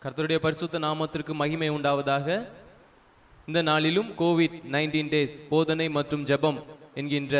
கர்த்தருடைய பரிசுத்த நாமத்திற்கு மகிமை உண்டாவதாக இந்த நாளிலும் கோவிட் நைன்டீன் டேஸ் போதனை மற்றும் ஜெபம் என்கின்ற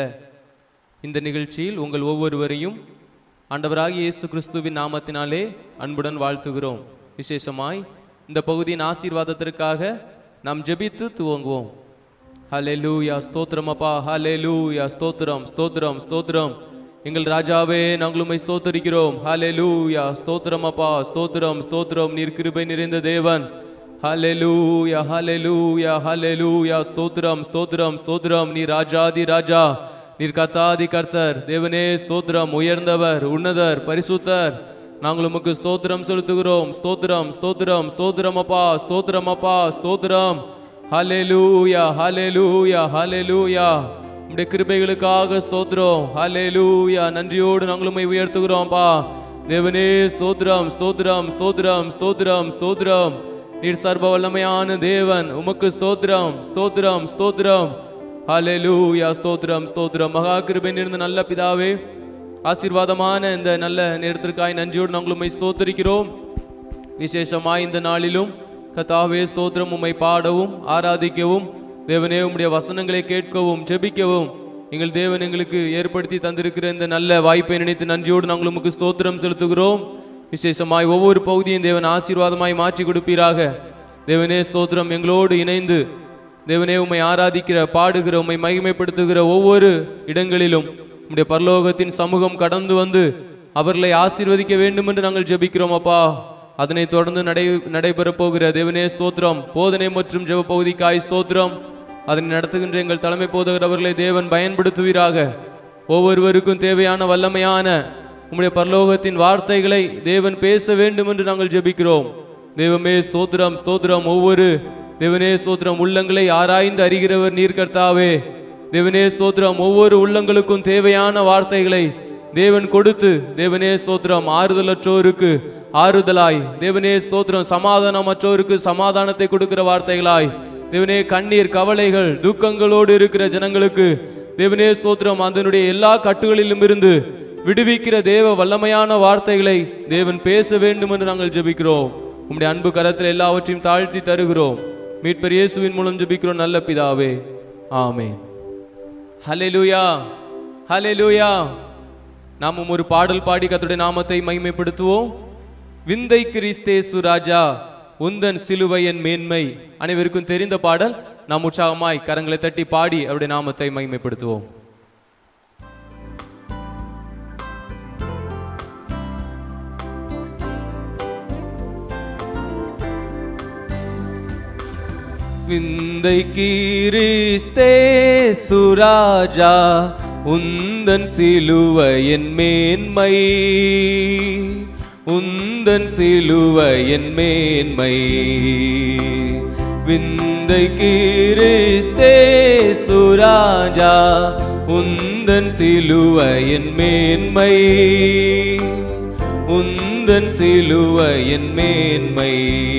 இந்த நிகழ்ச்சியில் உங்கள் ஒவ்வொருவரையும் ஆண்டவராகிய இயேசு கிறிஸ்துவின் நாமத்தினாலே அன்புடன் வாழ்த்துகிறோம் விசேஷமாய் இந்த பகுதியின் ஆசீர்வாதத்திற்காக நாம் ஜெபித்து துவங்குவோம் ஹalleluya ஸ்தோத்திரம் அப்பா ஹalleluya ஸ்தோத்திரம் ஸ்தோத்திரம் ஸ்தோத்திரம் எங்கள் ராஜாவே நாங்கள் உம்மை ஸ்தோத்தரிக்கிறோம் ஹalleluya ஸ்தோத்திரம் அப்பா ஸ்தோத்திரம் ஸ்தோத்திரம் நீர் கிருபை நிறைந்த தேவன் ஹalleluya ஹalleluya ஹalleluya ஸ்தோத்திரம் ஸ்தோத்திரம் ஸ்தோத்திரம் நீ ராஜாதி ராஜா நீர் கத்தாதி கர்த்தர் தேவனே ஸ்தோத்திரம் உயர்ந்தவர் உன்னதர் பரிசுத்தர் நாங்கள் உமக்கு ஸ்தோத்திரம் செலுத்துகிறோம் ஸ்தோத்திரம் ஸ்தோத்திரம் ஸ்தோத்திரம் அப்பா ஸ்தோத்திரம் அப்பா ஸ்தோத்திரம் ஹalleluya ஹalleluya ஹalleluya உம்முடைய கிருபைகளுக்காக ஸ்தோத்திரம் ஹalleluya நன்றியோடு நாங்கள் உம்மை உயர்த்துகிறோம்ப்பா தேவனே ஸ்தோத்திரம் ஸ்தோத்திரம் ஸ்தோத்திரம் ஸ்தோத்திரம் ஸ்தோத்திரம் நீர் சர்வ வல்லமையான தேவன் உமக்கு ஸ்தோத்திரம் ஸ்தோத்திரம் ஸ்தோத்திரம் ஹalleluya ஸ்தோத்திரம் ஸ்தோத்திரம் மகா கிருபை நிறைந்த நல்ல பிதாவே ஆசீர்வாதமான இந்த நல்ல நேரத்திற்காய் நன்றியோடு நாங்கள் உம்மை ஸ்தோத்தரிக்கிறோம் விசேஷமாய் இந்த நாளிலும் கத்தாவே ஸ்தோத்திரம் உம்மை பாடவும் ஆராதிக்கவும் தேவனே உம்முடைய வசனங்களை கேட்கவும் ஜெபிக்கவும் எங்கள் தேவன் எங்களுக்கு ஏற்படுத்தி தந்திருக்கிற இந்த நல்ல வாய்ப்பை நினைத்து நன்றியோடு நாங்கள் உமக்கு ஸ்தோத்திரம் செலுத்துகிறோம் விசேஷமாய் ஒவ்வொரு பகுதியும் தேவன் ஆசீர்வாதமாய் மாற்றி கொடுப்பீராக தேவனே ஸ்தோத்திரம் எங்களோடு இணைந்து தேவனே உம்மை ஆராதிக்கிற பாடுகிற உம்மை மகிமைப்படுத்துகிற ஒவ்வொரு இடங்களிலும் உம்முடைய பரலோகத்தின் சமூகம் கடந்து வந்து அவர்களை ஆசீர்வதிக்க வேண்டும் என்று நாங்கள் ஜெபிக்கிறோம் அப்பா அதனை தொடர்ந்து நடை நடைபெறப் போகிற தேவனே ஸ்தோத்திரம் போதனை மற்றும் ஜெப பகுதிக்காய் ஸ்தோத்திரம் அதனை நடத்துகின்ற எங்கள் தலைமை போதகர் அவர்களை தேவன் பயன்படுத்துவீராக ஒவ்வொருவருக்கும் தேவையான வல்லமையான உம்முடைய பரலோகத்தின் வார்த்தைகளை தேவன் பேச வேண்டும் என்று நாங்கள் ஜெபிக்கிறோம் தேவமே ஸ்தோத்திரம் ஸ்தோத்திரம் ஒவ்வொரு தேவனே ஸ்தோத்திரம் உள்ளங்களை ஆராய்ந்து அறிகிறவர் நீர் கர்த்தாவே தேவனே ஸ்தோத்திரம் ஒவ்வொரு உள்ளங்களுக்கும் தேவையான வார்த்தைகளை தேவன் கொடுத்து தேவனே ஸ்தோத்திரம் ஆறுதலற்றோருக்கு ஆறுதலாய் தேவனே ஸ்தோத்திரம் சமாதானமற்றோருக்கு சமாதானத்தை கொடுக்கிற வார்த்தைகளாய் தேவனே கண்ணீர் கவலைகள் துக்கங்களோடு இருக்கிற ஜனங்களுக்கு தேவனே ஸ்தோத்திரம் அதனுடைய எல்லா கட்டுகளிலும் இருந்து விடுவிக்கிற தேவ வல்லமையான வார்த்தைகளை தேவன் பேச வேண்டும் என்று நாங்கள் ஜெபிக்கிறோம் உம்முடைய அன்பு கரத்தில் எல்லாவற்றையும் தாழ்த்தி தருகிறோம் மீட்பர் இயேசுவின் மூலம் ஜெபிக்கிறோம் நல்ல பிதாவே ஆமென் ஹalleluya ஹalleluya நாமும் ஒரு பாடல் பாடி கர்த்தருடைய நாமத்தை மகிமைப்படுத்துவோம் விந்தை கிறிஸ்தேசு ராஜா உந்தன் சிலுவையன் மேன்மை அனைவருக்கும் தெரிந்த பாடல் நாம் உற்சாகமாய் கரங்களை தட்டி பாடி அவருடைய நாமத்தை மகிமைப்படுத்துவோம் விந்தை கீரிஸ்தே சுராஜா உந்தன் சிலுவையன் மேன்மை உந்தன் சிலுவையன் மேன்மை விந்தை கீரிஸ்தே சுராஜா உந்தன் சிலுவையன் மேன்மை உந்தன் சிலுவையன் மேன்மை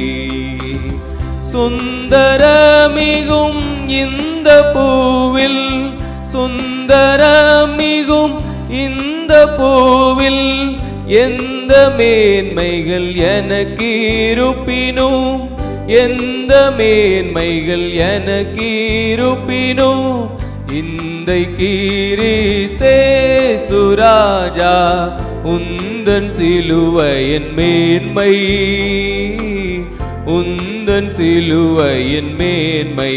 சுந்தரமிகும் இந்த பூவில் சுந்தரமிகும் இந்த பூவில் எந்த மேன்மைகள் எனக்கு இருப்பினும் எந்த மேன்மைகள் எனக்கு இருப்பினும் இந்த கீரிஸ்தே சுராஜா உந்தன் சிலுவையன் மேன்மை உந்தன் சிலுவையின் மேன்மை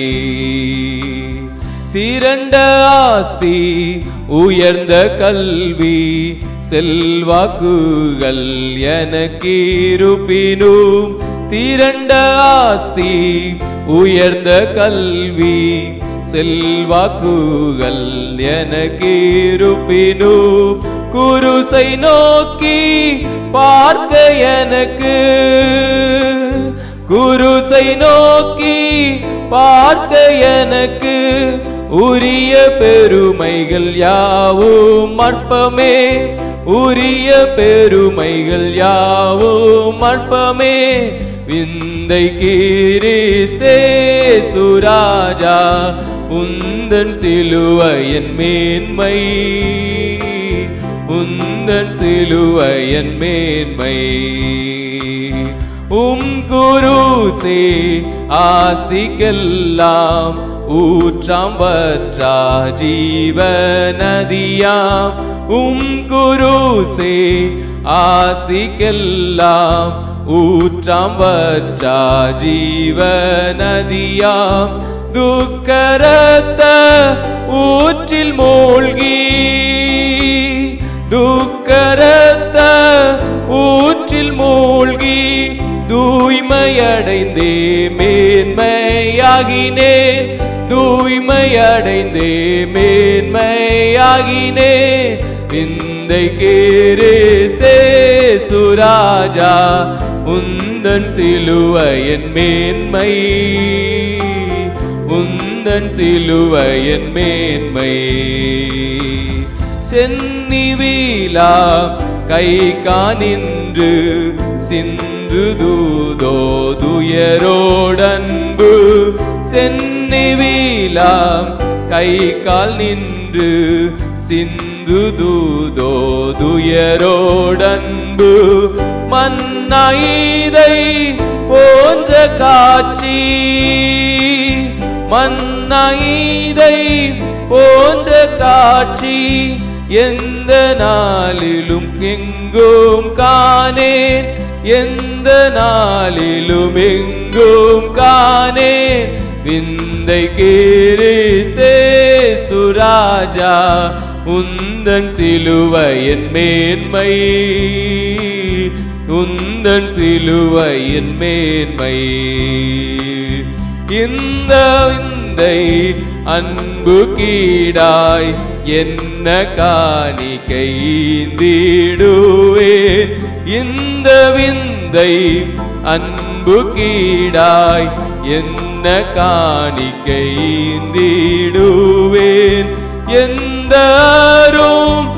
திரண்ட ஆஸ்தி உயர்ந்த கல்வி செல்வாக்குகள் எனக்கு இருப்பினும் திரண்ட ஆஸ்தி உயர்ந்த கல்வி செல்வாக்குகள் எனக்கு இருப்பினும் குருசை நோக்கி பார்க்க எனக்கு குருசை நோக்கி பார்க்க எனக்கு உரிய பெருமைகள் யாவும் அற்பமே உரிய பெருமைகள் யாவும் அற்பமே விந்தை கீரிஸ்தே சுராஜா உந்தன் சிலுவையன் மேன்மை உந்தன் சிலுவையன் மேன்மை உம் குருசே ஆசிக்கெல்லாம் ஊற்றாம் வற்றா ஜீவ நதியாம் உம் குருசே ஆசிக்கெல்லாம் ஊற்றாம் வற்றா ஜீவ நதியாம் துக்கரத்த ஊற்றில் மூழ்கி துக்கரத்த ஊற்றில் மூழ்கி தூய்மையடைந்தே மேன்மையாகினேன் தூய்மையடைந்தே மேன்மையாகினேன் விந்தை கேரேஸ்தே சுராஜா உந்தன் சிலுவையன் மேன்மை உந்தன் சிலுவையன் மேன்மை சென்னி வீலா கை காணின்று சிந்து தூதோ துயரோடன்பு சென்னி வீலாம் கை கால் நின்று சிந்து தூதோ துயரோடன்பு மன்னாயிதை போன்ற காட்சி மன்னாயிதை போன்ற காட்சி எந்த நாளிலும் எங்கும் காணேன் எந்த நாளிலும் எங்கும் காணேன் விந்தை கிறிஸ்தே சுராஜா உந்தன் சிலுவையின் மேன்மை உந்தன் சிலுவையின் மேன்மை இந்த விந்தை அன்பு கீடாய் என்ன காணிக்கை ஈந்திடுவேன் இந்த விந்தை அன்பு கீடாய் என்ன காணிக்கை ஈந்திடுவேன் எந்த அரும்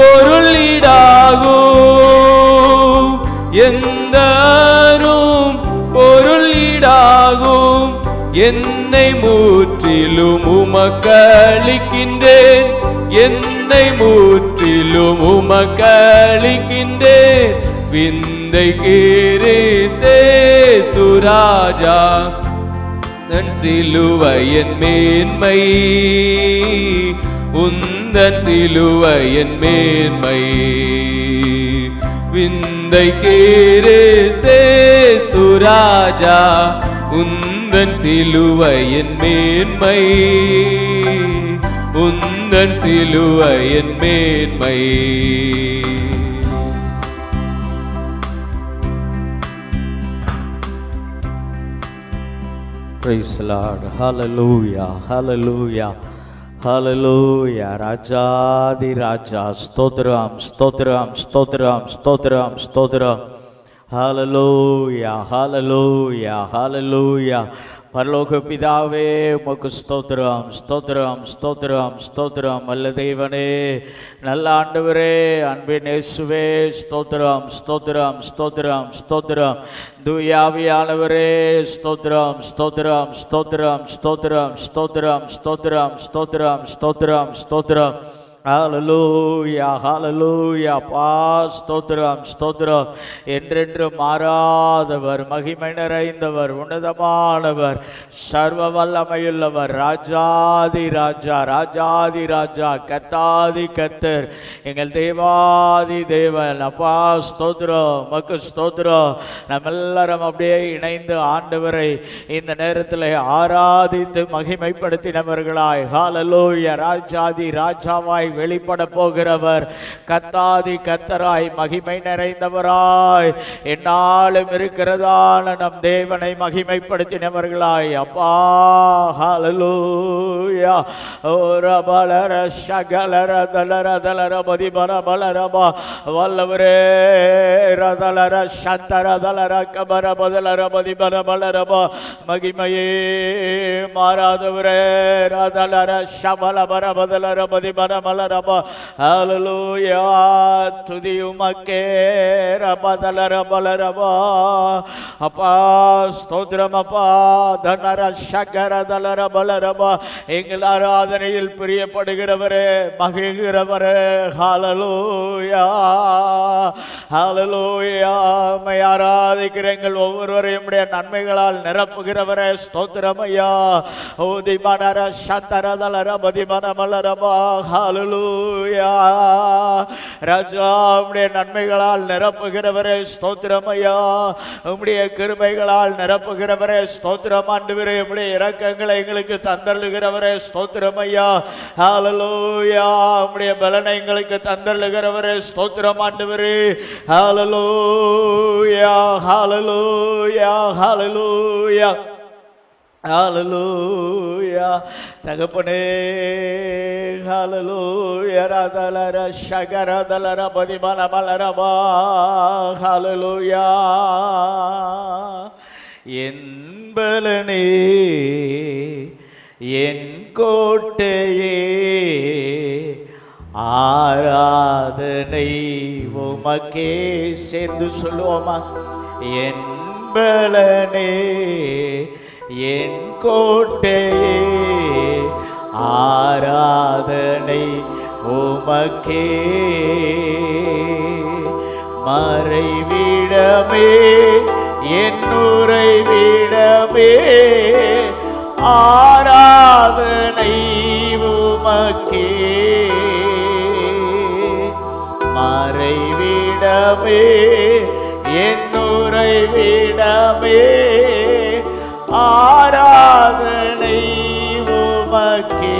பொருளிடாகும் எந்த அரும் பொருளிடாகும் என்னை முற்றிலும் உமக்களிக்கின்றேன் என்னை முற்றிலும் உமக்களிக்கின்றேன் விந்தை கிறிஸ்தே சுராஜா தன் சிலுவையின் மேன்மை உந்தன் சிலுவையின் மேன்மை விந்தை கிறிஸ்தே சுராஜா உந்தன் சிலுவையின் மேன்மை உந்தன் சிலுவையின் மேன்மை Praise the Lord. Hallelujah. Hallelujah. Hallelujah. ராஜாதி ராஜா ஸ்தோத்திரம் ஸ்தோத்திரம் ஸ்தோத்திரம் ஸ்தோத்திரம் ஸ்தோத்திரம் Hallelujah. Hallelujah. Hallelujah. பரலோக பிதாவே உமக்கு ஸ்தோத்திரம் ஸ்தோத்திரம் ஸ்தோத்திரம் ஸ்தோத்திரம் அல்ல தேவனே நல்ல ஆண்டவரே அன்பின் இயேசுவே ஸ்தோத்திரம் ஸ்தோத்திரம் ஸ்தோத்திரம் ஸ்தோத்திரம் தூயாவியானவரே ஸ்தோத்திரம் ஸ்தோத்திரம் ஸ்தோத்திரம் ஸ்தோத்திரம் ஸ்தோத்திரம் ஸ்தோத்திரம் ஸ்தோத்திரம் ஸ்தோத்திரம் ஸ்தோத்திரம் ஹalleluya ஹalleluya பா ஸ்தோத்திரம் ஸ்தோத்திரம் என்றென்று மாறாதவர் மகிமை நிறைந்தவர் உன்னதமானவர் சர்வ வல்லமையுள்ளவர் ராஜாதி ராஜா ராஜாதி ராஜா கத்தாதி கத்தர் எங்கள் தேவாதி தேவன் அப்பா ஸ்தோத்திரம் மக்கு ஸ்தோத்திரம் நம்ம எல்லாரும் அப்படியே இணைந்து ஆண்டவரை இந்த நேரத்தில் ஆராதித்து மகிமைப்படுத்தினவர்களாய் ஹalleluya ராஜாதி ராஜாவாய் வெளிப்பட போகிறவர் கத்தாதி கத்தராய் மகிமை நிறைந்தவராய் என்னாலும் இருக்கிறதான நம் தேவனை மகிமைப்படுத்தினவர்களாய் அப்பா ஹalleluya ஓர பலர சகலர தலர தலர பதிபர பலரபா வல்லவரே ரதலர சந்தர தலர கபர பதலர பதிபர பலரபா மகிமையே மாறாதவரே ரதலர சபல பர பதலர பதிபர பல ரபா ஹalleluya துதி உமக்கே ரபதல ரபல ரபா அப்பா ஸ்தோத்திரம் அப்பா தனர சகர தல ரபல ரபா எங்கள் ஆராதனையில் பிரியப்படுகிறவரே மகிழ்கிறவரே ஹalleluya ஹalleluya மை ஆராதிக்கிற எங்கள் ஒவ்வொருவரையும் உடைய நன்மைகளால் நிரப்புகிறவரே ஸ்தோத்திரம் ஐயா ஓதி மனர சந்தரதலர மதி மனமலரபா ஹalleluya ராஜா உம்முடைய நன்மைகளால் நிரப்புகிறவரே ஸ்தோத்திரம் ஐயா உம்முடைய கிருபைகளால் நிரப்புகிறவரே ஸ்தோத்திரம் ஆண்டவரே உம்முடைய இரக்கங்களை எங்களுக்கு தந்தள்ளுகிறவரே ஸ்தோத்திரம் ஐயா ஹalleluya உம்முடைய பலனை எங்களுக்கு தந்தள்ளுகிறவரே ஸ்தோத்திரம் ஆண்டவரே ஹalleluya ஹalleluya ஹalleluya ஹalleluya தகப்பனே ஹalleluya ரதலர ஷகரதலர பதிமன மலரபா ஹalleluya என்பலனே என் கோட்டையே ஆராதனை உமக்கே சேர்ந்து சொல்லுவோமா என்பலனே என் கோட்டையே ஆராதனை உமக்கே மறைவிடமே என் உறைவிடமே ஆராதனை உமக்கே மறைவிடமே என் உறைவிடமே ஆராதனை உமக்கே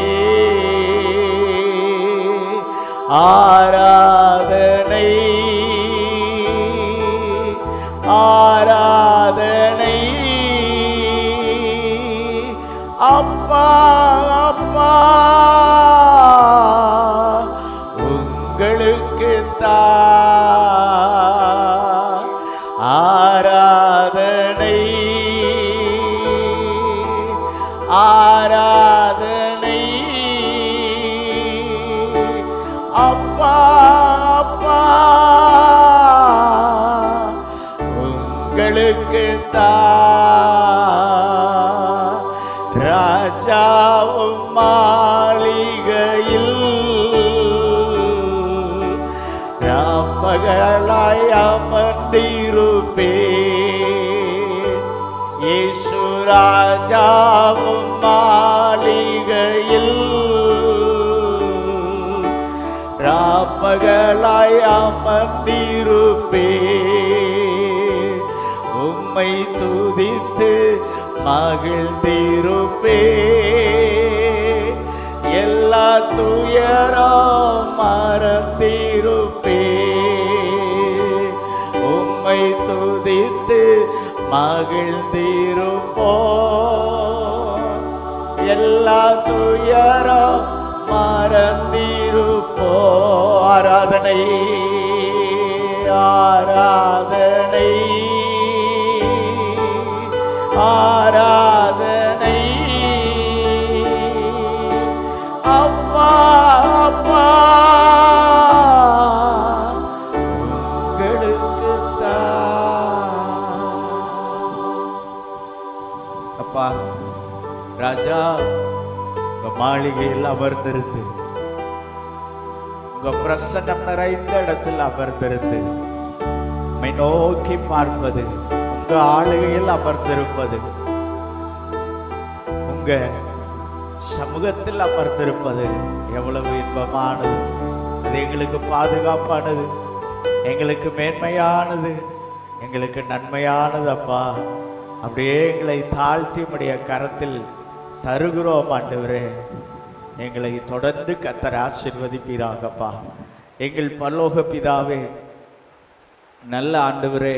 ஆராதனை ஆராதனை அப்பா அப்பா உங்களுக்கு ஆராதனை ஆராதனை அப்பா அப்பா உங்களுக்கு ராஜாவும் மாளிகையில் ராமகளாய் அமர்ந்திருப்பே இயேசு ராஜாவும் மாளிகையில் ராப்பகலாய் அமர்ந்திருப்பே உம்மை துதித்து மகிழ்ந்திருப்பே எல்லா துயரம் மறந்திருப்பே உம்மை துதித்து மகிழ்ந்திருப்போ எல்லா துயரம் மறந்திருப்போ ஆராதனை ஆராதனை ஆராதனை அப்பா அப்பா உங்களுக்கு அப்பா ராஜா உங்க மாளிகையில் அமர்ந்திருந்து உங்க பிரசன்னம் நிறைந்த இடத்தில் அமர்ந்திருந்து உம்மை நோக்கி பார்ப்பது உங்க ஆளுகையில் அமர்ந்திருப்பது உங்க சமூகத்தில் அமர்ந்திருப்பது எவ்வளவு இன்பமானது அது எங்களுக்கு பாதுகாப்பானது எங்களுக்கு மேன்மையானது எங்களுக்கு நன்மையானது அப்பா அப்படியே எங்களை தாழ்த்தி உடைய கரத்தில் தருகிறோம் ஆண்டவரே எங்களை தொடர்ந்து கத்தர் ஆசிர்வதிப்பீராகப்பா எங்கள் பரலோக பிதாவே நல்ல ஆண்டவரே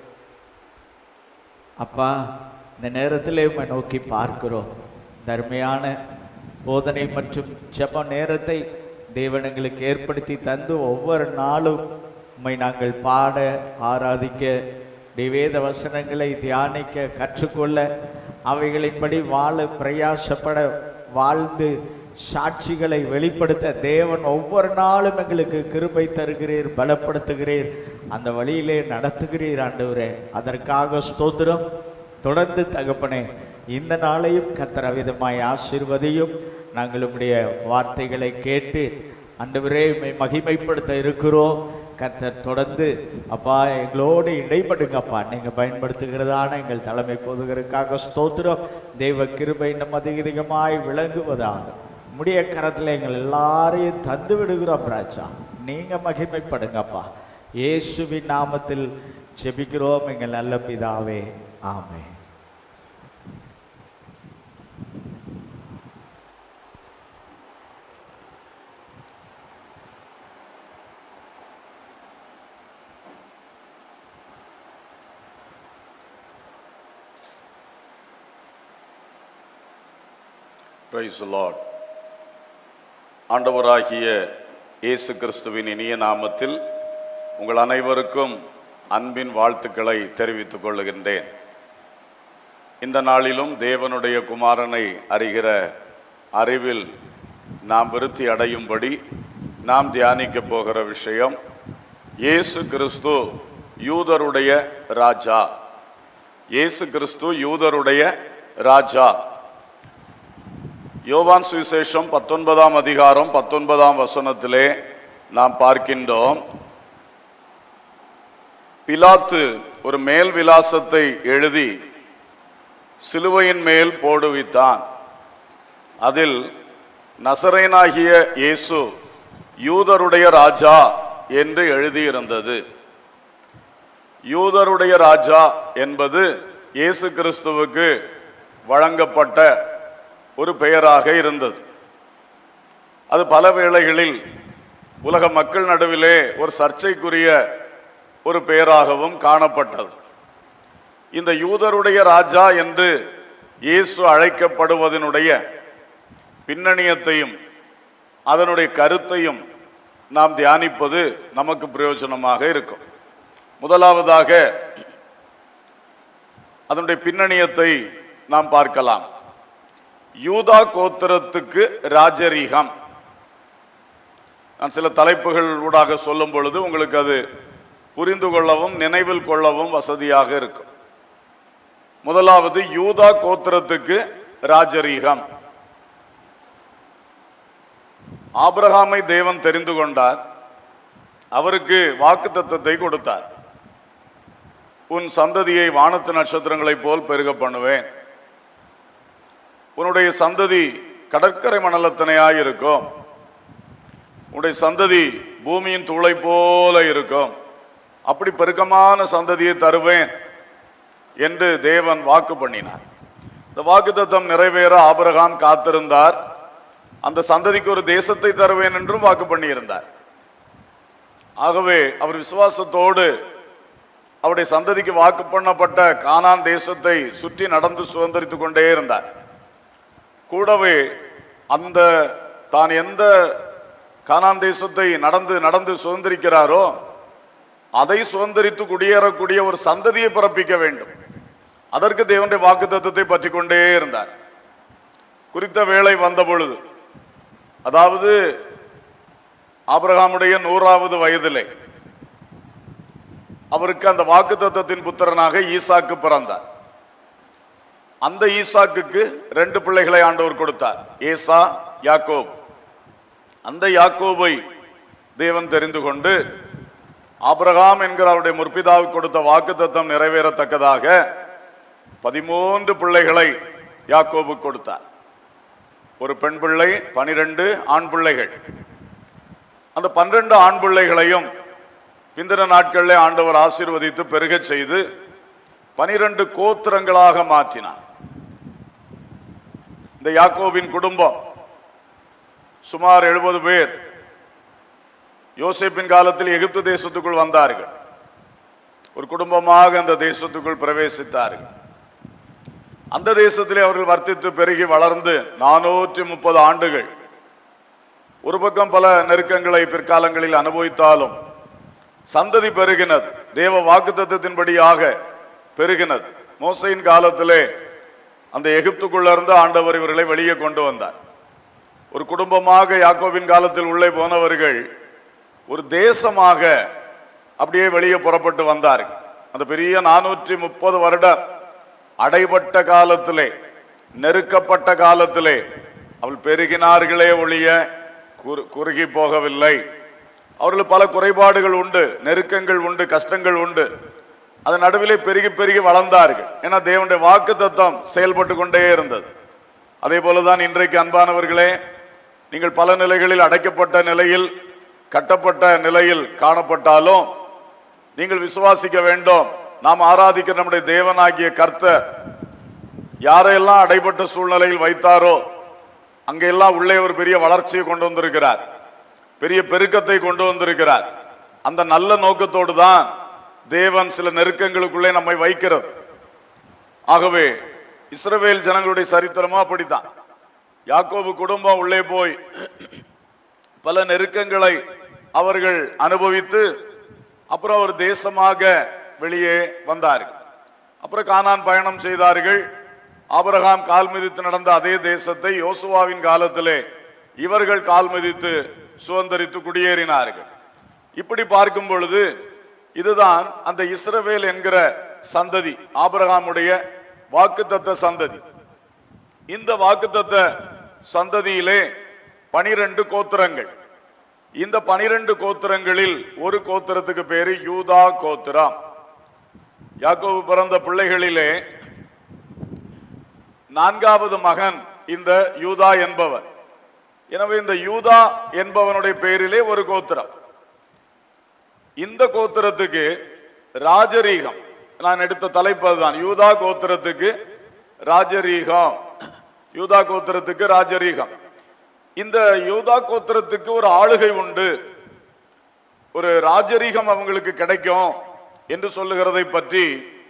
அப்பா இந்த நேரத்திலே உம்மை நோக்கி பார்க்கிறோம் தர்மையான போதனை மற்றும் ஜெப நேரத்தை தேவன் எங்களுக்கு ஏற்படுத்தி தந்து ஒவ்வொரு நாளும் உம்மை நாங்கள் பாட ஆராதிக்க வேத வசனங்களை தியானிக்க கற்றுக்கொள்ள அவைகளின்படி வாழ பிரயாசப்பட வாழ்ந்து சாட்சிகளை வெளிப்படுத்த தேவன் ஒவ்வொரு நாளும் எங்களுக்கு கிருபை தருகிறீர் பலப்படுத்துகிறீர் அந்த வழியிலே நடத்துகிறீர் ஆண்டவரே அதற்காக ஸ்தோத்திரம் தொடர்ந்து தகப்பனே இந்த நாளையும் கத்தர் விதமாய் ஆசீர்வதியும் நாங்கள் உம்முடைய வார்த்தைகளை கேட்டு ஆண்டவரே உம்மை மகிமைப்படுத்த இருக்கிறோம் கர்த்தர் தொடர்ந்து அப்பா எங்களோடு இடைப்படுங்கப்பா நீங்க பயன்படுத்துகிறதான எங்கள் தலைமை போதுகிறதுக்காக ஸ்தோத்திரம் தெய்வ கிருபை இன்னும் அதிக அதிகமாய் விளங்குவதாக முடிய கரத்துல எங்கள் எல்லாரையும் தந்து விடுகிறோம் ராஜா நீங்க மகிமைப்படுங்கப்பா இயேசுவின் நாமத்தில் ஜெபிக்கிறோம் எங்கள் நல்ல பிதாவே ஆமென் பிரைஸ் லார்ட் ஆண்டவராகிய இயேசு கிறிஸ்துவின் இனிய நாமத்தில் உங்கள் அனைவருக்கும் அன்பின் வாழ்த்துக்களை தெரிவித்துக் கொள்ளுகின்றேன் இந்த நாளிலும் தேவனுடைய குமாரனை அறிகிற அறிவில் நாம் விருத்தி அடையும்படி நாம் தியானிக்க போகிற விஷயம் இயேசு கிறிஸ்து யூதருடைய ராஜா இயேசு கிறிஸ்து யூதருடைய ராஜா யோவான் சுவிசேஷம் பத்தொன்பதாம் அதிகாரம் பத்தொன்பதாம் வசனத்திலே நாம் பார்க்கின்றோம் பிலாத்து ஒரு மேல் விலாசத்தை எழுதி சிலுவையின் மேல் போடுவித்தான் அதில் நசரேனாகிய இயேசு யூதருடைய ராஜா என்று எழுதியிருந்தது யூதருடைய ராஜா என்பது இயேசு கிறிஸ்துவுக்கு வழங்கப்பட்ட ஒரு பெயராக இருந்தது அது பல வேளைகளில் உலக மக்கள் நடுவிலே ஒரு சர்ச்சைக்குரிய ஒரு பெயராகவும் காணப்பட்டது இந்த யூதருடைய ராஜா என்று இயேசு அழைக்கப்படுவதனுடைய பின்னணியத்தையும் அதனுடைய கருத்தையும் நாம் தியானிப்பது நமக்கு பிரயோஜனமாக இருக்கும் முதலாவதாக அதனுடைய பின்னணியத்தை நாம் பார்க்கலாம் யூதா கோத்திரத்துக்கு ராஜரீகம் நான் சில தலைப்புகள் ஊடாக சொல்லும் பொழுது உங்களுக்கு அது புரிந்து கொள்ளவும் நினைவில் கொள்ளவும் வசதியாக இருக்கும் முதலாவது யூதா கோத்திரத்துக்கு ராஜரீகம் ஆபிரகாமை தேவன் தெரிந்து கொண்டார் அவருக்கு வாக்கு தத்தத்தை கொடுத்தார் உன் சந்ததியை வானத்து நட்சத்திரங்களைப் போல் பெருக பண்ணுவேன் உன்னுடைய சந்ததி கடற்கரை மணலத்தனையாய் இருக்கும் உன்னுடைய சந்ததி பூமியின் தூளை போல இருக்கும் அப்படி பெருக்கமான சந்ததியை தருவேன் என்று தேவன் வாக்கு பண்ணினார் இந்த வாக்குத்தத்தம் நிறைவேற ஆபிரகாம் காத்திருந்தார் அந்த சந்ததிக்கு ஒரு தேசத்தை தருவேன் என்றும் வாக்கு பண்ணியிருந்தார் ஆகவே அவர் விசுவாசத்தோடு அவருடைய சந்ததிக்கு வாக்கு பண்ணப்பட்ட கானான் தேசத்தை சுற்றி நடந்து சுதந்திரித்துக் கொண்டே இருந்தார் கூடவே அந்த தான் எந்த கானான் தேசத்தை நடந்து நடந்து சுதந்திரிக்கிறாரோ அதை சுதந்திரித்து குடியேறக்கூடிய ஒரு சந்ததியை பிறப்பிக்க வேண்டும் அதற்கு தேவனுடைய வாக்கு தத்துவத்தை பற்றி கொண்டே இருந்தார் குறித்த வேளை வந்த பொழுது அதாவது ஆபிரகாமுடைய நூறாவது வயதிலே அவருக்கு அந்த வாக்கு தத்துவத்தின் புத்திரனாக ஈசாக்கு பிறந்தார் அந்த ஈசாக்குக்கு ரெண்டு பிள்ளைகளை ஆண்டவர் கொடுத்தார் ஏசா யாக்கோப் அந்த யாக்கோபை தேவன் தெரிந்து கொண்டு ஆபிரகாம் என்கிற அவருடைய முற்பிதாவுக்கு கொடுத்த வாக்கு தத்தம் நிறைவேறத்தக்கதாக பதிமூன்று பிள்ளைகளை யாக்கோபு கொடுத்தார் ஒரு பெண் பிள்ளை பனிரெண்டு ஆண் பிள்ளைகள் அந்த பன்னிரண்டு ஆண் பிள்ளைகளையும் பிந்தின நாட்களிலே ஆண்டவர் ஆசீர்வதித்து பெருகச் செய்து பனிரெண்டு கோத்திரங்களாக மாற்றினார் இந்த யாக்கோபின் குடும்பம் சுமார் எழுபது பேர் யோசேப்பின் காலத்தில் எகிப்து தேசத்துக்குள் வந்தார்கள் ஒரு குடும்பமாக அந்த தேசத்துக்குள் பிரவேசித்தார்கள் அந்த தேசத்திலே அவர்கள் வர்த்தித்து பெருகி வளர்ந்து நானூற்றி முப்பது ஆண்டுகள் ஒரு பக்கம் பல நெருக்கங்களை பிற்காலங்களில் அனுபவித்தாலும் சந்ததி பெருகினது தேவ வாக்குத்தத்தின்படியாக பெருகினது மோசையின் காலத்திலே அந்த எகிப்துக்குள்ள இருந்து ஆண்டவர் இவர்களை வெளியே கொண்டு வந்தார் ஒரு குடும்பமாக யாக்கோபின் காலத்தில் உள்ளே போனவர்கள் ஒரு தேசமாக அப்படியே வெளியே புறப்பட்டு வந்தார்கள் அந்த பெரிய நானூற்றி முப்பது வருட அடைபட்ட காலத்திலே நெருக்கப்பட்ட காலத்திலே அவள் பெருகினார்களே ஒழிய குறு- குறுகி போகவில்லை அவர்களுக்கு பல குறைபாடுகள் உண்டு நெருக்கங்கள் உண்டு கஷ்டங்கள் உண்டு அதன் நடுவிலே பெருகி பெருகி வளர்ந்தார்கள் ஏன்னா தேவனுடைய வாக்கு தத்தம் செயல்பட்டு கொண்டே இருந்தது அதே போலதான் இன்றைக்கு அன்பானவர்களே நீங்கள் பல நிலைகளில் அடைக்கப்பட்ட நிலையில் கட்டப்பட்ட நிலையில் காணப்பட்டாலும் நீங்கள் விசுவாசிக்க வேண்டும் நாம் ஆராதிக்கிற நம்முடைய தேவனாகிய கர்த்தர் யாரையெல்லாம் அடைபட்ட சூழ்நிலையில் வைத்தாரோ அங்கெல்லாம் உள்ளே ஒரு பெரிய வளர்ச்சியை கொண்டு வந்திருக்கிறார் பெரிய பெருக்கத்தை கொண்டு வந்திருக்கிறார் அந்த நல்ல நோக்கத்தோடு தான் தேவன் சில நெருக்கங்களுக்குள்ளே நம்மை வைக்கிறது ஆகவே இஸ்ரவேல் ஜனங்களுடைய சரித்திரமா அப்படித்தான் யாக்கோபு குடும்பம் உள்ளே போய் பல நெருக்கங்களை அவர்கள் அனுபவித்து அப்புறம் ஒரு தேசமாக வெளியே வந்தார்கள் அப்புறம் கானான் பயணம் செய்தார்கள் ஆபிரகாம் கால் மிதித்து நடந்த அதே தேசத்தை யோசுவாவின் காலத்திலே இவர்கள் கால் மிதித்து சுதந்திரித்து குடியேறினார்கள் இப்படி பார்க்கும் பொழுது இதுதான் அந்த இஸ்ரவேல் என்கிற சந்ததி ஆபிரகாமுடைய வாக்குத்தத்த சந்ததி இந்த வாக்குத்தத்த சந்ததியிலே பனிரெண்டு கோத்திரங்கள் இந்த பனிரெண்டு கோத்திரங்களில் ஒரு கோத்திரத்துக்கு பேரு யூதா கோத்திரம் யாக்கோபு பிறந்த பிள்ளைகளிலே நான்காவது மகன் இந்த யூதா என்பவர் எனவே இந்த யூதா என்பவனுடைய பேரிலே ஒரு கோத்திரம் இந்த கோத்திரத்துக்கு ராஜரீகம் நான் எடுத்த தலைப்பு அதுதான் யூதா கோத்திரத்துக்கு ராஜரீகம் யூதா கோத்திரத்துக்கு ராஜரீகம் இந்த யூதா கோத்திரத்துக்கு ஒரு ஆளுகை உண்டு ஒரு ராஜரீகம் அவங்களுக்கு கிடைக்கும் என்று சொல்லுகிறதை பற்றி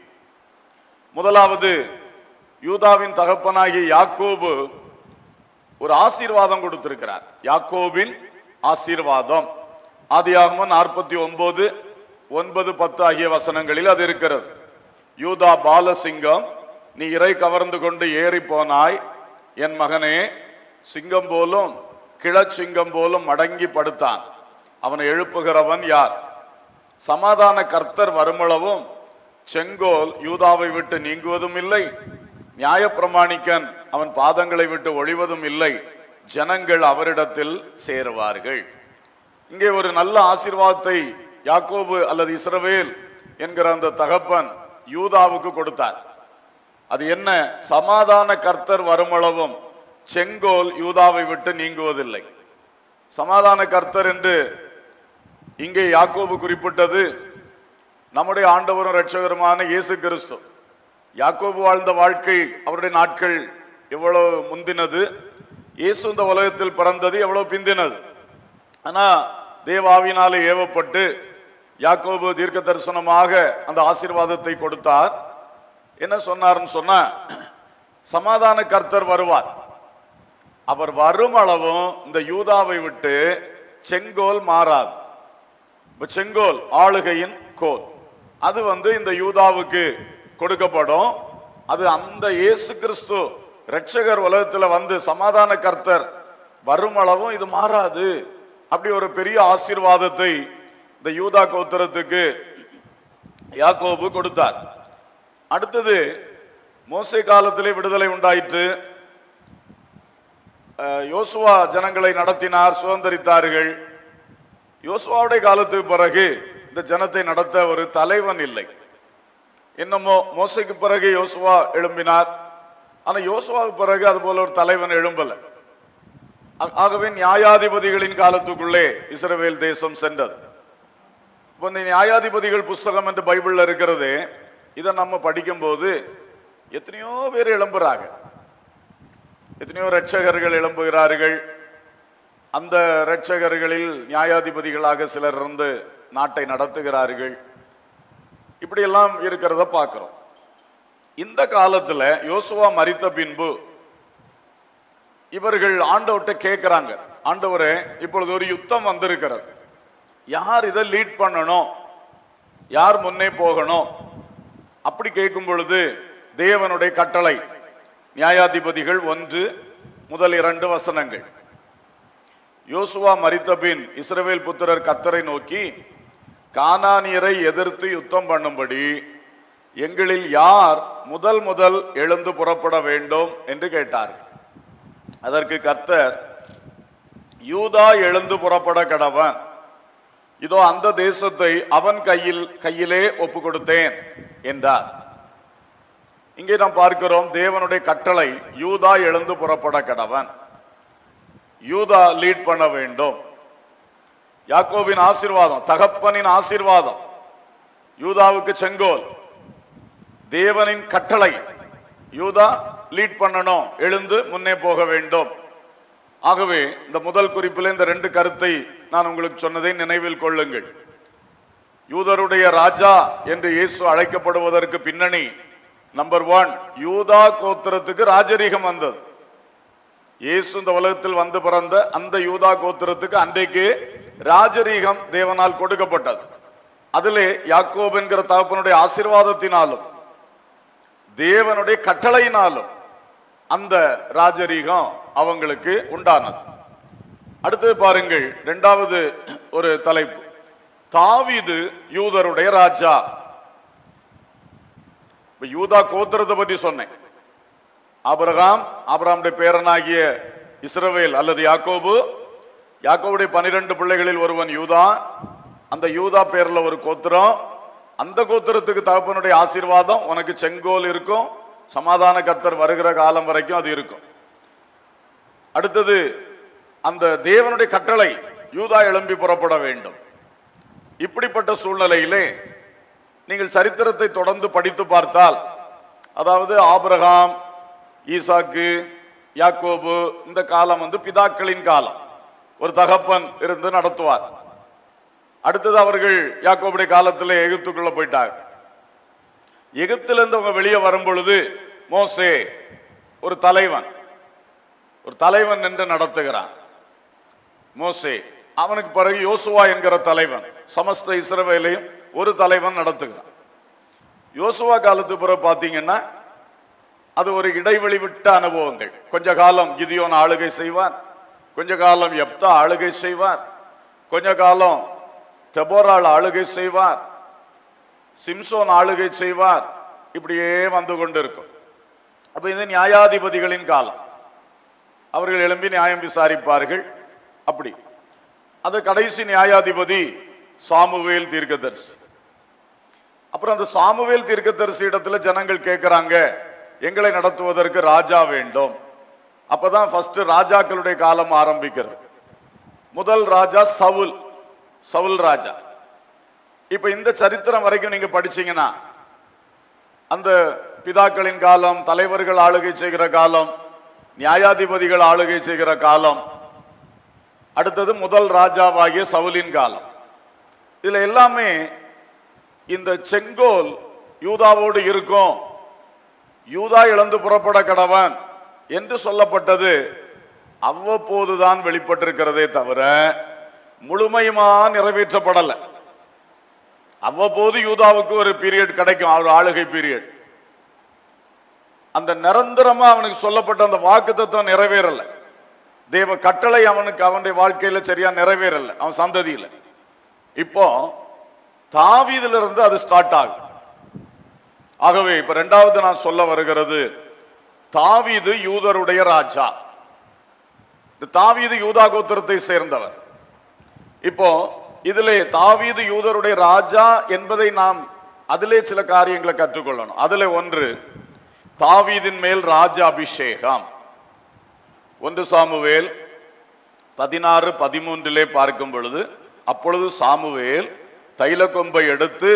முதலாவது யூதாவின் தகப்பனாகிய யாக்கோபு ஒரு ஆசீர்வாதம் கொடுத்திருக்கிறார் யாக்கோபின் ஆசீர்வாதம் ஆதியாகமம் நாற்பத்தி ஒன்பது ஒன்பது பத்து ஆகிய வசனங்களில் அது இருக்கிறது யூதா பாலசிங்கம் நீ இறை கவர்ந்து கொண்டு ஏறி போனாய் என் மகனே சிங்கம் போலும் கிழச்சிங்கம் போலும் மடங்கி படுத்தான் அவனை எழுப்புகிறவன் யார் சமாதான கர்த்தர் வருமளவும் செங்கோல் யூதாவை விட்டு நீங்குவதும் இல்லை நியாயப்பிரமாணிக்கன் அவன் பாதங்களை விட்டு ஒழிவதும் இல்லை ஜனங்கள் அவரிடத்தில் சேருவார்கள் இங்கே ஒரு நல்ல ஆசீர்வாதத்தை யாக்கோபு அல்லது இஸ்ரவேல் என்கிற அந்த தகப்பன் யூதாவுக்கு கொடுத்தார் அது என்ன சமாதான கர்த்தர் வருமளவும் செங்கோல் யூதாவை விட்டு நீங்குவதில்லை சமாதான கர்த்தர் என்று இங்கே யாக்கோபு குறிப்பிட்டது நம்முடைய ஆண்டவரும் இரட்சகருமான இயேசு கிறிஸ்து யாக்கோபு வாழ்ந்த வாழ்க்கை அவருடைய நாட்கள் எவ்வளவு முந்தினது இயேசு இந்த உலகத்தில் பிறந்தது எவ்வளவு பிந்தினது ஆனா தேவாவினாலே ஏவப்பட்டு யாக்கோபு தீர்க்க தரிசனமாக அந்த ஆசீர்வாதத்தை கொடுத்தார் என்ன சொன்னார்னு சொன்னா சமாதான கர்த்தர் வருவார் அவர் வரும் அளவும் இந்த யூதாவை விட்டு செங்கோல் மாறாது இப்ப செங்கோல் ஆளுகையின் கோல் அது வந்து இந்த யூதாவுக்கு கொடுக்கப்படும் அது அந்த இயேசு கிறிஸ்து ரட்சகர் உலகத்துல வந்து சமாதான கர்த்தர் வரும் அளவும் இது மாறாது அப்படி ஒரு பெரிய ஆசீர்வாதத்தை இந்த யூதா கோத்திரத்துக்கு யாக்கோபு கொடுத்தார் அடுத்தது மோசே காலத்திலே விடுதலை உண்டாயிற்று அஹ், யோசுவா ஜனங்களை நடத்தினார் சுதந்திரித்தார்கள் யோசுவாவுடைய காலத்துக்கு பிறகு இந்த ஜனத்தை நடத்த ஒரு தலைவன் இல்லை என்னமோ மோசைக்கு பிறகு யோசுவா எழும்பினார் ஆனா யோசுவாவுக்கு பிறகு அது போல ஒரு தலைவன் எழும்பல ஆ- ஆகவே நியாயாதிபதிகளின் காலத்துக்குள்ளே இஸ்ரவேல் தேசம் சென்றது இப்போ இந்த நியாயாதிபதிகள் புஸ்தகம் என்று பைபிள்ல இருக்கிறது இதை நம்ம படிக்கும்போது எத்தனையோ பேர் எழும்புறாங்க எத்தனையோ ரட்சகர்கள் எழும்புகிறார்கள் அந்த இரட்சகர்களில் நியாயாதிபதிகளாக சிலர் இருந்து நாட்டை நடத்துகிறார்கள் இப்படியெல்லாம் இருக்கிறத பார்க்கிறோம் இந்த காலத்துல யோசுவா மரித்த பின்பு இவர்கள் ஆண்டவர்கிட்ட கேட்கிறாங்க ஆண்டவரே இப்பொழுது ஒரு யுத்தம் வந்திருக்கிறது யார் இதை லீட் பண்ணணும் யார் முன்னே போகணும் அப்படி கேட்கும் பொழுது தேவனுடைய கட்டளை நியாயாதிபதிகள் ஒன்று முதல் இரண்டு வசனங்கள் யோசுவா மரித்தபின் இஸ்ரவேல் புத்திரர் கத்தரை நோக்கி கானானியரை எதிர்த்து யுத்தம் பண்ணும்படி எங்களில் யார் முதல் முதல் எழுந்து புறப்பட வேண்டும் என்று கேட்டார் அதற்கு கர்த்தர் யூதா எழுந்து புறப்பட கடவன் இதோ அந்த தேசத்தை அவன் கையில் கையிலே ஒப்பு கொடுத்தேன் என்றார் இங்கே நாம் பார்க்கிறோம் தேவனுடைய கட்டளை யூதா எழுந்து புறப்பட கடவன் யூதா லீட் பண்ண வேண்டும் யாக்கோபின் ஆசீர்வாதம் தகப்பனின் ஆசீர்வாதம் யூதாவுக்கு செங்கோல் தேவனின் கட்டளை யூதா லீட் பண்ணணும் எழுந்து முன்னே போக வேண்டும் ஆகவே இந்த முதல் குறிப்பில் இந்த ரெண்டு கருத்தை நான் உங்களுக்கு சொன்னதை நினைவில் கொள்ளுங்கள் யூதருடைய ராஜா என்று இயேசு அழைக்கப்படுவதற்கு பின்னணி நம்பர் ஒன் யூதா கோத்திரத்துக்கு ராஜரீகம் வந்தது இயேசு இந்த உலகத்தில் வந்து பிறந்த அந்த யூதா கோத்திரத்துக்கு அன்றைக்கு ராஜரீகம் தேவனால் கொடுக்கப்பட்டது அதிலே யாக்கோப் என்கிற தகப்பனுடைய ஆசீர்வாதத்தினாலும் தேவனுடைய கட்டளையினாலும் அந்த ராஜரீகம் அவங்களுக்கு உண்டானது அடுத்தது பாருங்கள் இரண்டாவது ஒரு தலைப்பு தாவீது யூதருடைய ராஜா இப்ப யூதா கோத்திரத்தை பற்றி சொன்னேன் ஆபிரகாம் ஆபிரகாமுடைய பேரனாகிய இஸ்ரவேல் அல்லது யாக்கோபு யாக்கோபுடைய பனிரெண்டு பிள்ளைகளில் ஒருவன் யூதா அந்த யூதா பேர்ல ஒரு கோத்திரம் அந்த கோத்திரத்துக்கு தகப்பனுடைய ஆசீர்வாதம் உனக்கு செங்கோல் இருக்கும் சமாதான கர்த்தர் வருகிற காலம் வரைக்கும் அது இருக்கும் அடுத்தது அந்த தேவனுடைய கட்டளை யூதா எழும்பி புறப்பட வேண்டும் இப்படிப்பட்ட சூழ்நிலையிலே நீங்கள் சரித்திரத்தை தொடர்ந்து படித்து பார்த்தால் அதாவது ஆபிரகாம் ஈசாக்கு யாக்கோபு இந்த காலம் வந்து பிதாக்களின் காலம் ஒரு தகப்பன் இருந்து நடத்துவார் அடுத்தது அவர்கள் யாக்கோபுடைய காலத்தில் எகிப்துக்குள்ள போயிட்டாங்க எகிப்திலிருந்து அவங்க வெளியே வரும் பொழுது மோசே ஒரு தலைவன் ஒரு தலைவன் என்று நடத்துகிறான் மோசே அவனுக்கு பிறகு யோசுவா என்கிற தலைவன் சமஸ்த இஸ்ரவேலையும் ஒரு தலைவன் நடத்துகிறான் யோசுவா காலத்துக்கு பிறகு பார்த்தீங்கன்னா அது ஒரு இடைவெளி விட்ட அனுபவங்கள் கொஞ்ச காலம் கிதியோன் ஆளுகை செய்வார் கொஞ்ச காலம் எப்தா ஆளுகை செய்வார் கொஞ்ச காலம் தெபோராள் ஆளுகை செய்வார் சிம்சோன் ஆளுகை செய்வார் இப்படியே வந்து கொண்டிருக்கும் அப்ப இது நியாயாதிபதிகளின் காலம் அவர்கள் எழும்பி நியாயம் விசாரிப்பார்கள் அப்படி அது கடைசி நியாயாதிபதி சாமுவேல் தீர்க்கதரிசி அப்புறம் அந்த சாமுவேல் தீர்க்கதரிசி இடத்துல ஜனங்கள் கேட்கிறாங்க எங்களை நடத்துவதற்கு ராஜா வேண்டும் அப்பதான் ஃபர்ஸ்ட் ராஜாக்களுடைய காலம் ஆரம்பிக்கிறது முதல் ராஜா சவுல் சவுல் ராஜா இப்ப இந்த சரித்திரம் வரைக்கும் நீங்க படிச்சீங்கன்னா அந்த பிதாக்களின் காலம் தலைவர்கள் ஆளுகை செய்கிற காலம் நியாயாதிபதிகள் ஆளுகை செய்கிற காலம் அடுத்தது முதல் ராஜாவாகிய சவுலின் காலம் இதுல எல்லாமே இந்த செங்கோல் யூதாவோடு இருக்கும் யூதா இழந்து புறப்பட கடவன் என்று சொல்லப்பட்டது அவ்வப்போதுதான் வெளிப்பட்டிருக்கிறதே தவிர முழுமையுமா நிறைவேற்றப்படலை அவ்வப்போது யூதாவுக்கு ஒரு பீரியட் கிடைக்கும் அவர் ஆளுகை பீரியட் அந்த நிரந்தரமா அவனுக்கு சொல்லப்பட்ட அந்த வாக்கு தத்துவம் நிறைவேறல தேவ கட்டளை அவனுக்கு அவனுடைய வாழ்க்கையில சரியா நிறைவேறல அவன் சந்ததியில இப்போ தாவீதுல இருந்து அது ஸ்டார்ட் ஆகும் ஆகவே இப்ப ரெண்டாவது நான் சொல்ல வருகிறது தாவீது யூதருடைய ராஜா இந்த தாவீது யூதா கோத்திரத்தை சேர்ந்தவர் இப்போ இதிலே தாவீது யூதருடைய ராஜா என்பதை நாம் அதிலே சில காரியங்களை கற்றுக்கொள்ளணும் அதிலே ஒன்று தாவீதின் மேல் ராஜ அபிஷேகம் ஒன்று சாமுவேல் பதினாறு பதிமூன்றிலே பார்க்கும் பொழுது அப்பொழுது சாமுவேல் தைல கொம்பை எடுத்து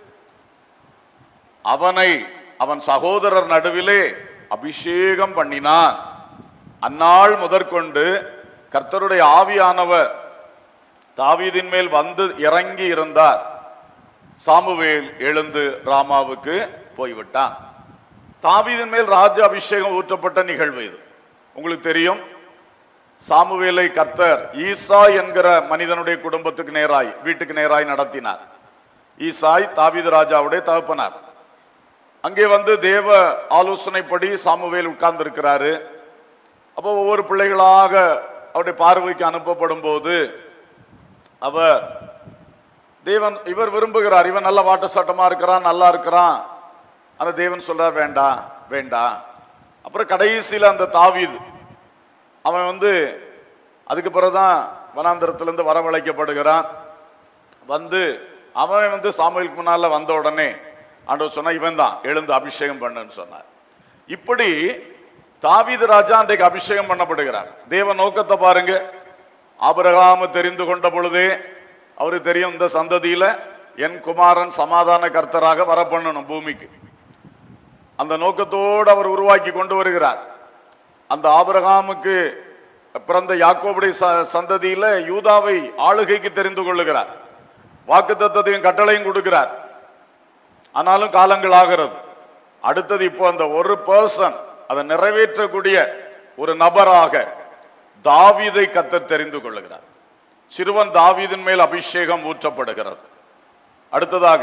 அவனை அவன் சகோதரர் நடுவிலே அபிஷேகம் பண்ணினான் அந்நாள் முதற்கொண்டு கர்த்தருடைய ஆவியானவர் தாவீதின் மேல் வந்து இறங்கி இருந்தார் சாமுவேல் எழுந்து ராமாவுக்கு போய்விட்டான் தாவீதின் மேல் ராஜ அபிஷேகம் ஊற்றப்பட்ட நிகழ்வு இது உங்களுக்கு தெரியும் சாமுவேலை கர்த்தர் ஈசா என்கிற மனிதனுடைய குடும்பத்துக்கு நேராய் வீட்டுக்கு நேராய் நடத்தினார் ஈசாய் தாவீது ராஜாவுடைய தகப்பனார் அங்கே வந்து தேவ ஆலோசனைப்படி சாமுவேல் உட்கார்ந்து இருக்கிறாரு அப்போ ஒவ்வொரு பிள்ளைகளாக அவருடைய பார்வைக்கு அனுப்பப்படும் போது அவர் தேவன் இவர் விரும்புகிறார் இவன் நல்ல வாட்ட சட்டமா இருக்கிறான் நல்லா இருக்கிறான் அந்த தேவன் சொல்றார் வேண்டாம் வேண்டாம் அப்புறம் கடைசியில் அந்த தாவீது அவன் வந்து அதுக்கு பிறகுதான் வனாந்திரத்திலிருந்து வரவழைக்கப்படுகிறான் வந்து அவன் வந்து சாமுவேலுக்கு முன்னால வந்த உடனே ஆண்டவர் சொன்னா இவன் தான் எழுந்து அபிஷேகம் பண்ணுன்னு சொன்னார் இப்படி தாவீது ராஜா அன்றைக்கு அபிஷேகம் பண்ணப்படுகிறார் தேவ நோக்கத்தை பாருங்க ஆபிரகாம தெரிந்து கொண்ட பொழுதே அவருக்கு தெரியும் இந்த சந்ததியில என் குமாரன் சமாதான கர்த்தராக வர பண்ணணும் பூமிக்கு அந்த நோக்கத்தோடு அவர் உருவாக்கி கொண்டு வருகிறார் அந்த ஆபிரகாமுக்கு பிறந்த யாக்கோபுடைய ச- சந்ததியில யூதாவை ஆளுகைக்கு தெரிந்து கொள்ளுகிறார் வாக்குத்தத்தத்தையும் கட்டளையும் கொடுக்கிறார் ஆனாலும் காலங்கள் ஆகிறது அடுத்தது இப்போ அந்த ஒரு பர்சன் அதை நிறைவேற்றக்கூடிய ஒரு நபராக தாவீதை கத்தர் தெரிந்து கொள்ளுகிறார் சிறுவன் தாவீதின் மேல் அபிஷேகம் ஊற்றப்படுகிறது அடுத்ததாக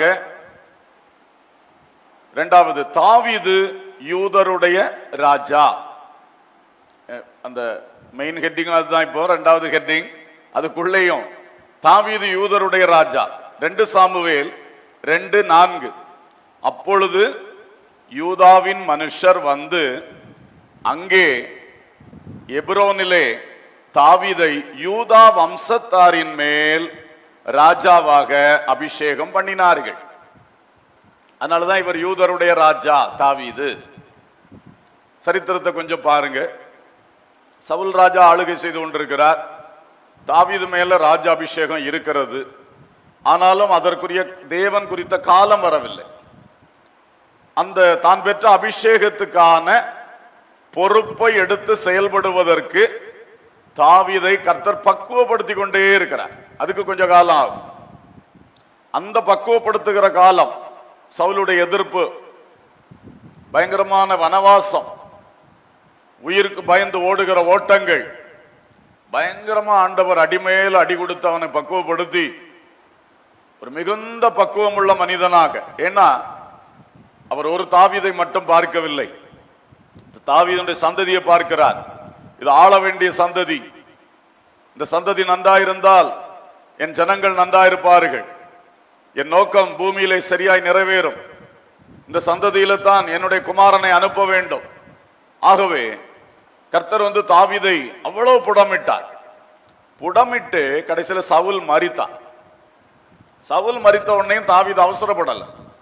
இரண்டாவது தாவீது யூதருடைய ராஜா அஹ் அந்த மெயின் ஹெட்டிங் அதுதான் இப்போ ரெண்டாவது ஹெட்டிங் அதுக்குள்ளேயும் தாவீது யூதருடைய ராஜா ரெண்டு சாமுவேல் ரெண்டு நான்கு அப்பொழுது யூதாவின் மனுஷர் வந்து அங்கே எப்ரோனிலே தாவீதை யூதா வம்சத்தாரின் மேல் ராஜாவாக அபிஷேகம் பண்ணினார்கள் அதனாலதான் இவர் யூதருடைய ராஜா தாவீது சரித்திரத்தை கொஞ்சம் பாருங்க சவுல் ராஜா ஆளுகை செய்து கொண்டிருக்கிறார் தாவீது மேல ராஜாபிஷேகம் இருக்கிறது ஆனாலும் அதற்குரிய தேவன் குறித்த காலம் வரவில்லை அந்த தான் பெற்ற அபிஷேகத்துக்கான பொறுப்பை எடுத்து செயல்படுவதற்கு தாவீதை கர்த்தர் பக்குவப்படுத்தி கொண்டே இருக்கிறார் அதுக்கு கொஞ்சம் காலம் ஆகும் அந்த பக்குவப்படுத்துகிற காலம் சவுலுடைய எதிர்ப்பு பயங்கரமான வனவாசம் உயிருக்கு பயந்து ஓடுகிற ஓட்டங்கள் பயங்கரமா ஆண்டவர் அடிமேல் அடி கொடுத்து அவனை பக்குவப்படுத்தி ஒரு மிகுந்த பக்குவம் உள்ள மனிதனாக ஏன்னா அவர் ஒரு தாவீதை மட்டும் பார்க்கவில்லை இந்த தாவீதுடைய சந்ததியை பார்க்கிறார் இது ஆள வேண்டிய சந்ததி இந்த சந்ததி நன்றாயிருந்தால் என் ஜனங்கள் நன்றாயிருப்பார்கள் என் நோக்கம் பூமியிலே சரியாய் நிறைவேறும் இந்த சந்ததியில தான் என்னுடைய குமாரனை அனுப்ப வேண்டும் ஆகவே கர்த்தர் வந்து தாவீதை அவ்வளவு புடமிட்டார் புடமிட்டு கடைசியில சவுல் மரித்தான் சவுல் மரித்த உடனேயும் தாவீது அவசரப்படல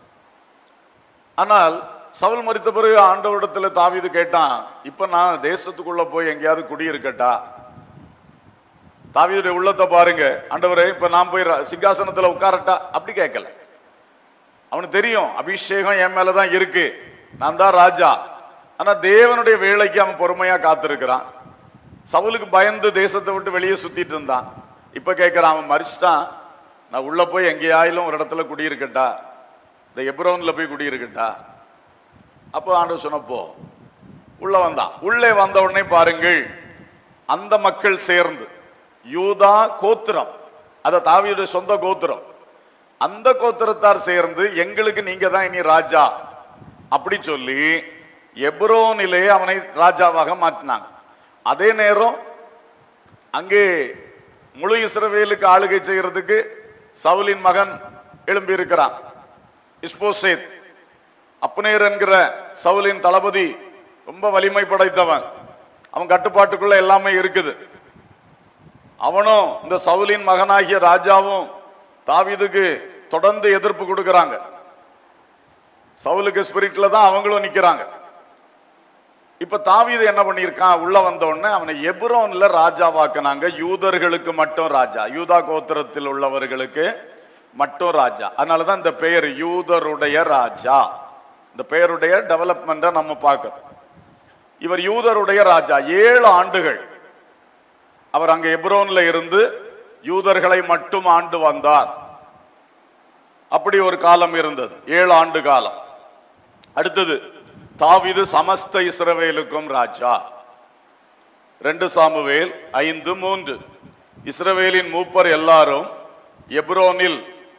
ஆனால் சவுல் மரித்த பிறகு ஆண்டவரிடத்துல தாவீது கேட்டான் இப்ப நான் தேசத்துக்குள்ள போய் எங்கேயாவது குடியிருக்கட்டா தாவீதுடைய உள்ளத்தை பாருங்க ஆண்டவரே இப்ப நான் போய் ர- சிங்காசனத்துல உட்காரட்டா அப்படி கேட்கல அவனுக்கு தெரியும் அபிஷேகம் என் மேலதான் இருக்கு நான் தான் ராஜா ஆனா தேவனுடைய வேலைக்கு அவன் பொறுமையா காத்திருக்கிறான் சவுலுக்கு பயந்து தேசத்தை விட்டு வெளியே சுத்திட்டு இருந்தான் இப்ப கேட்கிறான் அவன் மறிச்சிட்டான் நான் உள்ள போய் எங்கேயாயிலும் ஒரு இடத்துல குடியிருக்கட்டா இந்த எப்ரோன்ல போய் குடியிருக்கட்டா அப்போ ஆண்டவர் சொன்னப்போ உள்ள வந்தான் உள்ளே வந்த உடனே பாருங்கள் அந்த மக்கள் சேர்ந்து யூதா கோத்திரம் அத தாவீதுடைய சொந்த கோத்திரம் அந்த கோத்திரத்தார் சேர்ந்து எங்களுக்கு நீங்க தான் இனி ராஜா அப்படி சொல்லி எப்ரோனிலே அவனை ராஜாவாக மாற்றினாங்க அதே நேரம் அங்கே முழு இஸ்ரவேலுக்கு ஆளுகை செய்யறதுக்கு சவுலின் மகன் எழும்பி இருக்கிறான் இஸ்போசேத் அப்னேர் என்கிற சவுலின் தளபதி ரொம்ப வலிமை படைத்தவன் அவன் கட்டுப்பாட்டுக்குள்ள எல்லாமே இருக்குது அவனும் இந்த சவுலின் மகனாகிய ராஜாவும் தாவீதுக்கு தொடர்ந்து எதிர்ப்பு கொடுக்கறாங்க சவுலுக்கு ஸ்பிரிட்ல தான் அவங்களும் நிக்கிறாங்க இப்ப தாவீது என்ன பண்ணியிருக்கான் உள்ள வந்த உடனே அவனை எப்ரோன்ல ராஜாவாக்குனாங்க யூதர்களுக்கு மட்டும் ராஜா யூதா கோத்திரத்தில் உள்ளவர்களுக்கு மட்டும் ராஜா அதனாலதான் இந்த பெயர் யூதருடைய ராஜா இந்த பெயருடைய டெவலப்மெண்ட்டை நம்ம பார்க்கிறோம் இவர் யூதருடைய ராஜா ஏழு ஆண்டுகள் அவர் அங்க எப்ரோன்ல இருந்து யூதர்களை மட்டும் ஆண்டு வந்தார் அப்படி ஒரு காலம் இருந்தது ஏழு ஆண்டு காலம் அடுத்தது தாவீது சமஸ்த இஸ்ரவேலுக்கும் ராஜா ரெண்டு சாமுவேல் ஐந்து மூன்று இஸ்ரவேலின் மூப்பர் எல்லாரும் எப்ரோனில்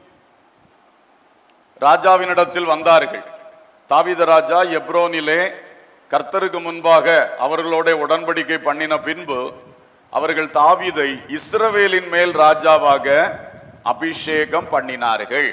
ராஜாவினிடத்தில் வந்தார்கள் தாவீது ராஜா எப்ரோனிலே கர்த்தருக்கு முன்பாக அவர்களோட உடன்படிக்கை பண்ணின பின்பு அவர்கள் தாவீதை இஸ்ரவேலின் மேல் ராஜாவாக அபிஷேகம் பண்ணினார்கள்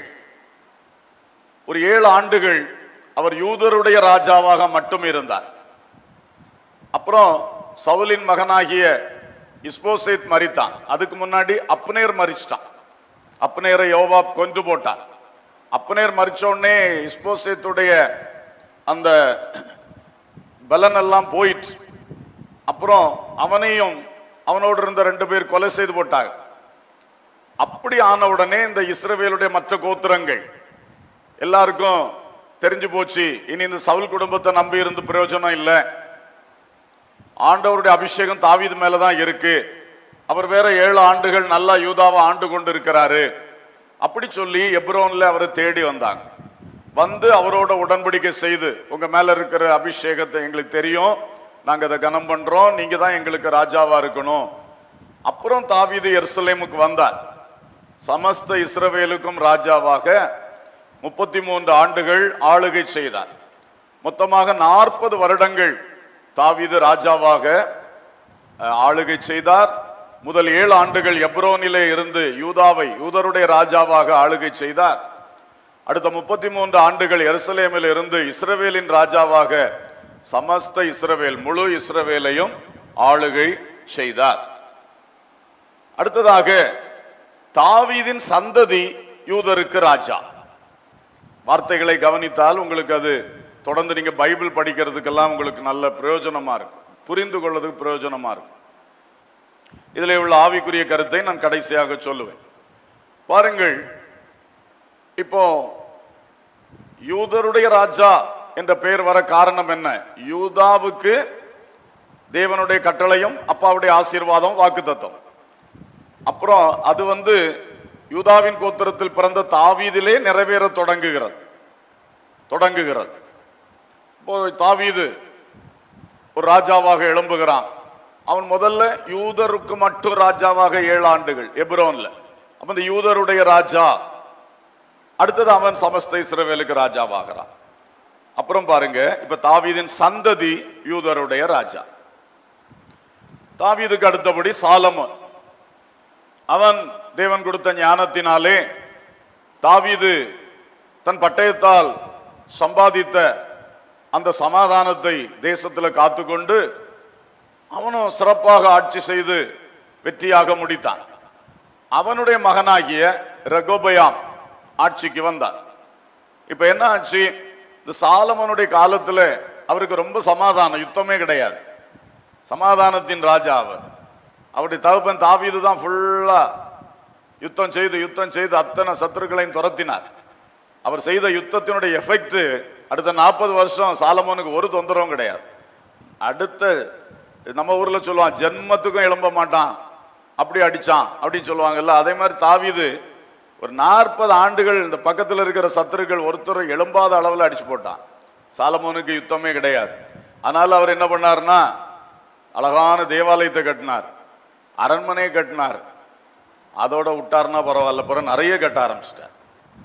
ஒரு ஏழு ஆண்டுகள் அவர் யூதருடைய ராஜாவாக மட்டும் இருந்தார் அப்புறம் சவுலின் மகனாகிய இஸ்போசேத் மரித்தான் அதுக்கு முன்னாடி அப்னேர் மரிச்சிட்டான் அப்னேரை யோவாப் கொன்று போட்டான் அப்னேர் மரிச்ச உடனே இஸ்போசேத்துடைய அந்த பலன் எல்லாம் போயிற்று அப்புறம் அவனையும் அவனோடு இருந்த ரெண்டு பேர் கொலை செய்து போட்டாங்க அப்படி ஆன உடனே இந்த இஸ்ரவேலுடைய மற்ற கோத்திரங்கள் எல்லாருக்கும் தெரிஞ்சு போச்சு இனி இந்த சவுல் குடும்பத்தை நம்பி இருந்து பிரயோஜனம் இல்லை ஆண்டவருடைய அபிஷேகம் தாவீது மேல தான் இருக்கு அவர் வேற ஏழு ஆண்டுகள் நல்லா யூதாவை ஆண்டு கொண்டு இருக்கிறாரு அப்படி சொல்லி எப்ரோன்ல அவரை தேடி வந்தாங்க வந்து அவரோட உடன்படிக்கை செய்து உங்க மேல இருக்கிற அபிஷேகத்தை எங்களுக்கு தெரியும் நாங்க அதை கனம் பண்றோம் நீங்க தான் எங்களுக்கு ராஜாவா இருக்கணும் அப்புறம் தாவீது எருசலேமுக்கு வந்தார் சமஸ்த இஸ்ரவேலுக்கும் ராஜாவாக முப்பத்தி மூன்று ஆண்டுகள் ஆளுகை செய்தார் மொத்தமாக நாற்பது வருடங்கள் தாவீது ராஜாவாக அஹ், ஆளுகை செய்தார் முதல் ஏழு ஆண்டுகள் எப்ரோனிலே இருந்து யூதாவை யூதருடைய ராஜாவாக ஆளுகை செய்தார் அடுத்த முப்பத்தி மூன்று ஆண்டுகள் எருசலேமில் இருந்து இஸ்ரவேலின் ராஜாவாக சமஸ்த இஸ்ரவேல் முழு இஸ்ரவேலையும் ஆளுகை செய்தார் அடுத்ததாக தாவீதின் சந்ததி யூதருக்கு ராஜா வார்த்தைகளை கவனித்தால் உங்களுக்கு அது தொடர்ந்து நீங்க பைபிள் படிக்கிறதுக்கெல்லாம் உங்களுக்கு நல்ல பிரயோஜனமா இருக்கும் புரிந்து கொள்வதற்கு பிரயோஜனமா இருக்கும் இதில் உள்ள ஆவிக்குரிய கருத்தை நான் கடைசியாக சொல்லுவேன் பாருங்கள் இப்போ யூதருடைய ராஜா என்ற பெயர் வர காரணம் என்ன யூதாவுக்கு தேவனுடைய கட்டளையும் அப்பாவுடைய ஆசீர்வாதம் வாக்குத்தத்தம் அப்புறம் அது வந்து யூதாவின் கோத்திரத்தில் பிறந்த தாவீதிலே நிறைவேற தொடங்குகிறது தொடங்குகிறது இப்போ தாவீது ஒரு ராஜாவாக எழும்புகிறான் அவன் முதல்ல யூதருக்கு மட்டும் ராஜாவாக ஏழு ஆண்டுகள் எப்ரோன்ல அப்ப இந்த யூதருடைய ராஜா அடுத்தது அவன் சமஸ்த இஸ்ரவேலுக்கு ராஜாவாகிறான் அப்புறம் பாருங்க இப்ப தாவீதின் சந்ததி யூதருடைய ராஜா தாவீதுக்கு அடுத்தபடி சாலமோன் அவன் தேவன் கொடுத்த ஞானத்தினாலே தாவீது தன் பட்டயத்தால் சம்பாதித்த அந்த சமாதானத்தை தேசத்துல காத்துக்கொண்டு அவனும் சிறப்பாக ஆட்சி செய்து வெற்றியாக முடித்தான் அவனுடைய மகனாகிய ரகோபயாம் ஆட்சிக்கு வந்தான் இப்ப என்ன ஆச்சு இந்த சாலமனுடைய காலத்துல அவருக்கு ரொம்ப சமாதானம் யுத்தமே கிடையாது சமாதானத்தின் ராஜா அவர் அவருடைய தகப்பன் தாவீது தான் ஃபுல்லா யுத்தம் செய்து யுத்தம் செய்து அத்தனை சத்துருக்களையும் துரத்தினார் அவர் செய்த யுத்தத்தினுடைய எஃபெக்ட் அடுத்த நாற்பது வருஷம் சாலமோனுக்கு ஒரு தொந்தரவும் கிடையாது அடுத்த நம்ம ஊர்ல சொல்லுவான் ஜென்மத்துக்கும் எழும்ப மாட்டான் அப்படி அடிச்சான் அப்படின்னு சொல்லுவாங்கல்ல அதே மாதிரி தாவீது ஒரு நாற்பது ஆண்டுகள் இந்த பக்கத்தில் இருக்கிற சத்துருக்கள் ஒருத்தர் எழும்பாத அளவில் அடிச்சு போட்டான் சாலமோனுக்கு யுத்தமே கிடையாது அதனால அவர் என்ன பண்ணாருன்னா அழகான தேவாலயத்தை கட்டினார் அரண்மனையை கட்டினார் அதோட விட்டாருன்னா பரவாயில்ல பிறகு நிறைய கட்ட ஆரம்பிச்சிட்டார்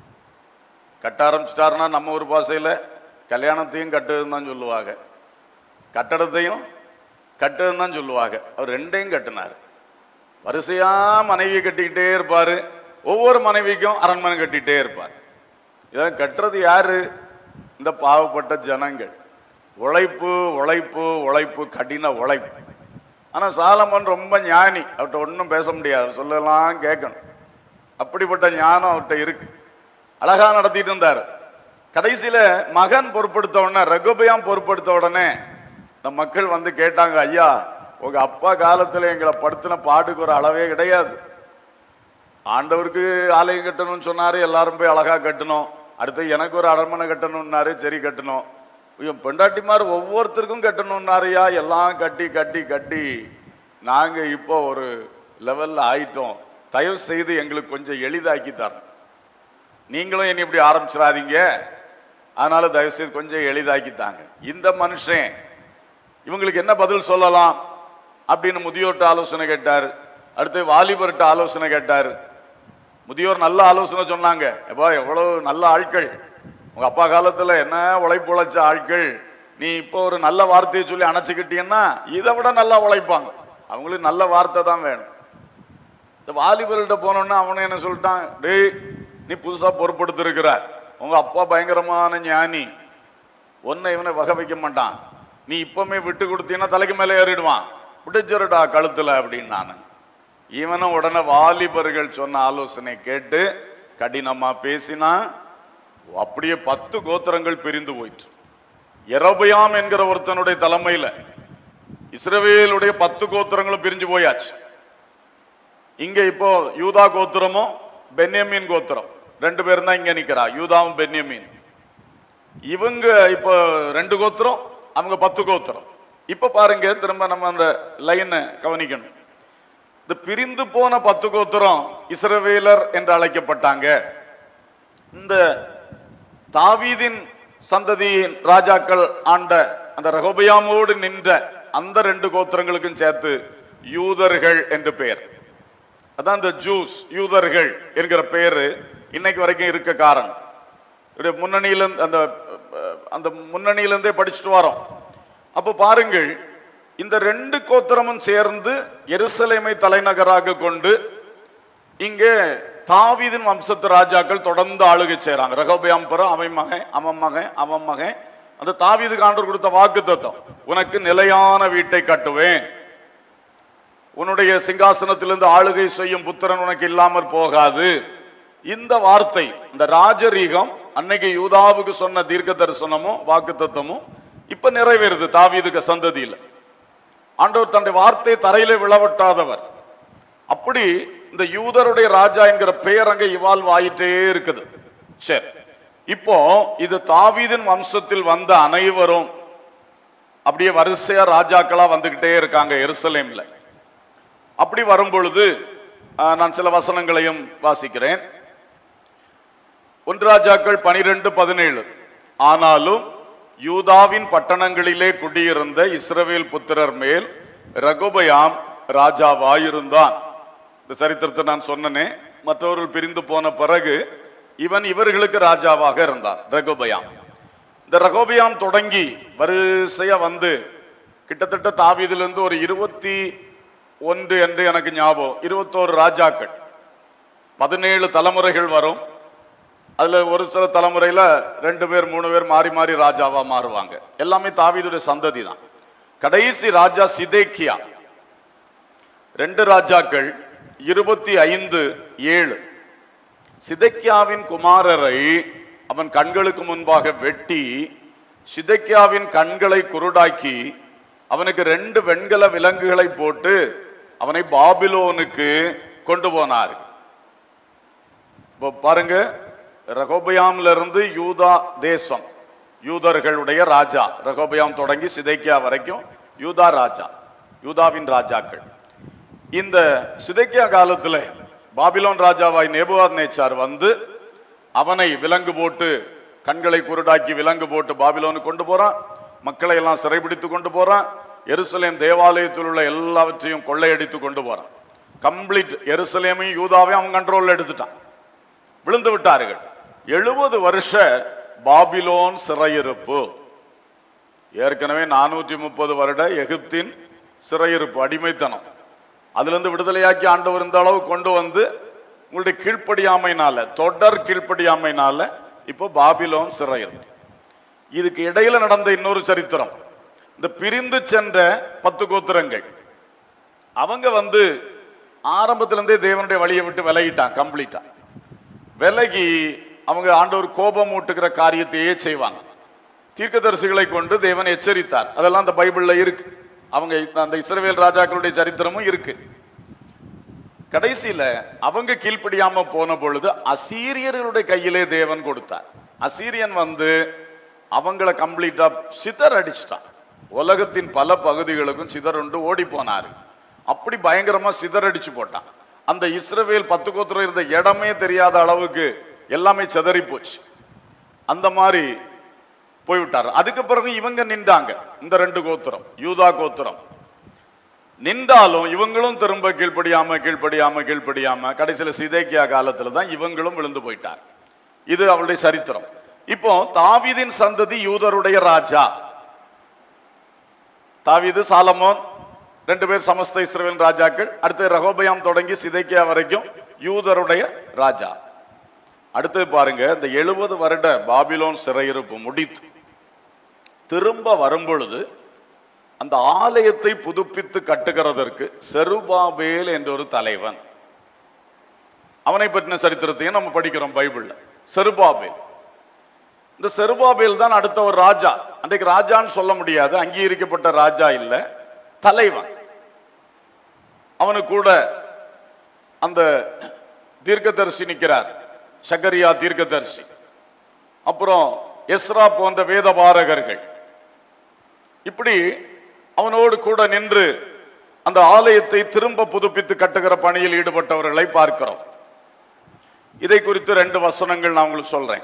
கட்ட ஆரம்பிச்சிட்டாருன்னா நம்ம ஊர் பாஷையில் கல்யாணத்தையும் கட்டுதுன்னு தான் சொல்லுவாங்க கட்டடத்தையும் கட்டுதுன்னு தான் சொல்லுவாங்க அவர் ரெண்டையும் கட்டினார் வரிசையா மனைவி கட்டிக்கிட்டே இருப்பாரு ஒவ்வொரு மனைவிக்கும் அரண்மனை கட்டிக்கிட்டே இருப்பார் இதான் கட்டுறது யாரு இந்த பாவப்பட்ட ஜனங்கள் உழைப்பு உழைப்பு உழைப்பு கடின உழைப்பு ஆனா சாலமன் ரொம்ப ஞானி அவர்கிட்ட ஒன்றும் பேச முடியாது சொல்லலாம் கேட்கணும் அப்படிப்பட்ட ஞானம் அவர்கிட்ட இருக்கு அழகா நடத்திட்டு இருந்தார் கடைசியில மகன் பொறுப்படுத்த உடனே ரகுபயாம் பொறுப்படுத்த உடனே இந்த மக்கள் வந்து கேட்டாங்க ஐயா உங்க அப்பா காலத்துல எங்களை படுத்தின பாட்டுக்கு ஒரு அளவே கிடையாது ஆண்டவருக்கு ஆலயம் கட்டணும்னு சொன்னாரு எல்லாரும் போய் அழகா கட்டணும் அடுத்து எனக்கு ஒரு அரண்மனை கட்டணும்னாரு சரி கட்டணும் இவன் பெண்டாட்டிமார் ஒவ்வொருத்தருக்கும் கட்டணும்னாருயா எல்லாம் கட்டி கட்டி கட்டி நாங்க இப்போ ஒரு லெவல்ல ஆயிட்டோம் தயவு செய்து எங்களுக்கு கொஞ்சம் எளிதாக்கி தரணும் நீங்களும் இனி இப்படி ஆரம்பிச்சிடாதீங்க அதனால தயவு செய்து கொஞ்சம் எளிதாக்கித்தாங்க இந்த மனுஷன் இவங்களுக்கு என்ன பதில் சொல்லலாம் அப்படின்னு முதியோர்கிட்ட ஆலோசனை கேட்டார் அடுத்து வாலிபர்கிட்ட ஆலோசனை கேட்டார் முதியோர் நல்ல ஆலோசனை சொன்னாங்க எப்பா எவ்வளவு நல்ல ஆட்கள் உங்க அப்பா காலத்துல என்ன உழைப்பு உழைச்ச ஆட்கள் நீ இப்போ ஒரு நல்ல வார்த்தையை சொல்லி அணைச்சிக்கிட்டீங்கன்னா இதை விட நல்லா உழைப்பாங்க அவங்களுக்கு நல்ல வார்த்தை தான் வேணும் இந்த வாலிபர்கிட்ட போனோன்னா அவனு என்ன சொல்லிட்டான் டேய் நீ புதுசா பொறுப்படுத்திருக்கிற உங்க அப்பா பயங்கரமான ஞானி ஒன்னை இவனை வகை வைக்க மாட்டான் நீ இப்பவுமே விட்டு கொடுத்தீங்கன்னா தலைக்கு மேலே ஏறிடுவான் பிடிச்சிருடா கழுத்துல அப்படின்னு நான் இவனும் உடனே வாலிபர்கள் சொன்ன ஆலோசனை கேட்டு கடினமா பேசினா அப்படியே பத்து கோத்திரங்கள் பிரிந்து போயிற்று எரபயாம் என்கிற ஒருத்தனுடைய தலைமையில இஸ்ரவேலுடைய பத்து கோத்திரங்களும் பிரிஞ்சு போயாச்சு இங்க இப்போ யூதா கோத்திரமும் பென்யமீன் கோத்திரம் ரெண்டு பேரும் தான் இங்க நிக்கிறா யூதாவும் பென்யமீன் இவங்க இப்போ ரெண்டு கோத்திரம் அவங்க பத்து கோத்திரம் இப்ப பாருங்க திரும்ப நம்ம அந்த லைனை கவனிக்கணும் இந்த பிரிந்து போன பத்து கோத்திரம் இஸ்ரவேலர் என்று அழைக்கப்பட்டாங்க இந்த தாவீதின் சந்ததியின் ராஜாக்கள் ஆண்ட அந்த ரகோபயாமோடு நின்ற அந்த ரெண்டு கோத்திரங்களுக்கும் சேர்த்து யூதர்கள் என்று பெயர் அதான் இந்த ஜூஸ் யூதர்கள் என்கிற பெயரு இன்னைக்கு வரைக்கும் இருக்க காரணம் இப்படி முன்னணியில இருந்து- அந்த அஹ், அந்த முன்னணியிலிருந்தே படிச்சுட்டு வரோம் அப்போ பாருங்கள் இந்த ரெண்டு கோத்திரமும் சேர்ந்து எருசலேமை தலைநகராக கொண்டு இங்கே தாவீதின் வம்சத்து ராஜாக்கள் தொடர்ந்து ஆளுகை செய்றாங்க ரகோபயாம் பிறம் அவன் மகன் அவன் மகன் அவன் மகன் அந்த தாவீதுக்கு ஆண்டவர் கொடுத்த வாக்கு தத்துவம் உனக்கு நிலையான வீட்டை கட்டுவேன் உன்னுடைய சிங்காசனத்திலிருந்து ஆளுகை செய்யும் புத்திரன் உனக்கு இல்லாமற் போகாது இந்த வார்த்தை இந்த ராஜரீகம் அன்னைக்கு யூதாவுக்கு சொன்ன தீர்க்க தரிசனமும் வாக்கு தத்துவமும் இப்ப நிறைவேறுது தாவீதுக்கு சந்ததியில ஆண்டவர் தன்னுடைய வார்த்தை தரையிலே விழவட்டாதவர் அப்படி இந்த யூதருடைய ராஜா என்கிற பெயர் அங்க இவால்வ் ஆயிட்டே இருக்குது சரி இப்போ இது தாவீதின் வம்சத்தில் வந்த அனைவரும் அப்படியே வரிசையா ராஜாக்களா வந்துகிட்டே இருக்காங்க எருசலேம்ல அப்படி வரும் பொழுது ஆஹ், நான் சில வசனங்களையும் வாசிக்கிறேன் ஒன்று ராஜாக்கள் பனிரெண்டு பதினேழு ஆனாலும் யூதாவின் பட்டணங்களிலே குடியிருந்த இஸ்ரவேல் புத்திரர் மேல் ரகுபயாம் ராஜாவாயிருந்தான் இந்த சரித்திரத்தை நான் சொன்னனே மற்றவர்கள் பிரிந்து போன பிறகு இவன் இவர்களுக்கு ராஜாவாக இருந்தான் ரகுபயாம் இந்த ரகோபியாம் தொடங்கி வரிசையா வந்து கிட்டத்தட்ட தாவீதிலிருந்து ஒரு இருபத்தி ஒன்று என்று எனக்கு ஞாபகம் இருபத்தோரு ராஜாக்கள் பதினேழு தலைமுறைகள் வரும் அதுல ஒரு சில தலைமுறையில ரெண்டு பேர் மூணு பேர் மாறி மாறி ராஜாவா மாறுவாங்க எல்லாமே தாவீதுடைய சந்ததி தான் கடைசி ராஜா சிதேக்கியா ரெண்டு ராஜாக்கள் இருபத்தி ஐந்து ஏழு சிதக்கியாவின் குமாரரை அவன் கண்களுக்கு முன்பாக வெட்டி சிதக்கியாவின் கண்களை குருடாக்கி அவனுக்கு ரெண்டு வெண்கல விலங்குகளை போட்டு அவனை பாபிலோனுக்கு கொண்டு போனார் இப்போ பாருங்க ரகோபயாம்ல இருந்து யூதா தேசம் யூதர்களுடைய ராஜா ரகோபயாம் தொடங்கி சிதைக்கியா வரைக்கும் யூதா ராஜா யூதாவின் ராஜாக்கள் இந்த சிதைக்கியா காலத்துல பாபிலோன் ராஜாவாய் நேபுவாத் நேச்சார் வந்து அவனை விலங்கு போட்டு கண்களை குருடாக்கி விலங்கு போட்டு பாபிலோனுக்கு கொண்டு போறான் மக்களை எல்லாம் சிறைபிடித்து கொண்டு போறான் எருசலேம் தேவாலயத்தில் உள்ள எல்லாவற்றையும் கொள்ளையடித்து கொண்டு போறான் கம்ப்ளீட் எருசலேமையும் யூதாவையும் அவன் கண்ட்ரோல்ல எடுத்துட்டான் விழுந்து விட்டார்கள் எழுபது வருஷ பாபிலோன் சிறையிருப்பு ஏற்கனவே நானூற்றி முப்பது வருட எகிப்தின் சிறையிருப்பு அடிமைத்தனம் அதிலிருந்து விடுதலையாக்கி ஆண்டவர் இந்த அளவு கொண்டு வந்து உங்களுடைய கீழ்ப்படியாமைனால தொடர் கீழ்ப்படியாமைனால இப்போ பாபிலோன் சிறையிருப்பு இதுக்கு இடையில நடந்த இன்னொரு சரித்திரம் இந்த பிரிந்து சென்ற பத்து கோத்திரங்கள் அவங்க வந்து ஆரம்பத்திலிருந்தே தேவனுடைய வழியை விட்டு விலகிட்டான் கம்ப்ளீட்டா விலகி அவங்க ஆண்டவர் கோபம் ஊட்டுகிற காரியத்தையே செய்வாங்க தீர்க்கதரிசிகளை கொண்டு தேவன் எச்சரித்தார் அதெல்லாம் அந்த பைபிள்ல இருக்கு அவங்க அந்த இஸ்ரவேல் ராஜாக்களுடைய சரித்திரமும் இருக்கு கடைசியில அவங்க கீழ்ப்படியாம போன பொழுது அசீரியர்களுடைய கையிலே தேவன் கொடுத்தார் அசீரியன் வந்து அவங்கள கம்ப்ளீட்டா சிதற அடிச்சிட்டான் உலகத்தின் பல பகுதிகளுக்கும் சிதறுண்டு ஓடி போனாரு அப்படி பயங்கரமா சிதறடிச்சு போட்டான் அந்த இஸ்ரவேல் பத்து கோத்திரம் இருந்த இடமே தெரியாத அளவுக்கு எல்லாமே சிதறி போச்சு அந்த மாதிரி போய்விட்டார் அதுக்கு பிறகு இவங்க நின்றாங்க இந்த ரெண்டு கோத்திரம் யூதா கோத்திரம் நின்றாலும் இவங்களும் திரும்ப கீழ்ப்படியாம கீழ்ப்படியாம கீழ்ப்படியாம கடைசியில சிதேக்கியா காலத்துல தான் இவங்களும் விழுந்து போயிட்டார் இது அவளுடைய சரித்திரம் இப்போ தாவீதின் சந்ததி யூதருடைய ராஜா தாவீது சாலமோன் ரெண்டு பேர் சமஸ்த இஸ்ரவேல் ராஜாக்கள் அடுத்து ரகோபயாம் தொடங்கி சிதைக்கியா வரைக்கும் யூதருடைய ராஜா அடுத்து பாருங்க இந்த எழுபது வருட பாபிலோன் சிறையிருப்பு முடித்து திரும்ப வரும்பொழுது அந்த ஆலயத்தை புதுப்பித்து கட்டுகிறதற்கு செருபாபேல் என்ற ஒரு தலைவன் அவனை பற்றின சரித்திரத்தையும் நம்ம படிக்கிறோம் பைபிள்ல செருபாபேல் இந்த செருபாபேல் தான் அடுத்த ஒரு ராஜா அன்றைக்கு ராஜான்னு சொல்ல முடியாது அங்கீகரிக்கப்பட்ட ராஜா இல்ல தலைவன் அவனுக்கு கூட அந்த தீர்க்கதரிசி நிற்கிறார் சகரியா தீர்க்கதரிசி அப்புறம் எஸ்ரா போன்ற வேதபாரகர்கள் இப்படி அவனோடு கூட நின்று அந்த ஆலயத்தை திரும்ப புதுப்பித்து கட்டுகிற பணியில் ஈடுபட்டவர்களை பார்க்கிறோம் இதை குறித்து ரெண்டு வசனங்கள் நான் உங்களுக்கு சொல்றேன்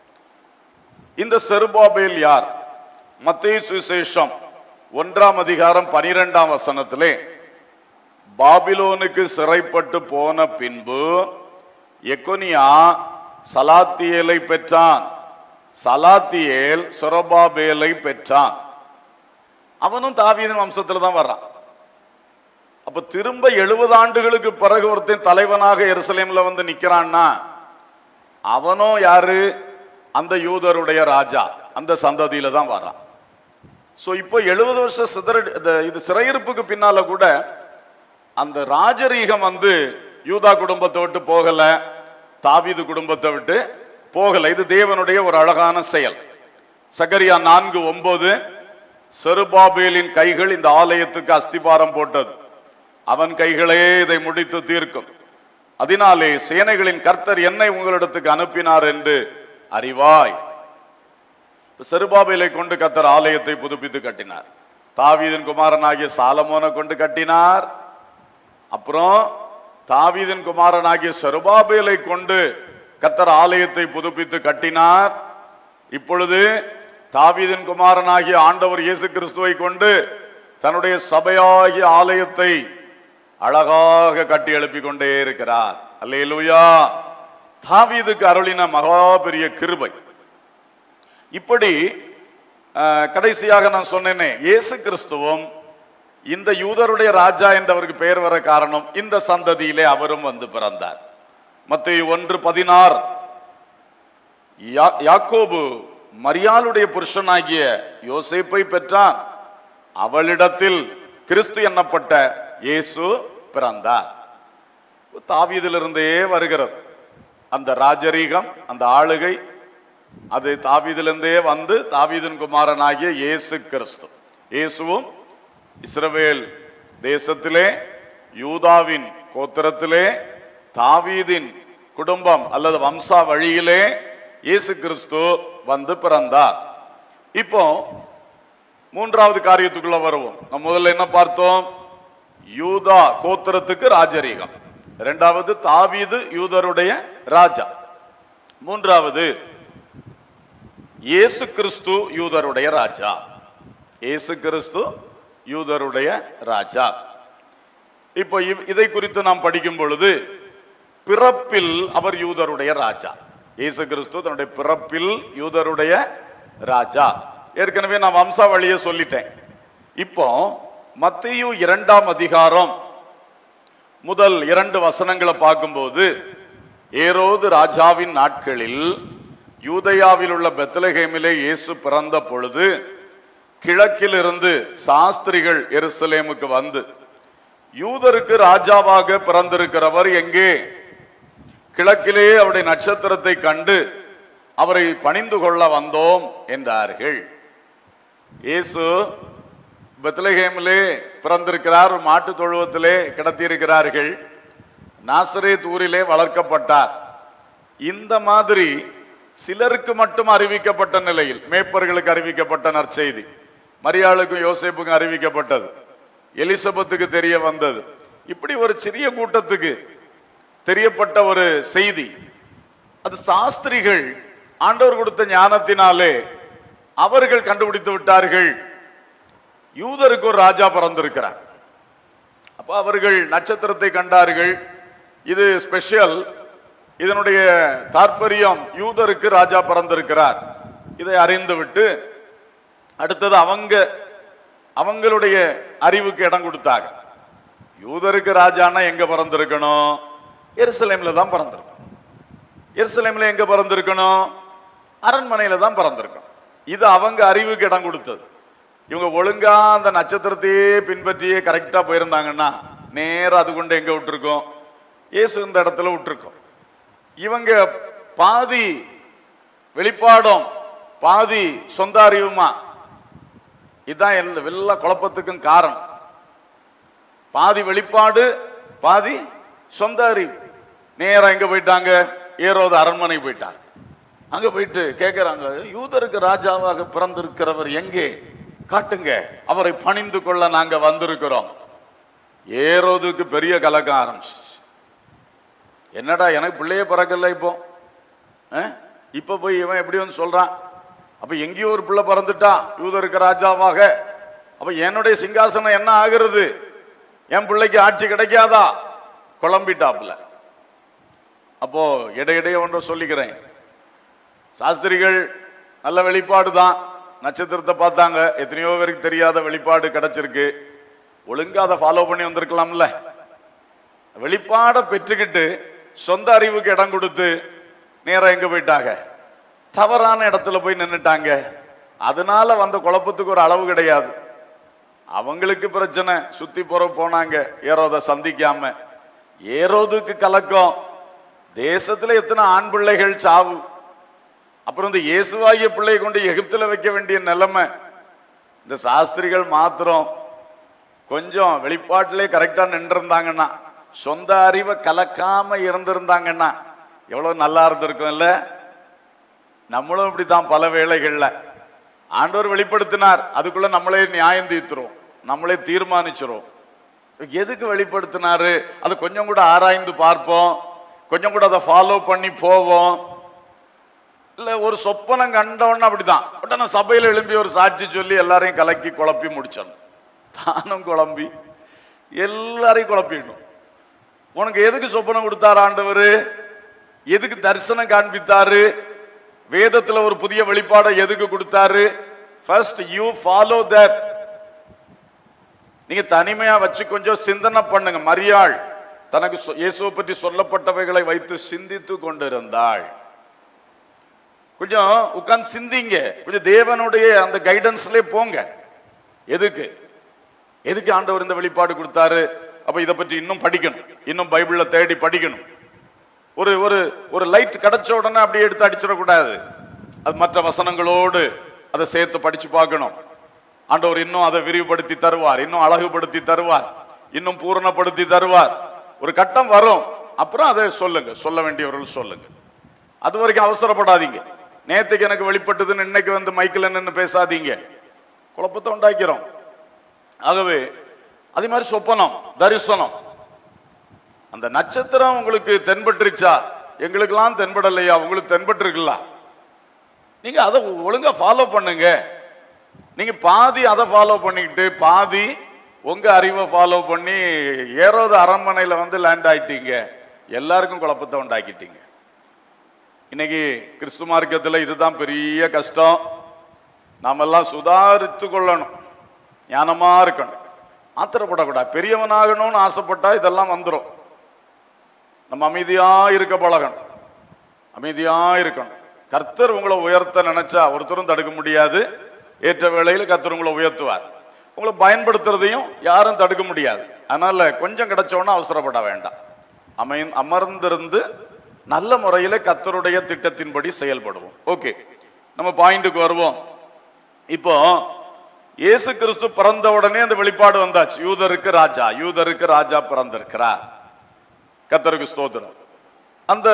இந்த செருபாபேல் யார் மத்திய சுவிசேஷம் ஒன்றாம் அதிகாரம் பனிரெண்டாம் வசனத்திலே பாபிலோனுக்கு சிறைப்பட்டு போன பின்பு எக்கோனியா சலாத்தியேலை பெற்றான் சலாத்தியேல் சொரபாபேலை பெற்றான் அவனும் தாவீதின் வம்சத்துல தான் வர்றான் அப்ப திரும்ப எழுபது ஆண்டுகளுக்கு பிறகு ஒருத்தன் தலைவனாக எருசலேம்ல வந்து நிக்கிறான்னா அவனும் யாரு அந்த யூதருடைய ராஜா அந்த சந்ததியில தான் வர்றான் சோ இப்போ எழுபது வருஷம் சிதற இந்த- இது சிறையிருப்புக்கு பின்னால கூட அந்த ராஜரீகம் வந்து யூதா குடும்பத்தை விட்டு போகல தாவீது குடும்பத்தை விட்டு போகல இது தேவனுடைய ஒரு அழகான செயல் சகரியா நான்கு ஒன்பது செருபாபேலின் கைகள் இந்த ஆலயத்துக்கு அஸ்திபாரம் போட்டது அவன் கைகளே இதை முடித்து தீர்க்கும் அதனாலே சேனைகளின் கர்த்தர் என்னை உங்களிடத்துக்கு அனுப்பினார் என்று அறிவாய் இப்ப செருபாபேலை கொண்டு கர்த்தர் ஆலயத்தை புதுப்பித்து கட்டினார் தாவீதின் குமாரனாகிய சாலமோனை கொண்டு கட்டினார் அப்புறம் தாவீதின் குமாரனாகிய செருபாபேலை கொண்டு கர்த்தர் ஆலயத்தை புதுப்பித்து கட்டினார் இப்பொழுது தாவீதின் குமாரனாகிய ஆண்டவர் இயேசு கிறிஸ்துவை கொண்டு தன்னுடைய சபையாகிய ஆலயத்தை அழகாக கட்டி எழுப்பிக் கொண்டே இருக்கிறார் அல்லேலூயா தாவீதுக்கு அருளின மகா பெரிய கிருபை இப்படி அஹ், கடைசியாக நான் சொன்னேனே இயேசு கிறிஸ்துவும் இந்த யூதருடைய ராஜா என்று அவருக்கு பெயர் வர காரணம் இந்த சந்ததியிலே அவரும் வந்து பிறந்தார் மத்திய ஒன்று பதினாறு யா- யாக்கோபு மரியாளுடைய புருஷனாகிய யோசேப்பை பெற்றான் அவளிடத்தில் கிறிஸ்து எண்ணப்பட்ட இயேசு பிறந்தார் தாவீதிலிருந்தே வருகிறது அந்த ராஜரீகம் அந்த ஆளுகை அது தாவீதிலிருந்தே வந்து தாவீதின் குமாரனாகிய இயேசு கிறிஸ்து இயேசுவும் இஸ்ரவேல் தேசத்திலே யூதாவின் கோத்திரத்திலே தாவீதின் குடும்பம் அல்லது வம்சா வழியிலே இயேசு கிறிஸ்து வந்து பிறந்தார் இப்போ மூன்றாவது காரியத்துக்குள்ள வருவோம் நம்ம முதல்ல என்ன பார்த்தோம் யூதா கோத்திரத்துக்கு ராஜரீகம் இரண்டாவது தாவீது யூதருடைய ராஜா மூன்றாவது இயேசு கிறிஸ்து யூதருடைய ராஜா இயேசு கிறிஸ்து யூதருடைய ராஜா இப்போ இவ்- இதை குறித்து நாம் படிக்கும் பொழுது பிறப்பில் அவர் யூதருடைய ராஜா இயேசு கிறிஸ்து தன்னுடைய பிறப்பில் யூதருடைய ராஜா ஏற்கனவே நான் வம்சாவளியை சொல்லிட்டேன் இப்போ மத்தேயு இரண்டாம் அதிகாரம் முதல் இரண்டு வசனங்களை பார்க்கும்போது ஏரோது ராஜாவின் நாட்களில் யூதயாவில் உள்ள பெத்லகேமிலே இயேசு பிறந்த பொழுது கிழக்கிலிருந்து சாஸ்திரிகள் எருசலேமுக்கு வந்து யூதருக்கு ராஜாவாக பிறந்திருக்கிறவர் எங்கே கிழக்கிலே அவருடைய நட்சத்திரத்தை கண்டு அவரை பணிந்து கொள்ள வந்தோம் என்றார்கள் இயேசு பெத்லகேமிலே பிறந்திருக்கிறார் ஒரு மாட்டுத் தொழுவத்திலே கிடத்தியிருக்கிறார்கள் நாசரேத் ஊரிலே வளர்க்கப்பட்டார் இந்த மாதிரி சிலருக்கு மட்டும் அறிவிக்கப்பட்ட நிலையில் மேய்ப்பர்களுக்கு அறிவிக்கப்பட்ட நற்செய்தி மரியாளுக்கும் யோசேப்புக்கும் அறிவிக்கப்பட்டது எலிசபெத்துக்கு தெரிய வந்தது இப்படி ஒரு சிறிய கூட்டத்துக்கு தெரியப்பட்ட ஒரு செய்தி அது சாஸ்திரிகள் ஆண்டவர் கொடுத்த ஞானத்தினாலே அவர்கள் கண்டுபிடித்து விட்டார்கள் யூதருக்கு ஒரு ராஜா பிறந்திருக்கிறார் அப்ப அவர்கள் நட்சத்திரத்தை கண்டார்கள் இது ஸ்பெஷல் இதனுடைய தாற்பயம் யூதருக்கு ராஜா பிறந்திருக்கிறார் இதை அறிந்து விட்டு அடுத்தது அவங்க அவங்களுடைய அறிவுக்கு இடம் கொடுத்தாங்க யூதருக்கு ராஜான்னா எங்க பிறந்திருக்கணும் எருசலேம்ல தான் பிறந்திருக்கணும் எருசலேம்ல எங்க பிறந்திருக்கணும் அரண்மனையில தான் பிறந்திருக்கணும் இது அவங்க அறிவுக்கு இடம் கொடுத்தது இவங்க ஒழுங்கா அந்த நட்சத்திரத்தையே பின்பற்றியே கரெக்டா போயிருந்தாங்கன்னா நேரா அது கொண்டு எங்க விட்டுருக்கோம் இயேசு இந்த இடத்துல விட்டுருக்கோம் இவங்க பாதி வெளிப்பாடும் பாதி சொந்த அறிவுமா இதுதான் எல்லா எல்லா குழப்பத்துக்கும் காரணம் பாதி வெளிப்பாடு பாதி சொந்த அறிவு நேரா எங்க போயிட்டாங்க ஏரோது அரண்மனை போயிட்டாங்க அங்க போயிட்டு கேட்கிறாங்க யூதருக்கு ராஜாவாக பிறந்திருக்கிறவர் எங்கே காட்டுங்க அவரை பணிந்து கொள்ள நாங்க வந்திருக்கிறோம் ஏரோதுக்கு பெரிய கலக்கம் ஆரம்பிச்சு என்னடா எனக்கு பிள்ளையே பிறக்கல இப்போ அஹ்? இப்ப போய் இவன் எப்படி வந்து சொல்றான் அப்ப எங்கேயோ ஒரு பிள்ளை பிறந்துட்டா யூதருக்கு ராஜாவாக அப்ப என்னுடைய சிங்காசனம் என்ன ஆகுறது என் பிள்ளைக்கு ஆட்சி கிடைக்காதா குழம்பிட்டாப்புல அப்போ இடையிடையே ஒன்றை சொல்லிக்கிறேன் சாஸ்திரிகள் நல்ல வெளிப்பாடு தான் நட்சத்திரத்தை பார்த்தாங்க எத்தனையோ பேருக்கு தெரியாத வெளிப்பாடு கிடைச்சிருக்கு ஒழுங்கா அதை ஃபாலோ பண்ணி வந்திருக்கலாம்ல வெளிப்பாடை பெற்றுக்கிட்டு சொந்த அறிவுக்கு இடம் கொடுத்து நேரா எங்க போயிட்டாங்க தவறான இடத்துல போய் நின்னுட்டாங்க அதனால வந்த குழப்பத்துக்கு ஒரு அளவு கிடையாது அவங்களுக்கு பிரச்சனை சுத்தி புற போனாங்க ஏரோத சந்திக்காம ஏரோதுக்கு கலக்கம் தேசத்துல எத்தனை ஆண் பிள்ளைகள் சாவு அப்புறம் இந்த இயேசுவாகிய பிள்ளையை கொண்டு எகிப்துல வைக்க வேண்டிய நிலைமை இந்த சாஸ்திரிகள் மாத்திரம் கொஞ்சம் வெளிப்பாட்டிலே கரெக்டா நின்றுருந்தாங்கன்னா சொந்த அறிவை கலக்காம இருந்திருந்தாங்கன்னா எவ்வளவு நல்லா இருந்திருக்கும் இல்ல நம்மளும் இப்படித்தான் பல வேளைகள்ல ஆண்டவர் வெளிப்படுத்தினார் அதுக்குள்ள நம்மளே நியாயம் தீர்த்துறோம் நம்மளே தீர்மானிச்சிரும் எதுக்கு வெளிப்படுத்தினாரு அதை கொஞ்சம் கூட ஆராய்ந்து பார்ப்போம் கொஞ்சம் கூட அதை ஃபாலோ பண்ணி போவோம் இல்ல ஒரு சொப்பனம் கண்டவொன்னு அப்படிதான் உடனே சபையில எழும்பி ஒரு சாட்சி சொல்லி எல்லாரையும் கலக்கி குழப்பி முடிச்சான் தானும் குழம்பி எல்லாரையும் குழப்பிடணும் உனக்கு எதுக்கு சொப்பனம் கொடுத்தாரு ஆண்டவர் எதுக்கு தரிசனம் காண்பித்தாரு வேதத்துல ஒரு புதிய வெளிப்பாடை எதுக்கு கொடுத்தாரு ஃபர்ஸ்ட் யூ ஃபாலோ தட் நீங்க தனிமையா வச்சு கொஞ்சம் சிந்தனை பண்ணுங்க மரியாள் தனக்கு சொ- இயேசுவை பற்றி சொல்லப்பட்டவைகளை வைத்து சிந்தித்து கொண்டிருந்தாள் கொஞ்சம் உட்கார்ந்து சிந்திங்க கொஞ்சம் தேவனுடைய அந்த கைடன்ஸ்லயே போங்க எதுக்கு எதுக்கு ஆண்டவர் இந்த வெளிப்பாடு கொடுத்தாரு அப்ப இதை பற்றி இன்னும் படிக்கணும் இன்னும் பைபிள்ல தேடி படிக்கணும் ஒரு ஒரு ஒரு லைட் கிடைச்ச உடனே அப்படியே எடுத்து அடிச்சிடக்கூடாது அது மற்ற வசனங்களோடு அதை சேர்த்து படிச்சு பார்க்கணும் ஆண்டவர் இன்னும் அதை விரிவுபடுத்தி தருவார் இன்னும் அழகுபடுத்தி தருவார் இன்னும் பூரணப்படுத்தி தருவார் ஒரு கட்டம் வரும் அப்புறம் அதை சொல்லுங்க சொல்ல வேண்டியவர்கள் சொல்லுங்க அது வரைக்கும் அவசரப்படாதீங்க நேத்துக்கு எனக்கு வெளிப்பட்டதுன்னு இன்னைக்கு வந்து மைக்கில் நின்று பேசாதீங்க குழப்பத்தை உண்டாக்கிறோம் ஆகவே அதே மாதிரி சொப்பனம் தரிசனம் அந்த நட்சத்திரம் உங்களுக்கு தென்பட்டுருச்சா எங்களுக்கெல்லாம் தென்படலையா உங்களுக்கு தென்பட்டிருக்குல்ல நீங்க அதை ஒழுங்கா ஃபாலோ பண்ணுங்க நீங்க பாதி அதை ஃபாலோ பண்ணிக்கிட்டு பாதி உங்க அறிவை ஃபாலோ பண்ணி ஏறோது அரண்மனையில வந்து லேண்ட் ஆயிட்டீங்க எல்லாருக்கும் குழப்பத்தை உண்டாக்கிட்டீங்க இன்னைக்கு கிறிஸ்து மார்க்கத்தில் இதுதான் பெரிய கஷ்டம் நாமெல்லாம் சுதாரித்து கொள்ளணும் ஞானமா இருக்கணும் ஆத்திரப்படக்கூடாது பெரியவனாகணும்னு ஆசைப்பட்டா இதெல்லாம் வந்துடும் நம்ம அமைதியா இருக்க பழகணும் அமைதியா இருக்கணும் கர்த்தர் உங்களை உயர்த்த நினைச்சா ஒருத்தரும் தடுக்க முடியாது ஏற்ற வேளையில் கர்த்தர் உங்களை உயர்த்துவார் உங்களை பயன்படுத்துறதையும் யாரும் தடுக்க முடியாது அதனால கொஞ்சம் கிடைச்சோன்னா அவசரப்பட வேண்டாம் அமை அமர்ந்திருந்து நல்ல முறையில் கர்த்தருடைய திட்டத்தின்படி செயல்படுவோம் ஓகே நம்ம பாயிண்ட்டுக்கு வருவோம் இப்போ இயேசு கிறிஸ்து பிறந்த உடனே அந்த வெளிப்பாடு வந்தாச்சு யூதருக்கு ராஜா யூதருக்கு ராஜா பிறந்திருக்கிறார் கத்தருக்கு ஸ்தோத்திரம் அந்த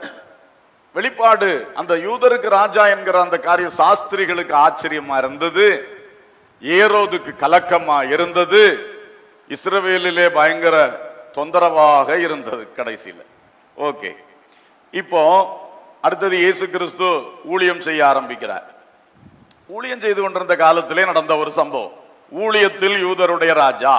வெளிப்பாடு அந்த யூதருக்கு ராஜா என்கிற அந்த காரிய சாஸ்திரிகளுக்கு ஆச்சரியமா இருந்தது ஏரோதுக்கு கலக்கமா இருந்தது இஸ்ரவேலிலே பயங்கர தொந்தரவாக இருந்தது கடைசியில் ஓகே இப்போ அடுத்தது இயேசு கிறிஸ்து ஊழியம் செய்ய ஆரம்பிக்கிறார் ஊழியம் செய்து கொண்டிருந்த காலத்திலே நடந்த ஒரு சம்பவம் ஊழியத்தில் யூதருடைய ராஜா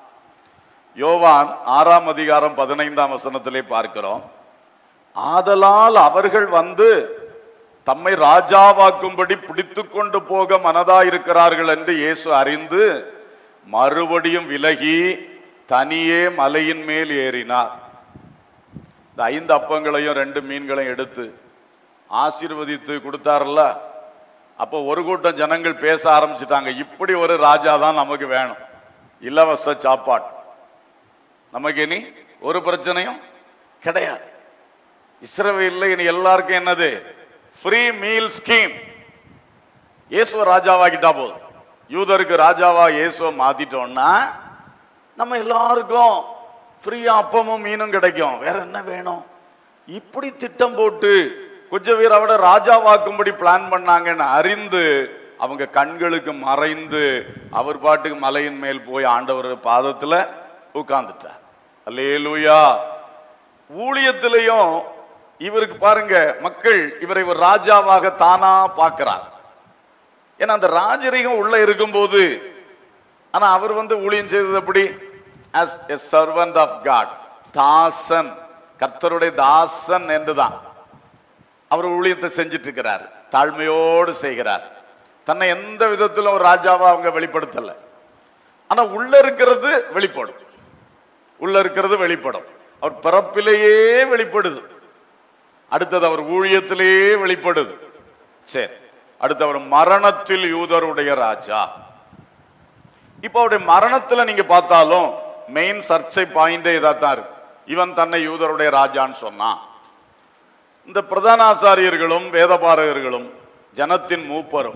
யோவான் ஆறாம் அதிகாரம் பதினைந்தாம் வசனத்திலே பார்க்கிறோம் ஆதலால் அவர்கள் வந்து தம்மை ராஜாவாக்கும்படி பிடித்து கொண்டு போக மனதாயிருக்கிறார்கள் என்று இயேசு அறிந்து மறுபடியும் விலகி தனியே மலையின் மேல் ஏறினார் இந்த ஐந்து அப்பங்களையும் ரெண்டு மீன்களையும் எடுத்து ஆசீர்வதித்து கொடுத்தாருல்ல அப்போ ஒரு கூட்டம் ஜனங்கள் பேச ஆரம்பிச்சிட்டாங்க இப்படி ஒரு ராஜா தான் நமக்கு வேணும் இலவச சாப்பாடு நமக்கு இனி ஒரு பிரச்சனையும் கிடையாது இஸ்ரவேல்ல இனி எல்லாருக்கும் என்னது ஃப்ரீ மீல் ஸ்கீம் இயேசுவ ராஜாவாக்கிட்டா போதும் யூதருக்கு ராஜாவா இயேசுவை மாத்திட்டோம்னா நம்ம எல்லாருக்கும் ஃப்ரீயா அப்பமும் மீனும் கிடைக்கும் வேற என்ன வேணும் இப்படி திட்டம் போட்டு கொஞ்ச பேர் அவட ராஜாவாக்கும்படி பிளான் பண்ணாங்கன்னு அறிந்து அவங்க கண்களுக்கு மறைந்து அவர் பாட்டுக்கு மலையின் மேல் போய் ஆண்டவர் பாதத்துல உட்கார்ந்துட்டார் அல்லேலூயா ஊழியத்திலையும் இவருக்கு பாருங்க மக்கள் இவரை ஒரு ராஜாவாக தானா பார்க்கிறார் ஏன்னா அந்த ராஜரீகம் உள்ள இருக்கும்போது ஆனா அவர் வந்து ஊழியம் செய்தது எப்படி as a servant of god தாசன் கர்த்தருடைய தாசன் என்றுதான் அவர் ஊழியத்தை செஞ்சிட்டு இருக்கிறார் தாழ்மையோடு செய்கிறார் தன்னை எந்த விதத்திலும் ஒரு ராஜாவா அவங்க வெளிப்படுத்தல ஆனா உள்ள இருக்கிறது வெளிப்படும் உள்ள இருக்கிறது வெளிப்படும் அவர் பிறப்பிலேயே வெளிப்படுது அடுத்தது அவர் ஊழியத்திலேயே வெளிப்படுது சரி அடுத்து அவர் மரணத்தில் யூதருடைய ராஜா இப்போ அவருடைய மரணத்துல நீங்க பார்த்தாலும் மெயின் சர்ச்சை பாயிண்டே இதாத்தான் இருக்கு இவன் தன்னை யூதருடைய ராஜான்னு சொன்னான் இந்த பிரதான ஆசாரியர்களும் வேதபாரகர்களும் ஜனத்தின் மூப்பரும்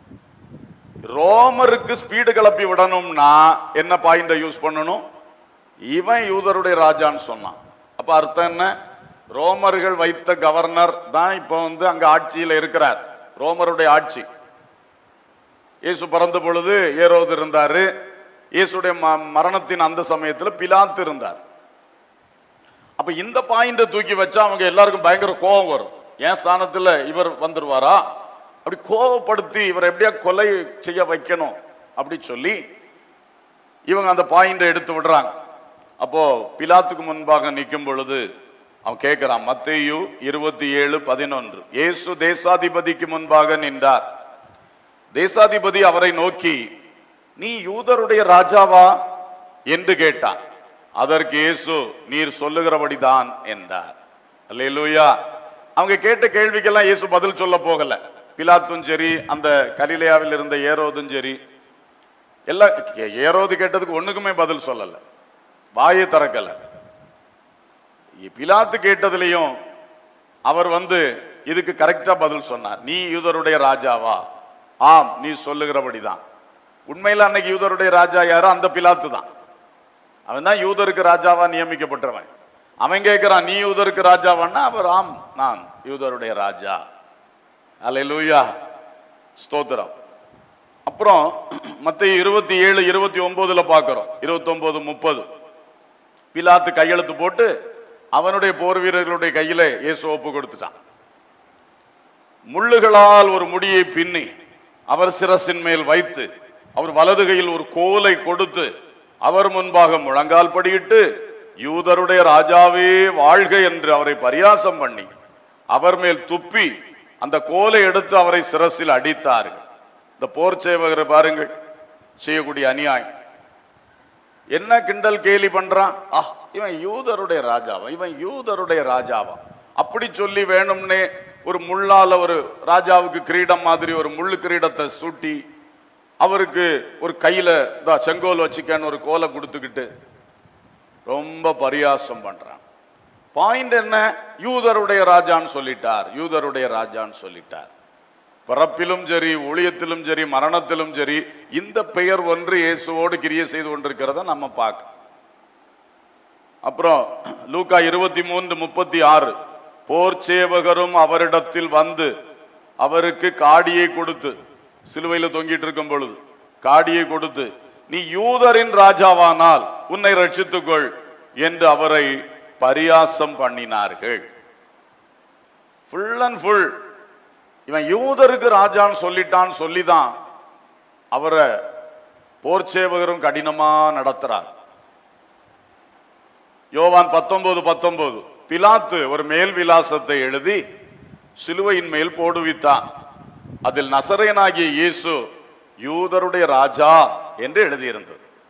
ரோமருக்கு ஸ்பீடு கிளப்பி விடணும்னா என்ன பாயிண்ட யூஸ் பண்ணணும் இவன் யூதருடைய ராஜான்னு சொன்னான் அப்ப அர்த்தம் என்ன ரோமர்கள் வைத்த கவர்னர் தான் இப்போ வந்து அங்க ஆட்சியில் இருக்கிறார் ரோமருடைய ஆட்சி இயேசு பிறந்த பொழுது ஏரோது இருந்தாரு இயேசுடைய ம- மரணத்தின் அந்த சமயத்துல பிலாத்து இருந்தார் அப்ப இந்த பாயிண்ட தூக்கி வச்சா அவங்க எல்லாருக்கும் பயங்கர கோபம் வரும் என் ஸ்தானத்துல இவர் வந்துருவாரா அப்படி கோபப்படுத்தி இவரை எப்படியா கொலை செய்ய வைக்கணும் அப்படி சொல்லி இவங்க அந்த பாயிண்டை எடுத்து விடுறாங்க அப்போ பிலாத்துக்கு முன்பாக நிற்கும் பொழுது அவன் கேட்கிறான் மத்தேயு இருபத்தி ஏழு பதினொன்று இயேசு தேசாதிபதிக்கு முன்பாக நின்றார் தேசாதிபதி அவரை நோக்கி நீ யூதருடைய ராஜாவா என்று கேட்டான் அதற்கு இயேசு நீர் சொல்லுகிறபடிதான் என்றார் அல்லேலூயா அவங்க கேட்ட கேள்விக்கெல்லாம் இயேசு பதில் சொல்ல போகல பிலாத்தும் சரி அந்த கலிலேயாவில் இருந்த ஏரோதும் சரி எல்லா ஏரோது கேட்டதுக்கு ஒண்ணுக்குமே பதில் சொல்லல வாயை திறக்கல பிலாத்து கேட்டதுலயும் அவர் வந்து இதுக்கு கரெக்டா பதில் சொன்னார் நீ யூதருடைய ராஜாவா ஆம் நீ சொல்லுகிறபடிதான் உண்மையில அன்னைக்கு யூதருடைய ராஜா யாரோ அந்த பிலாத்து தான் அவன் தான் யூதருக்கு ராஜாவா நியமிக்கப்பட்டவன் அவன் கேட்கிறான் நீ யூதருக்கு ராஜாவான்னா அவர் ஆம் நான் யூதருடைய ராஜா அல்லேலூயா ஸ்தோத்திரம் அப்புறம் மத்திய இருபத்தி ஏழு இருபத்தி ஒன்பதுல பார்க்கிறோம் இருபத்தி ஒன்பது முப்பது பிலாத்து கையெழுத்து போட்டு அவனுடைய போர் வீரர்களுடைய கையில இயேசு ஒப்பு கொடுத்துட்டான் முள்ளுகளால் ஒரு முடியை பின்னி அவர் சிரசின் மேல் வைத்து அவர் வலது கையில் ஒரு கோலை கொடுத்து அவர் முன்பாக முழங்கால் படியிட்டு யூதருடைய ராஜாவே வாழ்க என்று அவரை பரியாசம் பண்ணி அவர் மேல் துப்பி அந்த கோலை எடுத்து அவரை சிரசில் அடித்தார்கள் இந்த போர் சேவகரை பாருங்கள் செய்யக்கூடிய அநியாயம் என்ன கிண்டல் கேலி பண்றான் ஆ இவன் யூதருடைய ராஜாவா இவன் யூதருடைய ராஜாவா அப்படி சொல்லி வேணும்னே ஒரு முள்ளால ஒரு ராஜாவுக்கு கிரீடம் மாதிரி ஒரு முள்ளு கிரீடத்தை சூட்டி அவருக்கு ஒரு கையில இதா செங்கோல் வச்சுக்கன்னு ஒரு கோலை கொடுத்துக்கிட்டு ரொம்ப பரியாசம் பண்றான் பாயிண்ட் என்ன யூதருடைய ராஜான்னு சொல்லிட்டார் யூதருடைய ராஜான்னு சொல்லிட்டார் பிறப்பிலும் சரி ஊழியத்திலும் சரி மரணத்திலும் சரி இந்த பெயர் ஒன்று இயேசுவோடு கிரியை செய்து கொண்டிருக்கிறத நம்ம பார்க்க அப்புறம் லூக்கா இருபத்தி மூன்று முப்பத்தி ஆறு போர் சேவகரும் அவரிடத்தில் வந்து அவருக்கு காடியை கொடுத்து சிலுவையில தொங்கிட்டு இருக்கும் பொழுது காடியை கொடுத்து நீ யூதரின் ராஜாவானால் உன்னை ரட்சித்துக்கொள் என்று அவரை பரியாசம் பண்ணினார்கள் ஃபுல் அண்ட் ஃபுல் இவன் யூதருக்கு ராஜான்னு சொல்லிட்டான்னு சொல்லிதான் அவரை போர் சேவகரும் கடினமா நடத்துறார் யோவான் பத்தொன்பது பத்தொன்பது பிலாத்து ஒரு மேல் விலாசத்தை எழுதி சிலுவையின் மேல் போடுவித்தான் அதில் நசரேனாகிய இயேசு யூதருடைய ராஜா என்று எழுதியிருந்தது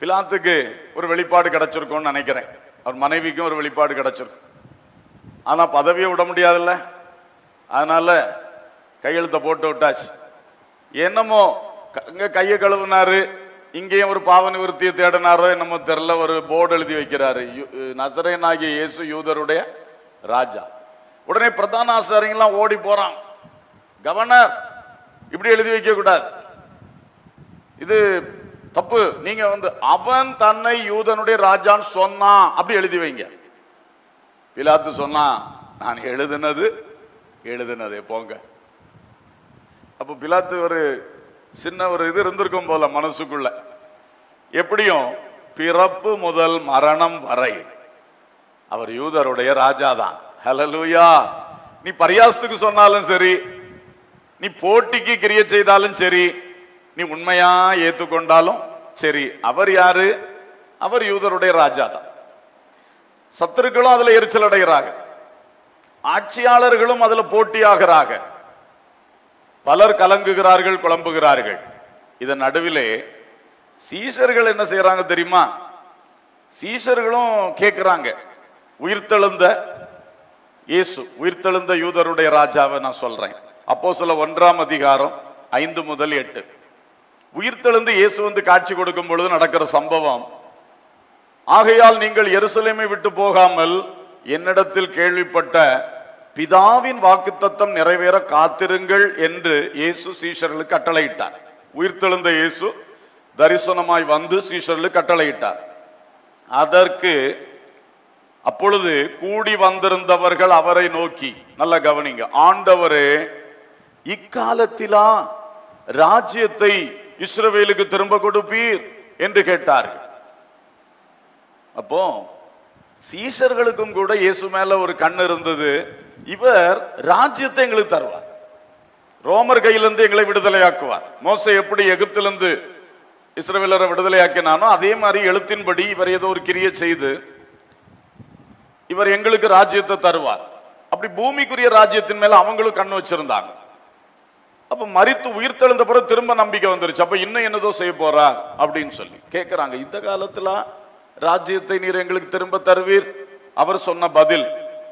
பிலாத்துக்கு ஒரு வெளிப்பாடு கிடைச்சிருக்கும்னு நினைக்கிறேன் அவர் மனைவிக்கும் ஒரு வெளிப்பாடு கிடைச்சிருக்கும் ஆனா பதவியை விட முடியாதுல்ல அதனால கையெழுத்தை போட்டு விட்டாச்சு என்னமோ க- இங்க கையை கழுவுனாரு இங்கேயும் ஒரு பாவ நிவர்த்தியை தேடினாரோ என்னமோ தெரியல ஒரு போர்டு எழுதி வைக்கிறாரு யு- நசரேனாகிய இயேசு யூதருடைய ராஜா உடனே பிரதான ஆசாரியங்களாம் ஓடி போறான் கவர்னர் இப்படி எழுதி வைக்க கூடாது இது தப்பு நீங்க வந்து அவன் தன்னை யூதனுடைய ராஜான்னு சொன்னான் அப்படி எழுதி வைங்க பிலாத்து சொன்னான் நான் எழுதுனது எழுதுனதே போங்க அப்போ பிலாத்து ஒரு சின்ன ஒரு இது இருந்திருக்கும் போல மனசுக்குள்ள எப்படியும் பிறப்பு முதல் மரணம் வரை அவர் யூதருடைய ராஜா தான் ஹலலூயா நீ பரியாசத்துக்கு சொன்னாலும் சரி நீ போட்டிக்கு கிரிய செய்தாலும் சரி நீ உண்மையா ஏத்துக்கொண்டாலும் சரி அவர் யாரு அவர் யூதருடைய ராஜா தான் சத்துருக்களும் அதுல எரிச்சல் அடைகிறாங்க ஆட்சியாளர்களும் அதுல போட்டியாகிறாங்க பலர் கலங்குகிறார்கள் குழம்புகிறார்கள் இதன் நடுவிலே சீஷர்கள் என்ன செய்யறாங்க தெரியுமா சீஷர்களும் கேட்கிறாங்க உயிர்த்தெழுந்த இயேசு உயிர்த்தெழுந்த யூதருடைய ராஜாவை நான் சொல்றேன் அப்போ சில ஒன்றாம் அதிகாரம் ஐந்து முதல் எட்டு உயிர்த்தெழுந்து இயேசு வந்து காட்சி கொடுக்கும் பொழுது நடக்கிற சம்பவம் ஆகையால் நீங்கள் எருசலேமை விட்டு போகாமல் என்னிடத்தில் கேள்விப்பட்ட பிதாவின் வாக்குத்தத்தம் நிறைவேற காத்திருங்கள் என்று இயேசு சீஷர்களுக்கு கட்டளையிட்டார் உயிர்த்தெழுந்த இயேசு தரிசனமாய் வந்து சீஷர்களுக்கு கட்டளையிட்டார் அதற்கு அப்பொழுது கூடி வந்திருந்தவர்கள் அவரை நோக்கி நல்ல கவனிங்க ஆண்டவரே இக்காலத்திலா ராஜ்யத்தை இஸ்ரவேலுக்கு திரும்ப கொடுப்பீர் என்று கேட்டார்கள் அப்போ சீஷர்களுக்கும் கூட இயேசு மேல ஒரு கண் இருந்தது இவர் ராஜ்யத்தை எங்களுக்கு தருவார் ரோமர் கையிலிருந்து எங்களை விடுதலையாக்குவார் மோசே எப்படி எகிப்திலிருந்து இஸ்ரவேலரை விடுதலையாக்கினானோ அதே மாதிரி எழுத்தின்படி இவர் ஏதோ ஒரு கிரியை செய்து இவர் எங்களுக்கு ராஜ்யத்தை தருவார் அப்படி பூமிக்குரிய ராஜ்யத்தின் மேல அவங்களும் கண்ணு வச்சிருந்தாங்க அப்ப மரித்து உயிர்த்தெழுந்த பிறகு திரும்ப நம்பிக்கை வந்துருச்சு அப்ப இன்னும் என்னதோ செய்ய போறார் அப்படின்னு சொல்லி கேட்கிறாங்க இந்த காலத்துல ராஜ்யத்தை நீர் எங்களுக்கு திரும்ப தருவீர் அவர் சொன்ன பதில்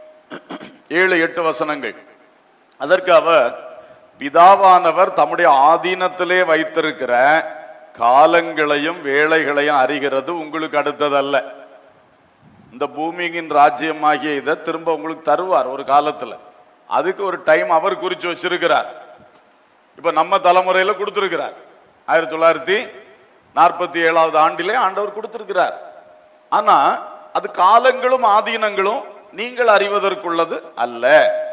ஏழு எட்டு வசனங்கள் அதற்கு அவர் பிதாவானவர் தம்முடைய ஆதீனத்திலே வைத்திருக்கிற காலங்களையும் வேளைகளையும் அறிகிறது உங்களுக்கு அடுத்ததல்ல இந்த பூமியின் ராஜ்யமாகிய இதை திரும்ப உங்களுக்கு தருவார் ஒரு காலத்துல அதுக்கு ஒரு டைம் அவர் குறிச்சு வச்சிருக்கிறார் இப்ப நம்ம தலைமுறையில கொடுத்திருக்கிறார் ஆயிரத்தி தொள்ளாயிரத்தி நாற்பத்தி ஏழாவது ஆண்டிலே ஆண்டவர் கொடுத்திருக்கிறார் ஆனா அது காலங்களும் ஆதீனங்களும் நீங்கள் அறிவதற்குள்ளது அல்ல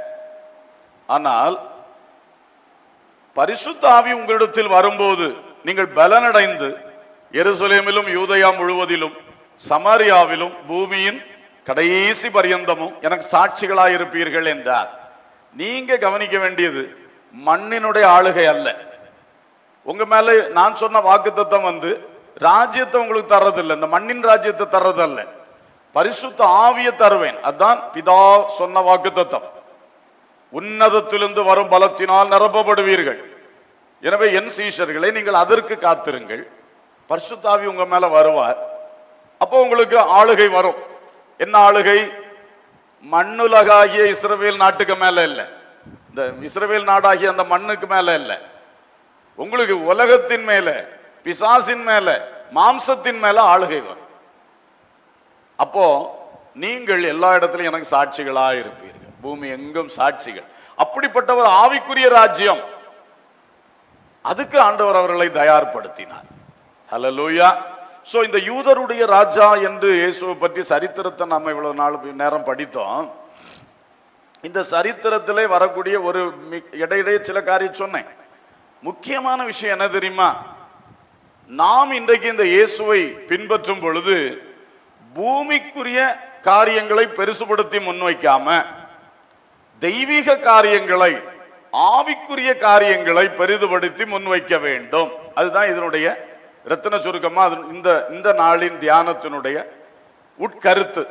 ஆனால் பரிசுத்த ஆவி உங்களிடத்தில் வரும்போது நீங்கள் பலனடைந்து எருசலேமிலும் யூதயா முழுவதிலும் சமாரியாவிலும் பூமியின் கடைசி பரியந்தமும் எனக்கு சாட்சிகளாய் இருப்பீர்கள் என்றார் நீங்க கவனிக்க வேண்டியது மண்ணினுடைய ஆளுகை அல்ல உங்க மேல நான் சொன்ன வாக்குத்தத்தம் வந்து ராஜ்யத்தை உங்களுக்கு தர்றதில்லை இந்த மண்ணின் ராஜ்யத்தை தர்றதல்ல பரிசுத்த ஆவியை தருவேன் அதான் பிதா சொன்ன வாக்குத்தத்தம் உன்னதத்திலிருந்து வரும் பலத்தினால் நிரப்பப்படுவீர்கள் எனவே என் சீஷர்களே நீங்கள் அதற்கு காத்திருங்கள் பரிசுத்தாவி உங்க மேல வருவார் அப்போ உங்களுக்கு ஆளுகை வரும் என்ன ஆளுகை மண்ணுலகாகிய இஸ்ரவேல் நாட்டுக்கு மேல இல்ல இந்த இஸ்ரவேல் நாடாகிய அந்த மண்ணுக்கு மேல இல்ல உங்களுக்கு உலகத்தின் மேல பிசாசின் மேல மாம்சத்தின் மேல ஆளுகை வரும் அப்போ நீங்கள் எல்லா இடத்துலயும் எனக்கு சாட்சிகளா இருப்பீர்கள் பூமி எங்கும் சாட்சிகள் அப்படிப்பட்ட ஒரு ஆவிக்குரிய ராஜ்யம் அதுக்கு ஆண்டவர் அவர்களை தயார்படுத்தினார் ஹalleluya சோ இந்த யூதருடைய ராஜா என்று இயேசுவை பற்றி சரித்திரத்தை நாம இவ்வளவு நாள் நேரம் படித்தோம் இந்த சரித்திரத்திலே வரக்கூடிய ஒரு மி- இடையிடையே சில காரியம் சொன்னேன் முக்கியமான விஷயம் என்ன தெரியுமா நாம் இன்றைக்கு இந்த இயேசுவை பின்பற்றும் பொழுது பூமிக்குரிய காரியங்களை பெருசுபடுத்தி முன்வைக்காம தெய்வீக காரியங்களை ஆவிக்குரிய காரியங்களை பெரிதுபடுத்தி முன்வைக்க வேண்டும் அதுதான் இதனுடைய ரத்தின சுருக்கமா அது இந்த இந்த நாளின் தியானத்தினுடைய உட்கருத்து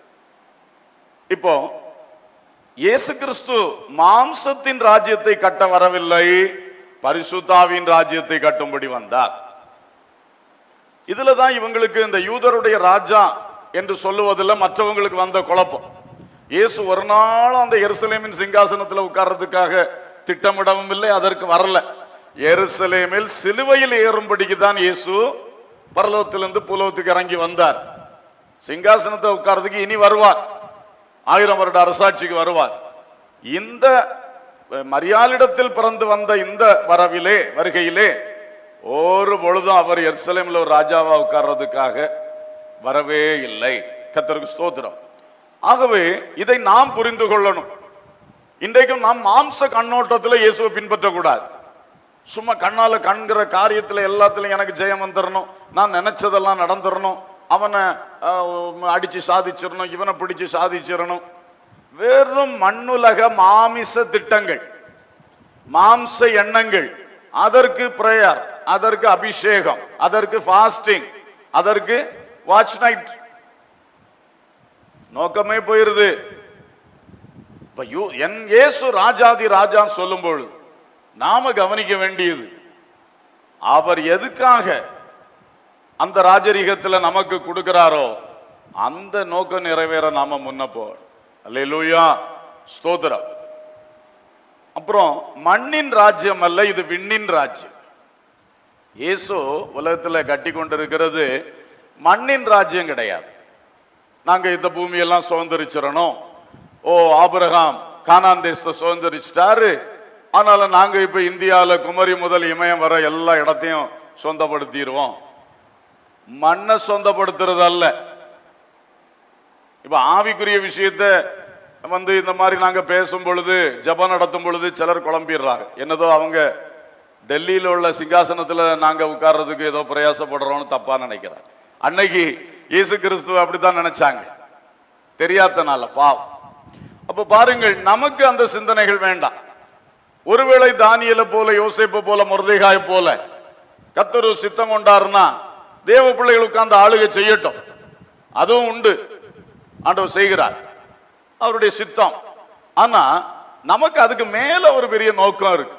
இப்போ இயேசு கிறிஸ்து மாம்சத்தின் ராஜ்யத்தை கட்ட வரவில்லை பரிசுத்தாவின் ராஜ்யத்தை கட்டும்படி வந்தார் இதுல தான் இவங்களுக்கு இந்த யூதருடைய ராஜா என்று சொல்லுவதில் மற்றவங்களுக்கு வந்த குழப்பம் இயேசு ஒரு நாளும் அந்த எருசலேமின் சிங்காசனத்தில் உட்கார்றதுக்காக திட்டமிடவும் இல்லை அதற்கு வரல எருசலேமில் சிலுவையில் ஏறும்படிக்கு தான் இயேசு பரலோகத்திலிருந்து புலோகத்துக்கு இறங்கி வந்தார் சிங்காசனத்தை உட்கார்றதுக்கு இனி வருவார் ஆயிரம் வருட அரசாட்சிக்கு வருவார் இந்த அஹ், மரியாளிடத்தில் பிறந்து வந்த இந்த வரவிலே வருகையிலே ஒரு பொழுதும் அவர் எருசலேமில் ஒரு ராஜாவா உட்கார்றதுக்காக வரவே இல்லை கத்தருக்கு ஸ்தோத்திரம் ஆகவே இதை நாம் புரிந்து கொள்ளணும் இன்றைக்கும் நாம் மாம்ச கண்ணோட்டத்தில் இயேசுவை பின்பற்றக்கூடாது சும்மா கண்ணால கண்கிற காரியத்துல எல்லாத்துலயும் எனக்கு ஜெயம் வந்துடணும் நான் நினைச்சதெல்லாம் நடந்துடணும் அவனை அஹ், அடிச்சு சாதிச்சிடணும் இவனை பிடிச்சு சாதிச்சிடணும் வெறும் மண்ணுலக மாமிச திட்டங்கள் மாம்ச எண்ணங்கள் அதற்கு பிரேயர் அதற்கு அபிஷேகம் அதற்கு ஃபாஸ்டிங் அதற்கு வாட்ச் நைட் நோக்கமே போயிருது இப்ப யூ என் இயேசு ராஜாதி ராஜான்னு சொல்லும் பொழுது நாம கவனிக்க வேண்டியது அவர் எதுக்காக அந்த ராஜரீகத்துல நமக்கு கொடுக்கிறாரோ அந்த நோக்கம் நிறைவேற நாம முன்ன போ அல்லேலூயா ஸ்தோத்திரம் அப்புறம் மண்ணின் ராஜ்யம் அல்ல இது விண்ணின் ராஜ்யம் இயேசு உலகத்துல கட்டி கொண்டிருக்கிறது மண்ணின் ராஜ்யம் கிடையாது நாங்க இந்த பூமியெல்லாம் சுதந்திரிச்சிடணும் ஓ ஆபிரகாம் கானான் தேசத்தை சுதந்திரிச்சிட்டாரு ஆனால நாங்க இப்ப இந்தியால குமரி முதல் இமயம் வர எல்லா இடத்தையும் சொந்தப்படுத்திடுவோம் மண்ணை சொந்தப்படுத்துறது அல்ல இப்ப ஆவிக்குரிய விஷயத்த வந்து இந்த மாதிரி நாங்க பேசும் பொழுது ஜபம் நடத்தும் பொழுது சிலர் குழம்பிடுறாங்க என்னதோ அவங்க டெல்லியில உள்ள சிங்காசனத்துல நாங்க உட்கார்றதுக்கு ஏதோ பிரயாசப்படுறோம்னு தப்பா நினைக்கிறாங்க அன்னைக்கு இயேசு கிறிஸ்துவ அப்படித்தான் நினைச்சாங்க தெரியாதனால பாவம் அப்ப பாருங்கள் நமக்கு அந்த சிந்தனைகள் வேண்டாம் ஒருவேளை தானியல போல யோசேப்பு போல முருதைகாய போல கத்தரு சித்தம் கொண்டாருன்னா தேவ பிள்ளைகள் உட்கார்ந்து ஆளுகை செய்யட்டும் அதுவும் உண்டு ஆண்டவர் செய்கிறார் அவருடைய சித்தம் ஆனா நமக்கு அதுக்கு மேல ஒரு பெரிய நோக்கம் இருக்கு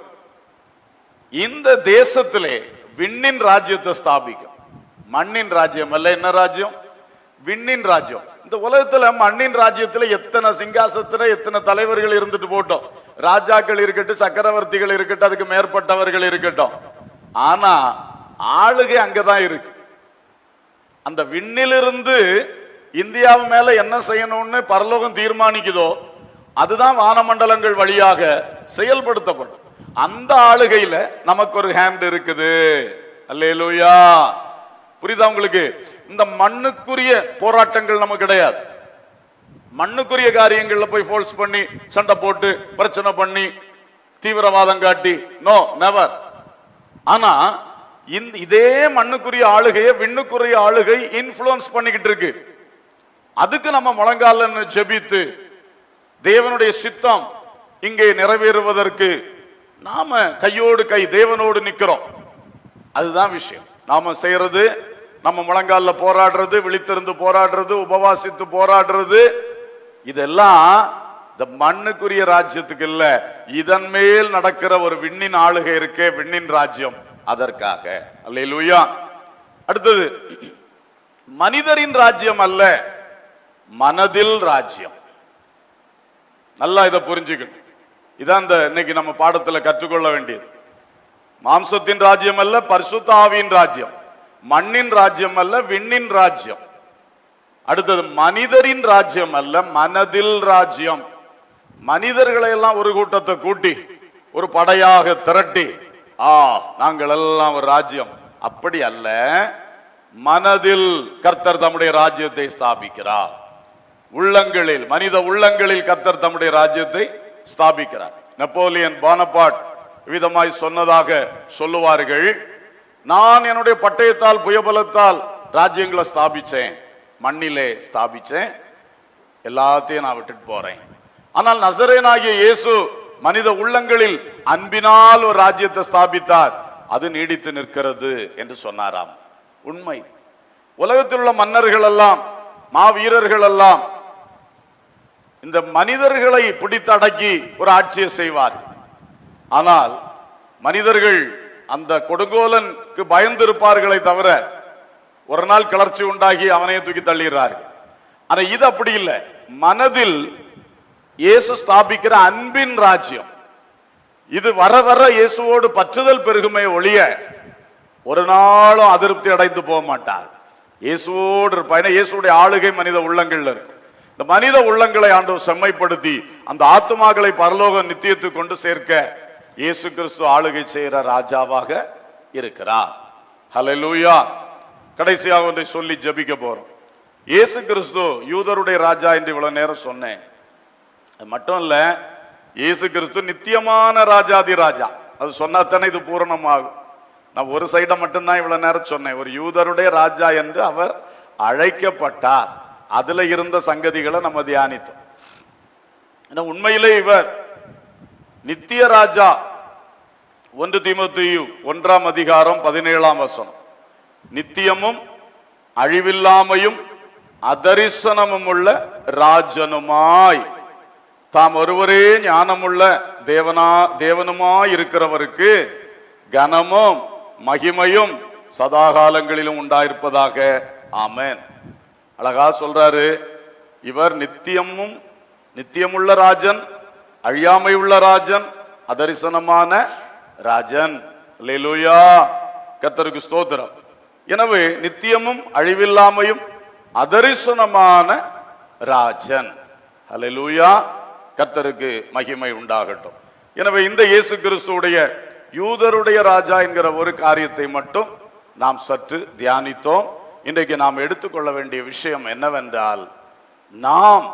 இந்த தேசத்திலே விண்ணின் ராஜ்யத்தை ஸ்தாபிக்கும் மண்ணின் ராஜ்யம் அல்ல என்ன ராஜ்யம் விண்ணின் ராஜ்யம் இந்த உலகத்துல மண்ணின் ராஜ்யத்துல எத்தனை சிங்காசத்துல எத்தனை தலைவர்கள் இருந்துட்டு போட்டோம் ராஜாக்கள் இருக்கட்டும் சக்கரவர்த்திகள் இருக்கட்டும் அதுக்கு மேற்பட்டவர்கள் இருக்கட்டும் ஆனா ஆளுகை அங்கதான் இருக்கு அந்த விண்ணிலிருந்து இந்தியாவு மேல என்ன செய்யணும்னு பரலோகம் தீர்மானிக்குதோ அதுதான் வானமண்டலங்கள் வழியாக செயல்படுத்தப்படும் அந்த ஆளுகையில நமக்கு ஒரு ஹேண்ட் இருக்குது அல்லேலூயா புரியுதா உங்களுக்கு இந்த மண்ணுக்குரிய போராட்டங்கள் நமக்கு கிடையாது மண்ணுக்குரிய காரியங்கள்ல போய் ஃபோர்ஸ் பண்ணி சண்டை போட்டு பிரச்சனை பண்ணி தீவிரவாதம் காட்டி நோ நெவர் ஆனா இந்த இதே மண்ணுக்குரிய ஆளுகையை விண்ணுக்குரிய ஆளுகை இன்ஃப்ளூயன்ஸ் பண்ணிக்கிட்டு இருக்கு அதுக்கு நம்ம முழங்கால ஜெபித்து தேவனுடைய சித்தம் இங்கே நிறைவேறுவதற்கு நாம கையோடு கை தேவனோடு நிக்கிறோம் அதுதான் விஷயம் நாம செய்யறது நம்ம முழங்கால போராடுறது விழித்திருந்து போராடுறது உபவாசித்து போராடுறது இதெல்லாம் இந்த மண்ணுக்குரிய ராஜ்யத்துக்கு இல்ல இதன் மேல் நடக்கிற ஒரு விண்ணின் ஆளுகை இருக்கே விண்ணின் ராஜ்யம் அதற்காக அல்லேலூயா அடுத்தது மனிதரின் ராஜ்யம் அல்ல மனதில் ராஜ்யம் நல்லா இதை புரிஞ்சுக்கணும் இதான் இந்த இன்னைக்கு நம்ம பாடத்துல கற்றுக்கொள்ள வேண்டியது மாம்சத்தின் ராஜ்யம் அல்ல பரிசுத்த ஆவியின் ராஜ்யம் மண்ணின் ராஜ்யம் அல்ல விண்ணின் ராஜ்யம் அடுத்தது மனிதரின் ராஜ்யம் அல்ல மனதில் ராஜ்யம் மனிதர்களை எல்லாம் ஒரு கூட்டத்தை கூட்டி ஒரு படையாக திரட்டி ஆ நாங்கள் எல்லாம் ஒரு ராஜ்யம் அப்படி அல்ல மனதில் கர்த்தர் தம்முடைய ராஜ்யத்தை ஸ்தாபிக்கிறார் உள்ளங்களில் மனித உள்ளங்களில் கர்த்தர் தம்முடைய ராஜ்யத்தை ஸ்தாபிக்கிறார் நெப்போலியன் பானபாட் விதமாய் சொன்னதாக சொல்லுவார்கள் நான் என்னுடைய பட்டயத்தால் புயபலத்தால் ராஜ்யங்களை ஸ்தாபிச்சேன் மண்ணிலே ஸ்தாபிச்சேன் எல்லாத்தையும் நான் விட்டுட்டு போறேன் ஆனால் நசரேனாகிய இயேசு மனித உள்ளங்களில் அன்பினால் ஒரு ராஜ்யத்தை ஸ்தாபித்தார் அது நீடித்து நிற்கிறது என்று சொன்னாராம் உண்மை உலகத்தில் உள்ள மன்னர்கள் எல்லாம் மாவீரர்கள் எல்லாம் இந்த மனிதர்களை பிடித்தடக்கி ஒரு ஆட்சியை செய்வார் ஆனால் மனிதர்கள் அந்த கொடுங்கோலனுக்கு பயந்திருப்பார்களே தவிர ஒரு நாள் கிளர்ச்சி உண்டாகி அவனையே தூக்கி தள்ளிடுறார்கள் ஆனா இது அப்படி இல்லை மனதில் இயேசு ஸ்தாபிக்கிற அன்பின் ராஜ்யம் இது வர வர இயேசுவோடு பற்றுதல் பெருகுமே ஒழிய ஒரு நாளும் அதிருப்தி அடைந்து போக மாட்டார் இயேசுவோடு இருப்பார் ஏன்னா இயேசுடைய ஆளுகை மனித உள்ளங்கள்ல இருக்கும் இந்த மனித உள்ளங்களை ஆண்டவர் செம்மைப்படுத்தி அந்த ஆத்துமாக்களை பரலோக நித்தியத்துக்கு கொண்டு சேர்க்க இயேசு கிறிஸ்து ஆளுகை செய்கிற ராஜாவாக இருக்கிறார் ஹalleluya கடைசியாக ஒன்றை சொல்லி ஜெபிக்க போறோம் இயேசு கிறிஸ்து யூதருடைய ராஜா என்று இவ்வளவு நேரம் சொன்னேன் அது மட்டும் இல்ல இயேசு கிறிஸ்து நித்தியமான ராஜாதி ராஜா அது சொன்னா தானே இது பூரணமாகும் நான் ஒரு சைடை மட்டும்தான் இவ்வளவு நேரம் சொன்னேன் ஒரு யூதருடைய ராஜா என்று அவர் அழைக்கப்பட்டார் அதுல இருந்த சங்கதிகளை நம்ம தியானித்தோம் ஏன்னா உண்மையிலே இவர் நித்திய ராஜா ஒன்று தீமோத்தேயு ஒன்றாம் அதிகாரம் பதினேழாம் வசனம் நித்தியமும் அழிவில்லாமையும் அதரிசனமும் உள்ள ராஜனுமாய் தாம் ஒருவரே ஞானமுள்ள தேவனா தேவனுமாய் இருக்கிறவருக்கு கனமும் மகிமையும் சதாகாலங்களிலும் உண்டாயிருப்பதாக ஆமென் அழகா சொல்றாரு இவர் நித்தியமும் நித்தியமுள்ள ராஜன் அழியாமை உள்ள ராஜன் அதரிசனமான ராஜன் அல்லேலூயா கர்த்தருக்கு ஸ்தோத்திரம் எனவே நித்தியமும் அழிவில்லாமையும் அதரிசனமான ராஜன் அல்லேலூயா கர்த்தருக்கு மகிமை உண்டாகட்டும் எனவே இந்த இயேசு கிறிஸ்துவுடைய யூதருடைய ராஜா என்கிற ஒரு காரியத்தை மட்டும் நாம் சற்று தியானித்தோம் இன்றைக்கு நாம் எடுத்துக்கொள்ள வேண்டிய விஷயம் என்னவென்றால் நாம்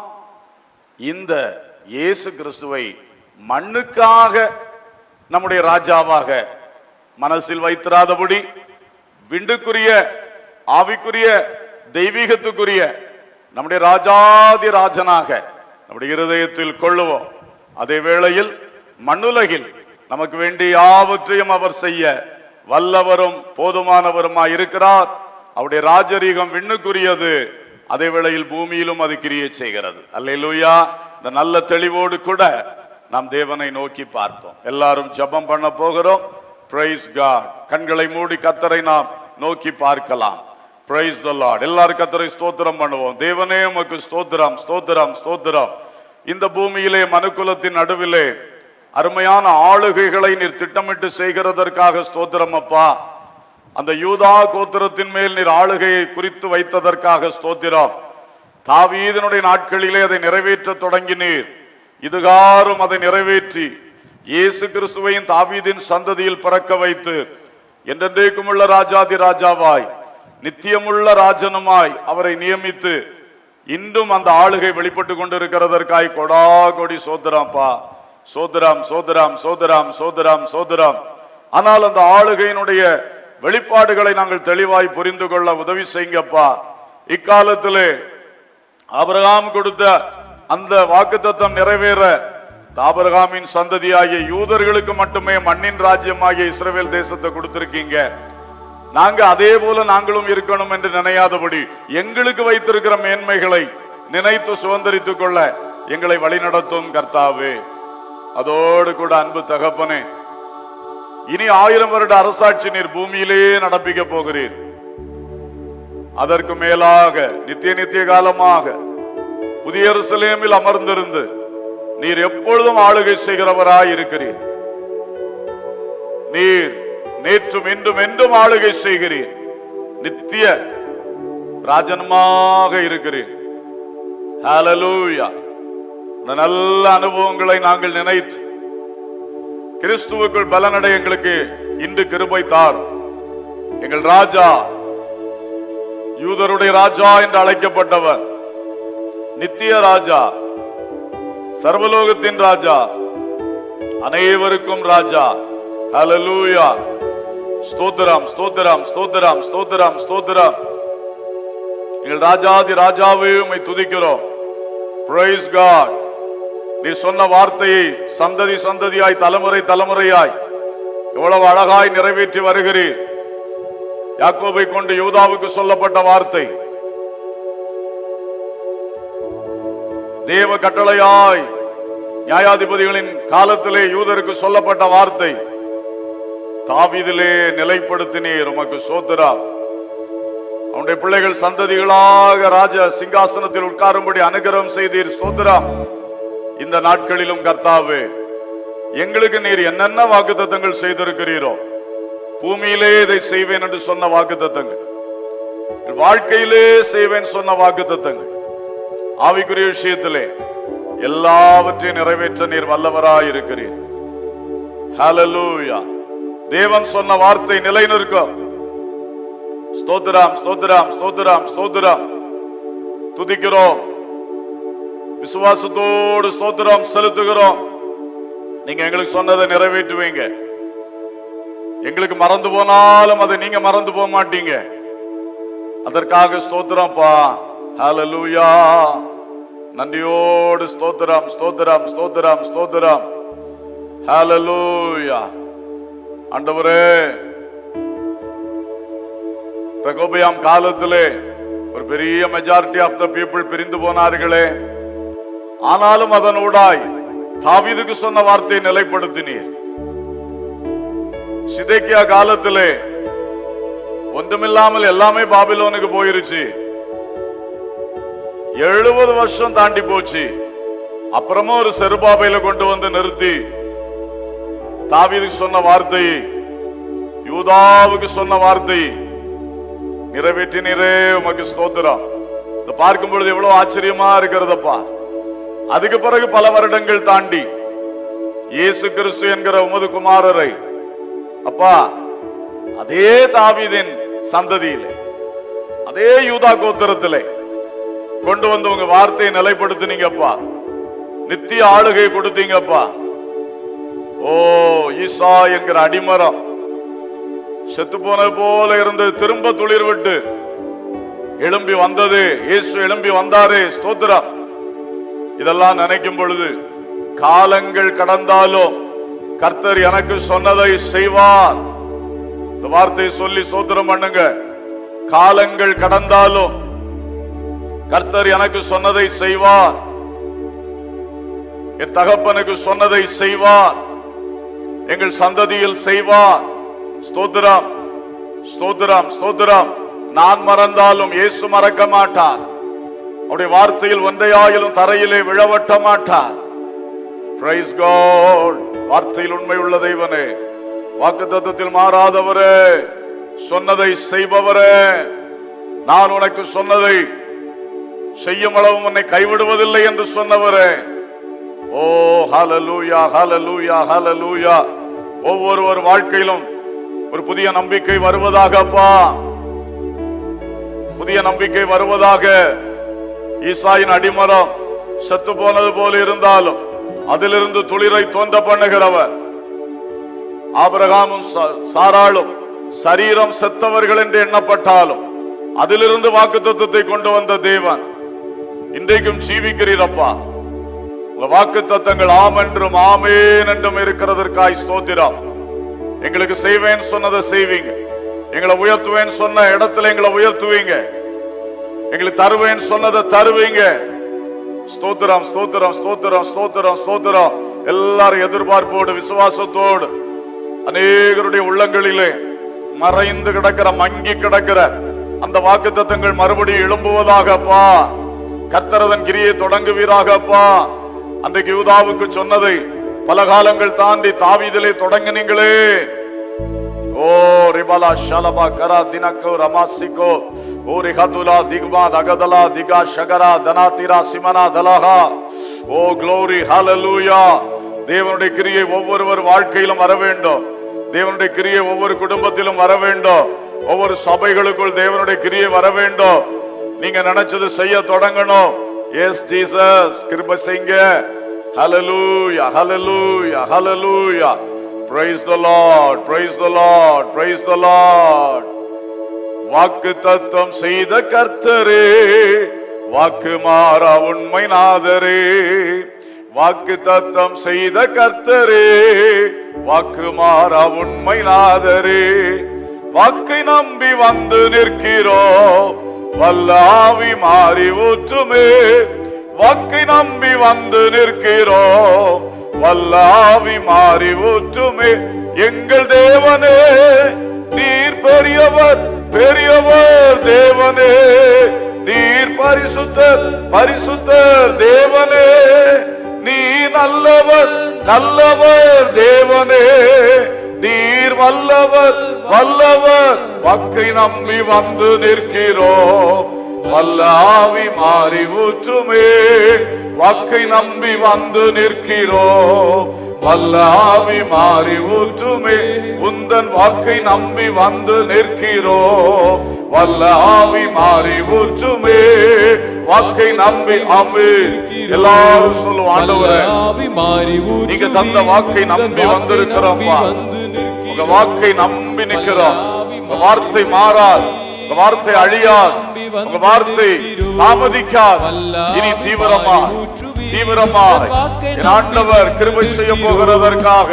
இந்த இயேசு கிறிஸ்துவை மண்ணுக்காக நம்முடைய ராஜாவாக மனசில் வைத்திராதபடி விண்டுக்குரிய ஆவிக்குரிய தெய்வீகத்துக்குரிய நம்முடைய ராஜாதி ராஜனாக நம்முடைய இருதயத்தில் கொள்ளுவோம் அதே வேளையில் மண்ணுலகில் நமக்கு வேண்டிய யாவற்றையும் அவர் செய்ய வல்லவரும் போதுமானவருமாய் இருக்கிறார் அவருடைய ராஜரீகம் விண்ணுக்குரியது அதே வேளையில் பூமியிலும் அது கிரியை செய்கிறது அல்லேலூயா இந்த நல்ல தெளிவோடு கூட நாம் தேவனை நோக்கி பார்ப்போம் எல்லாரும் ஜெபம் பண்ண போகிறோம் பிரைஸ் காட் கண்களை மூடி கத்தரை நாம் நோக்கி பார்க்கலாம் பிரைஸ் த லார்ட் எல்லாரும் கத்தரை ஸ்தோத்திரம் பண்ணுவோம் தேவனே உமக்கு ஸ்தோத்திரம் ஸ்தோத்திரம் ஸ்தோத்திரம் இந்த பூமியிலே மனுக்குலத்தின் நடுவிலே அருமையான ஆளுகைகளை நீர் திட்டமிட்டு செய்கிறதற்காக ஸ்தோத்திரம் அப்பா அந்த யூதா கோத்திரத்தின் மேல் நீர் ஆளுகையை குறித்து வைத்ததற்காக ஸ்தோத்திரம் தாவீதனுடைய நாட்களிலே அதை நிறைவேற்ற தொடங்கினீர் இதுகாரும் அதை நிறைவேற்றி இயேசு கிறிஸ்துவையும் தாவீதின் சந்ததியில் பிறக்க வைத்து என்றென்றைக்கும் உள்ள ராஜாதி ராஜாவாய் நித்தியமுள்ள ராஜனுமாய் அவரை நியமித்து இன்றும் அந்த ஆளுகை வெளிப்பட்டு கொண்டிருக்கிறதற்காய் கொடா கொடி சோதராம்ப்பா சோதராம் சோதராம் சோதராம் சோதராம் சோதராம் ஆனால் அந்த ஆளுகையினுடைய வெளிப்பாடுகளை நாங்கள் தெளிவாய் புரிந்து கொள்ள உதவி செய்யுங்கப்பா இக்காலத்திலே ஆபிரகாம் கொடுத்த அந்த வாக்குத்தத்தம் நிறைவேற ஆபிரகாமின் சந்ததியாகிய யூதர்களுக்கு மட்டுமே மண்ணின் ராஜ்யமாகிய இஸ்ரவேல் தேசத்தை கொடுத்திருக்கீங்க நாங்க அதே போல நாங்களும் இருக்கணும் என்று நினையாதபடி எங்களுக்கு வைத்திருக்கிற மேன்மைகளை நினைத்து சுதந்திரித்துக் கொள்ள எங்களை வழிநடத்தும் கர்த்தாவே அதோடு கூட அன்பு தகப்பனே இனி ஆயிரம் வருட அரசாட்சி நீர் பூமியிலேயே நடப்பிக்க போகிறீர் அதற்கு மேலாக நித்திய நித்திய காலமாக புதிய எருசலேமில் அமர்ந்திருந்து நீர் எப்பொழுதும் ஆளுகை செய்கிறவராய் இருக்கிறீர் நீர் நேற்றும் இன்றும் என்றும் ஆளுகை செய்கிறீர் நித்திய ராஜனுமாக இருக்கிறீர் ஹalleluya இந்த நல்ல அனுபவங்களை நாங்கள் நினைத்து கிறிஸ்துவுக்குள் பலனடை எங்களுக்கு இன்று கிருபை தார் எங்கள் ராஜா யூதருடைய ராஜா என்று அழைக்கப்பட்டவர் நித்திய ராஜா சர்வலோகத்தின் ராஜா அனைவருக்கும் ராஜா ஹalleluya ஸ்தோத்திரம் ஸ்தோத்திரம் ஸ்தோத்திரம் ஸ்தோத்திரம் ஸ்தோத்திரம் எங்கள் ராஜாதி ராஜாவே உம்மை துதிக்கிறோம் praise god நீ சொன்ன வார்த்தையை சந்ததி சந்ததியாய் தலைமுறை தலைமுறையாய் எவ்வளவு அழகாய் நிறைவேற்றி வருகிறீர் யாக்கோபை கொண்டு யூதாவுக்கு சொல்லப்பட்ட வார்த்தை தேவ கட்டளையாய் நியாயாதிபதிகளின் காலத்திலே யூதருக்கு சொல்லப்பட்ட வார்த்தை தாவீதிலே நிலைப்படுத்தினீர் உமக்கு சோத்திரா அவனுடைய பிள்ளைகள் சந்ததிகளாக ராஜ சிங்காசனத்தில் உட்காரும்படி அனுகிரகம் செய்தீர் ஸ்தோத்திரம் இந்த நாட்களிலும் கர்த்தாவே எங்களுக்கு நீர் என்னென்ன வாக்குத்தத்தங்கள் செய்திருக்கிறீரோ பூமியிலே இதை செய்வேன் என்று சொன்ன வாக்குத்தத்தங்கள் வாழ்க்கையிலே செய்வேன் சொன்ன வாக்குத்தத்தங்கள் ஆவிக்குரிய விஷயத்திலே எல்லாவற்றையும் நிறைவேற்ற நீர் வல்லவராய் இருக்கிறீர் ஹalleluya தேவன் சொன்ன வார்த்தை நிலைநிற்கும் ஸ்தோத்திரம் ஸ்தோத்திரம் ஸ்தோத்திரம் ஸ்தோத்திரம் துதிக்கிறோம் விசுவாசத்தோடு ஸ்தோத்திரம் செலுத்துகிறோம் நீங்க எங்களுக்கு சொன்னதை நிறைவேற்றுவீங்க எங்களுக்கு மறந்து போனாலும் அதை நீங்க மறந்து போக மாட்டீங்க அதற்காக ஸ்தோத்திரம்ப்பா ஹalleluya நன்றியோடு ஸ்தோத்திரம் ஸ்தோத்திரம் ஸ்தோத்திரம் ஸ்தோத்திரம் ஹalleluya ஆண்டவரே பிரகோபயாம் காலத்திலே ஒரு பெரிய மெஜாரிட்டி ஆஃப் த பீப்புள் பிரிந்து போனார்களே ஆனாலும் அதனூடாய் தாவீதுக்கு சொன்ன வார்த்தையை நிலைப்படுத்தினீர் சிதைக்கியா காலத்திலே ஒன்றுமில்லாமல் எல்லாமே பாபிலோனுக்கு போயிருச்சு எழுபது வருஷம் தாண்டி போச்சு அப்புறமும் ஒரு செருபாபையில கொண்டு வந்து நிறுத்தி தாவீதுக்கு சொன்ன வார்த்தை யூதாவுக்கு சொன்ன வார்த்தை நிறைவேற்றினீரே உமக்கு ஸ்தோத்திரம் இதை பார்க்கும் பொழுது எவ்வளவு ஆச்சரியமா இருக்கிறதப்பா அதுக்கு பிறகு பல வருடங்கள் தாண்டி இயேசு கிறிஸ்து என்கிற உமது குமாரரை அப்பா அதே தாவீதின் சந்ததியிலே அதே யூதா கோத்திரத்திலே கொண்டு வந்து உங்க வார்த்தையை நிலைப்படுத்தினீங்கப்பா நித்திய ஆளுகை கொடுத்தீங்கப்பா ஓ ஈசா என்கிற அடிமரம் செத்து போனது போல இருந்து திரும்ப துளிர் விட்டு எழும்பி வந்தது இயேசு எழும்பி வந்தாரே ஸ்தோத்திரம் இதெல்லாம் நினைக்கும் பொழுது காலங்கள் கடந்தாலும் கர்த்தர் எனக்கு சொன்னதை செய்வார் இந்த வார்த்தையை சொல்லி சோத்திரம் பண்ணுங்க காலங்கள் கடந்தாலும் கர்த்தர் எனக்கு சொன்னதை செய்வார் என் தகப்பனுக்கு சொன்னதை செய்வார் எங்கள் சந்ததியில் செய்வார் ஸ்தோத்திரம் ஸ்தோத்திரம் ஸ்தோத்திரம் நான் மறந்தாலும் இயேசு மறக்க மாட்டார் அவருடைய வார்த்தையில் ஒன்றையாயிலும் தரையிலே விழவட்ட மாட்டார் பிரைஸ் காட் வார்த்தையில் உண்மை உள்ள தெய்வனே வாக்கு தத்துவத்தில் மாறாதவரே சொன்னதை செய்பவரே நான் உனக்கு சொன்னதை செய்யும் அளவும் உன்னை கைவிடுவதில்லை என்று சொன்னவரே ஓ ஹalleluya ஹalleluya ஹalleluya ஒவ்வொருவர் வாழ்க்கையிலும் ஒரு புதிய நம்பிக்கை வருவதாக அப்பா புதிய நம்பிக்கை வருவதாக ஈசாயின் அடிமரம் செத்து போனது போல இருந்தாலும் அதிலிருந்து துளிரை தோன்ற பண்ணுகிறவர் ஆபிரகாமும் சா- சாராளும் சரீரம் செத்தவர்கள் என்று எண்ணப்பட்டாலும் அதிலிருந்து வாக்கு கொண்டு வந்த தேவன் இன்றைக்கும் ஜீவிக்கிறீரப்பா உங்க வாக்கு தத்தங்கள் ஆம் என்றும் ஆமேன் என்றும் இருக்கிறதற்காய் ஸ்தோத்திரம் எங்களுக்கு செய்வேன் சொன்னதை செய்வீங்க எங்களை உயர்த்துவேன் சொன்ன இடத்துல எங்களை உயர்த்துவீங்க எங்களுக்கு தருவேன் சொன்னதை தருவீங்க ஸ்தோத்திரம் ஸ்தோத்திரம் ஸ்தோத்திரம் ஸ்தோத்திரம் ஸ்தோத்திரம் எல்லாரும் எதிர்பார்ப்போடு விசுவாசத்தோடு அநேகருடைய உள்ளங்களிலே மறைந்து கிடக்கிற மங்கி கிடக்கிற அந்த வாக்கு மறுபடியும் எழும்புவதாகப்பா கர்த்தரதன் கிரியை தொடங்குவீராகப்பா அன்றைக்கு யூதாவுக்கு சொன்னதை பல காலங்கள் தாண்டி தாவீதிலே தொடங்கினீங்களே ஓ ரிபலா ஷலபா கரா தினக்கோ ரமாசிக்கோ ஓ ரிஹதுலா திக்மா தகதலா திகா ஷகரா தனாதிரா சிமனா தலஹா ஓ க்ளோரி ஹalleluya தேவனுடைய கிரியை ஒவ்வொருவர் வாழ்க்கையிலும் வர வேண்டும் தேவனுடைய கிரியை ஒவ்வொரு குடும்பத்திலும் வர வேண்டும் ஒவ்வொரு சபைகளுக்குள் தேவனுடைய கிரியை வர வேண்டும் நீங்க நினைச்சது செய்ய தொடங்கணும் எஸ் ஜீசஸ் கிருபை செய்யுங்க ஹalleluya ஹalleluya ஹalleluya praise the lord praise the lord praise the lord வாக்கு தத்தம் செய்த கர்த்தரே வாக்கு மாறா உண்மை நாதரே வாக்கு தத்தம் செய்த கர்த்தரே வாக்கு மாறா உண்மை நாதரே வாக்கை நம்பி வந்து நிற்கிறோம் வல்லாவி மாறி ஊற்றுமே வாக்கை நம்பி வந்து நிற்கிறோம் வல்லாவி மாறி ஊற்றுமே எங்கள் தேவனே நீர் பெரியவர் பெரியவர் தேவனே நீர் பரிசுத்தர் பரிசுத்தர் தேவனே நீ நல்லவர் நல்லவர் தேவனே நீர் வல்லவர் வல்லவர் வாக்கை நம்பி வந்து நிற்கிறோம் வல்ல ஆவி மாறி ஊற்றுமே வாக்கை நம்பி வந்து நிற்கிறோம் வல்ல ஆவி மாறி ஊற்றுமே உந்தன் வாக்கை நம்பி வந்து நிற்கிறோம் வல்ல ஆவி மாறி ஊற்றுமே வாக்கை நம்பி அம்பி எல்லாரும் சொல்லுவோம் ஆண்டவரே ஆவி மாறி ஊற்றுமே. நீங்க தந்த வாக்கை நம்பி வாக்கை வந்திருக்கிறோம்ப்பா. நம்பி வந்து நிற்கிறோம். உங்க வாக்கை நம்பி நிற்கிறோம் உங்க வார்த்தை மாறாது உங்க வார்த்தை அழியாது உங்க வார்த்தை தாமதிக்காது இனி தீவிரமா தீவிரமா என் ஆண்டவர் கிருபை செய்ய போகிறதற்காக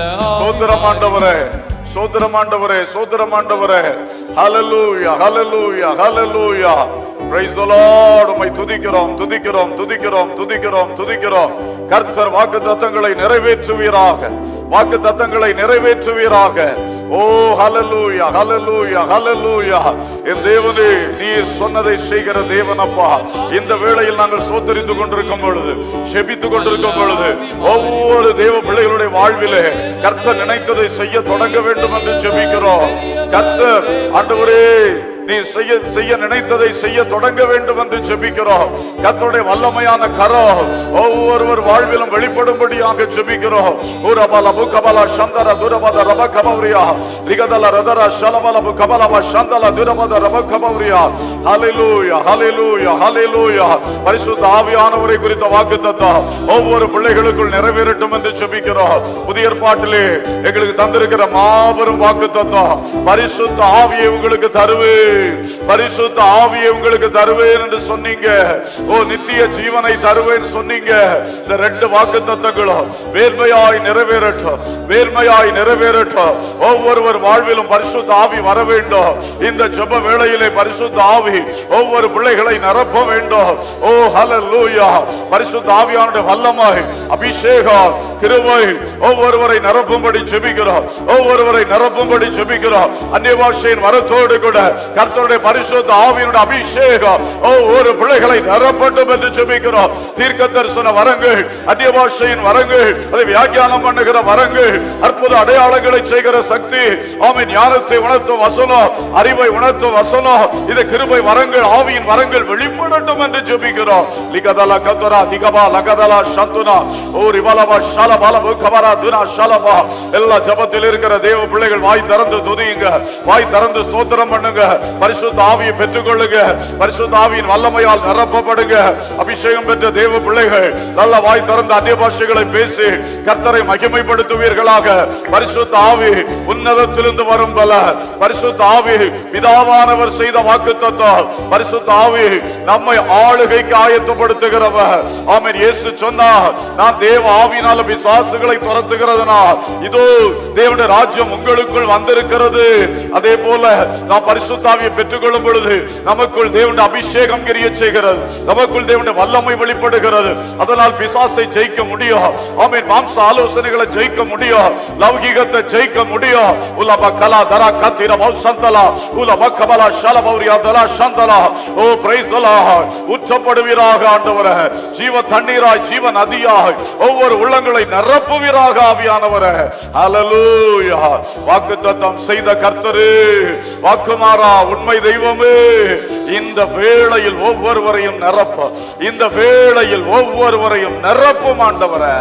சோதரம் ஆண்டவரே சோதரம் ஆண்டவரே சோதரம் ஆண்டவரே ஹalleluya ஹalleluya ஹalleluya praise the lord உம்மை துதிக்கிறோம் துதிக்கிறோம் துதிக்கிறோம் துதிக்கிறோம் துதிக்கிறோம் கர்த்தர் வாக்குத்தத்தங்களை நிறைவேற்றுவீராக வாக்குத்தத்தங்களை நிறைவேற்றுவீராக ஓ ஹalleluya ஹalleluya ஹalleluya என் தேவனே நீர் சொன்னதை செய்கிற தேவனப்பா இந்த வேளையில் நாங்கள் சோதரித்துக் கொண்டிருக்கும் பொழுது செபித்துக் கொண்டிருக்கும் பொழுது ஒவ்வொரு தேவ பிள்ளைகளுடைய வாழ்விலே கர்த்தர் நினைத்ததை செய்ய தொடங்க வேண்டும் என்று ஜெபிக்கிறோம் கர்த்தர் ஆண்டவரே நீ செய்ய செய்ய நினைத்ததை செய்ய தொடங்க வேண்டும் என்று ஜெபிக்கிறோம் கர்த்தருடைய வல்லமையான கரம் ஒவ்வொருவர் வாழ்விலும் வெளிப்படும்படியாக ஜெபிக்கிறோம் ஊரபல புகபல சந்தர துரபத ரப கபௌரியா ரிகதல ரதர ஷலபல புகபலவ சந்தல துரபத ரப கபௌரியா ஹalleluya ஹalleluya ஹalleluya பரிசுத்த ஆவியானவரை குறித்த வாக்குத்தத்தம் ஒவ்வொரு பிள்ளைகளுக்குள் நிறைவேறட்டும் என்று ஜெபிக்கிறோம் புதிய ஏற்பாட்டிலே எங்களுக்கு தந்திருக்கிற மாபெரும் வாக்குத்தத்தம் பரிசுத்த ஆவியை உங்களுக்கு தருவேன் பரிசுத்த ஆவியை உங்களுக்கு தருவேன் என்று சொன்னீங்க ஓ நித்திய ஜீவனை தருவேன் சொன்னீங்க இந்த ரெண்டு வாக்குத்தத்தங்களும் வேர்மையாய் நிறைவேறட்டும் வேர்மையாய் நிறைவேறட்டும் ஒவ்வொருவர் வாழ்விலும் பரிசுத்த ஆவி வர வேண்டும் இந்த ஜெப வேளையிலே பரிசுத்த ஆவி ஒவ்வொரு பிள்ளைகளை நிரப்ப வேண்டும் ஓ ஹalleluya பரிசுத்த ஆவியானுடைய வல்லமாய் அபிஷேகம் கிருபை ஒவ்வொருவரை நிரப்பும்படி ஜெபிக்கிறோம் ஒவ்வொருவரை நிரப்பும்படி ஜெபிக்கிறோம் அந்நிய பாஷையின் வரத்தோடு கூட கர்த்தருடைய பரிசுத்த ஆவியினுடைய அபிஷேகம் ஒவ்வொரு பிள்ளைகளை நிரப்பட்டும் என்று ஜெபிக்கிறோம் தீர்க்க தரிசன வரங்கள் அந்நிய பாஷையின் வரங்கள் அதை வியாக்கியானம் பண்ணுகிற வரங்கள் அற்புத அடையாளங்களை செய்கிற சக்தி ஆமை ஞானத்தை உணர்த்தும் வசனம் அறிவை உணர்த்தும் வசனம் இது கிருபை வரங்கள் ஆவியின் வரங்கள் வெளிப்படட்டும் என்று ஜெபிக்கிறோம் லிகதல கத்தரா திகபா லகதலா சந்துனா ஓ ரிபலபா ஷலபலபு கபரா துனா ஷலபா எல்லா ஜெபத்தில் இருக்கிற தேவ பிள்ளைகள் வாய் திறந்து துதியுங்க வாய் திறந்து ஸ்தோத்திரம் பண்ணுங்க பரிசுத்த ஆவியை பெற்றுக்கொள்ளுங்க பரிசுத்த ஆவியின் வல்லமையால் நிரப்பப்படுங்க அபிஷேகம் பெற்ற தேவ பிள்ளைகள் நல்ல வாய் திறந்து அந்நிய பாஷைகளை பேசி கர்த்தரை மகிமைப்படுத்துவீர்களாக பரிசுத்த ஆவி உன்னதத்திலிருந்து வரும் பல பரிசுத்த ஆவி பிதாவானவர் செய்த வாக்கு பரிசுத்த ஆவி நம்மை ஆளுகைக்கு ஆயத்தப்படுத்துகிறவர் ஆமென் இயேசு சொன்னார் நான் தேவ ஆவியினால பிசாசுகளை துரத்துகிறதுனா இதோ தேவனுடைய ராஜ்யம் உங்களுக்குள் வந்திருக்கிறது அதே போல நாம் பரிசுத்தாவியை பெற்றுக்கொள்ளும் பொழுது நமக்குள் தேவனுடைய அபிஷேகம் கிரிய செய்கிறது நமக்குள் தேவனுடைய வல்லமை வெளிப்படுகிறது அதனால் பிசாசை ஜெயிக்க முடியும் ஆமென் மாம்ச ஆலோசனைகளை ஜெயிக்க முடியும் லௌகிகத்தை ஜெயிக்க முடியும் உலப கலா தரா கத்திர சந்தலா உலப கபலா ஷலபௌரியா தலா சந்தலா ஓ பிரைஸ் தலா ஊற்றப்படுவீராக ஆண்டவரே ஜீவ தண்ணீராய் ஜீவ நதியாய் ஒவ்வொரு உள்ளங்களை நிரப்புவீராக ஆவியானவரே ஹalleluya வாக்குத்தத்தம் செய்த கர்த்தரே வாக்குமாறா உண்மை தெய்வமே இந்த வேளையில் ஒவ்வொருவரையும் நிரப்ப இந்த வேளையில் ஒவ்வொருவரையும் நிரப்பும் ஆண்டவரே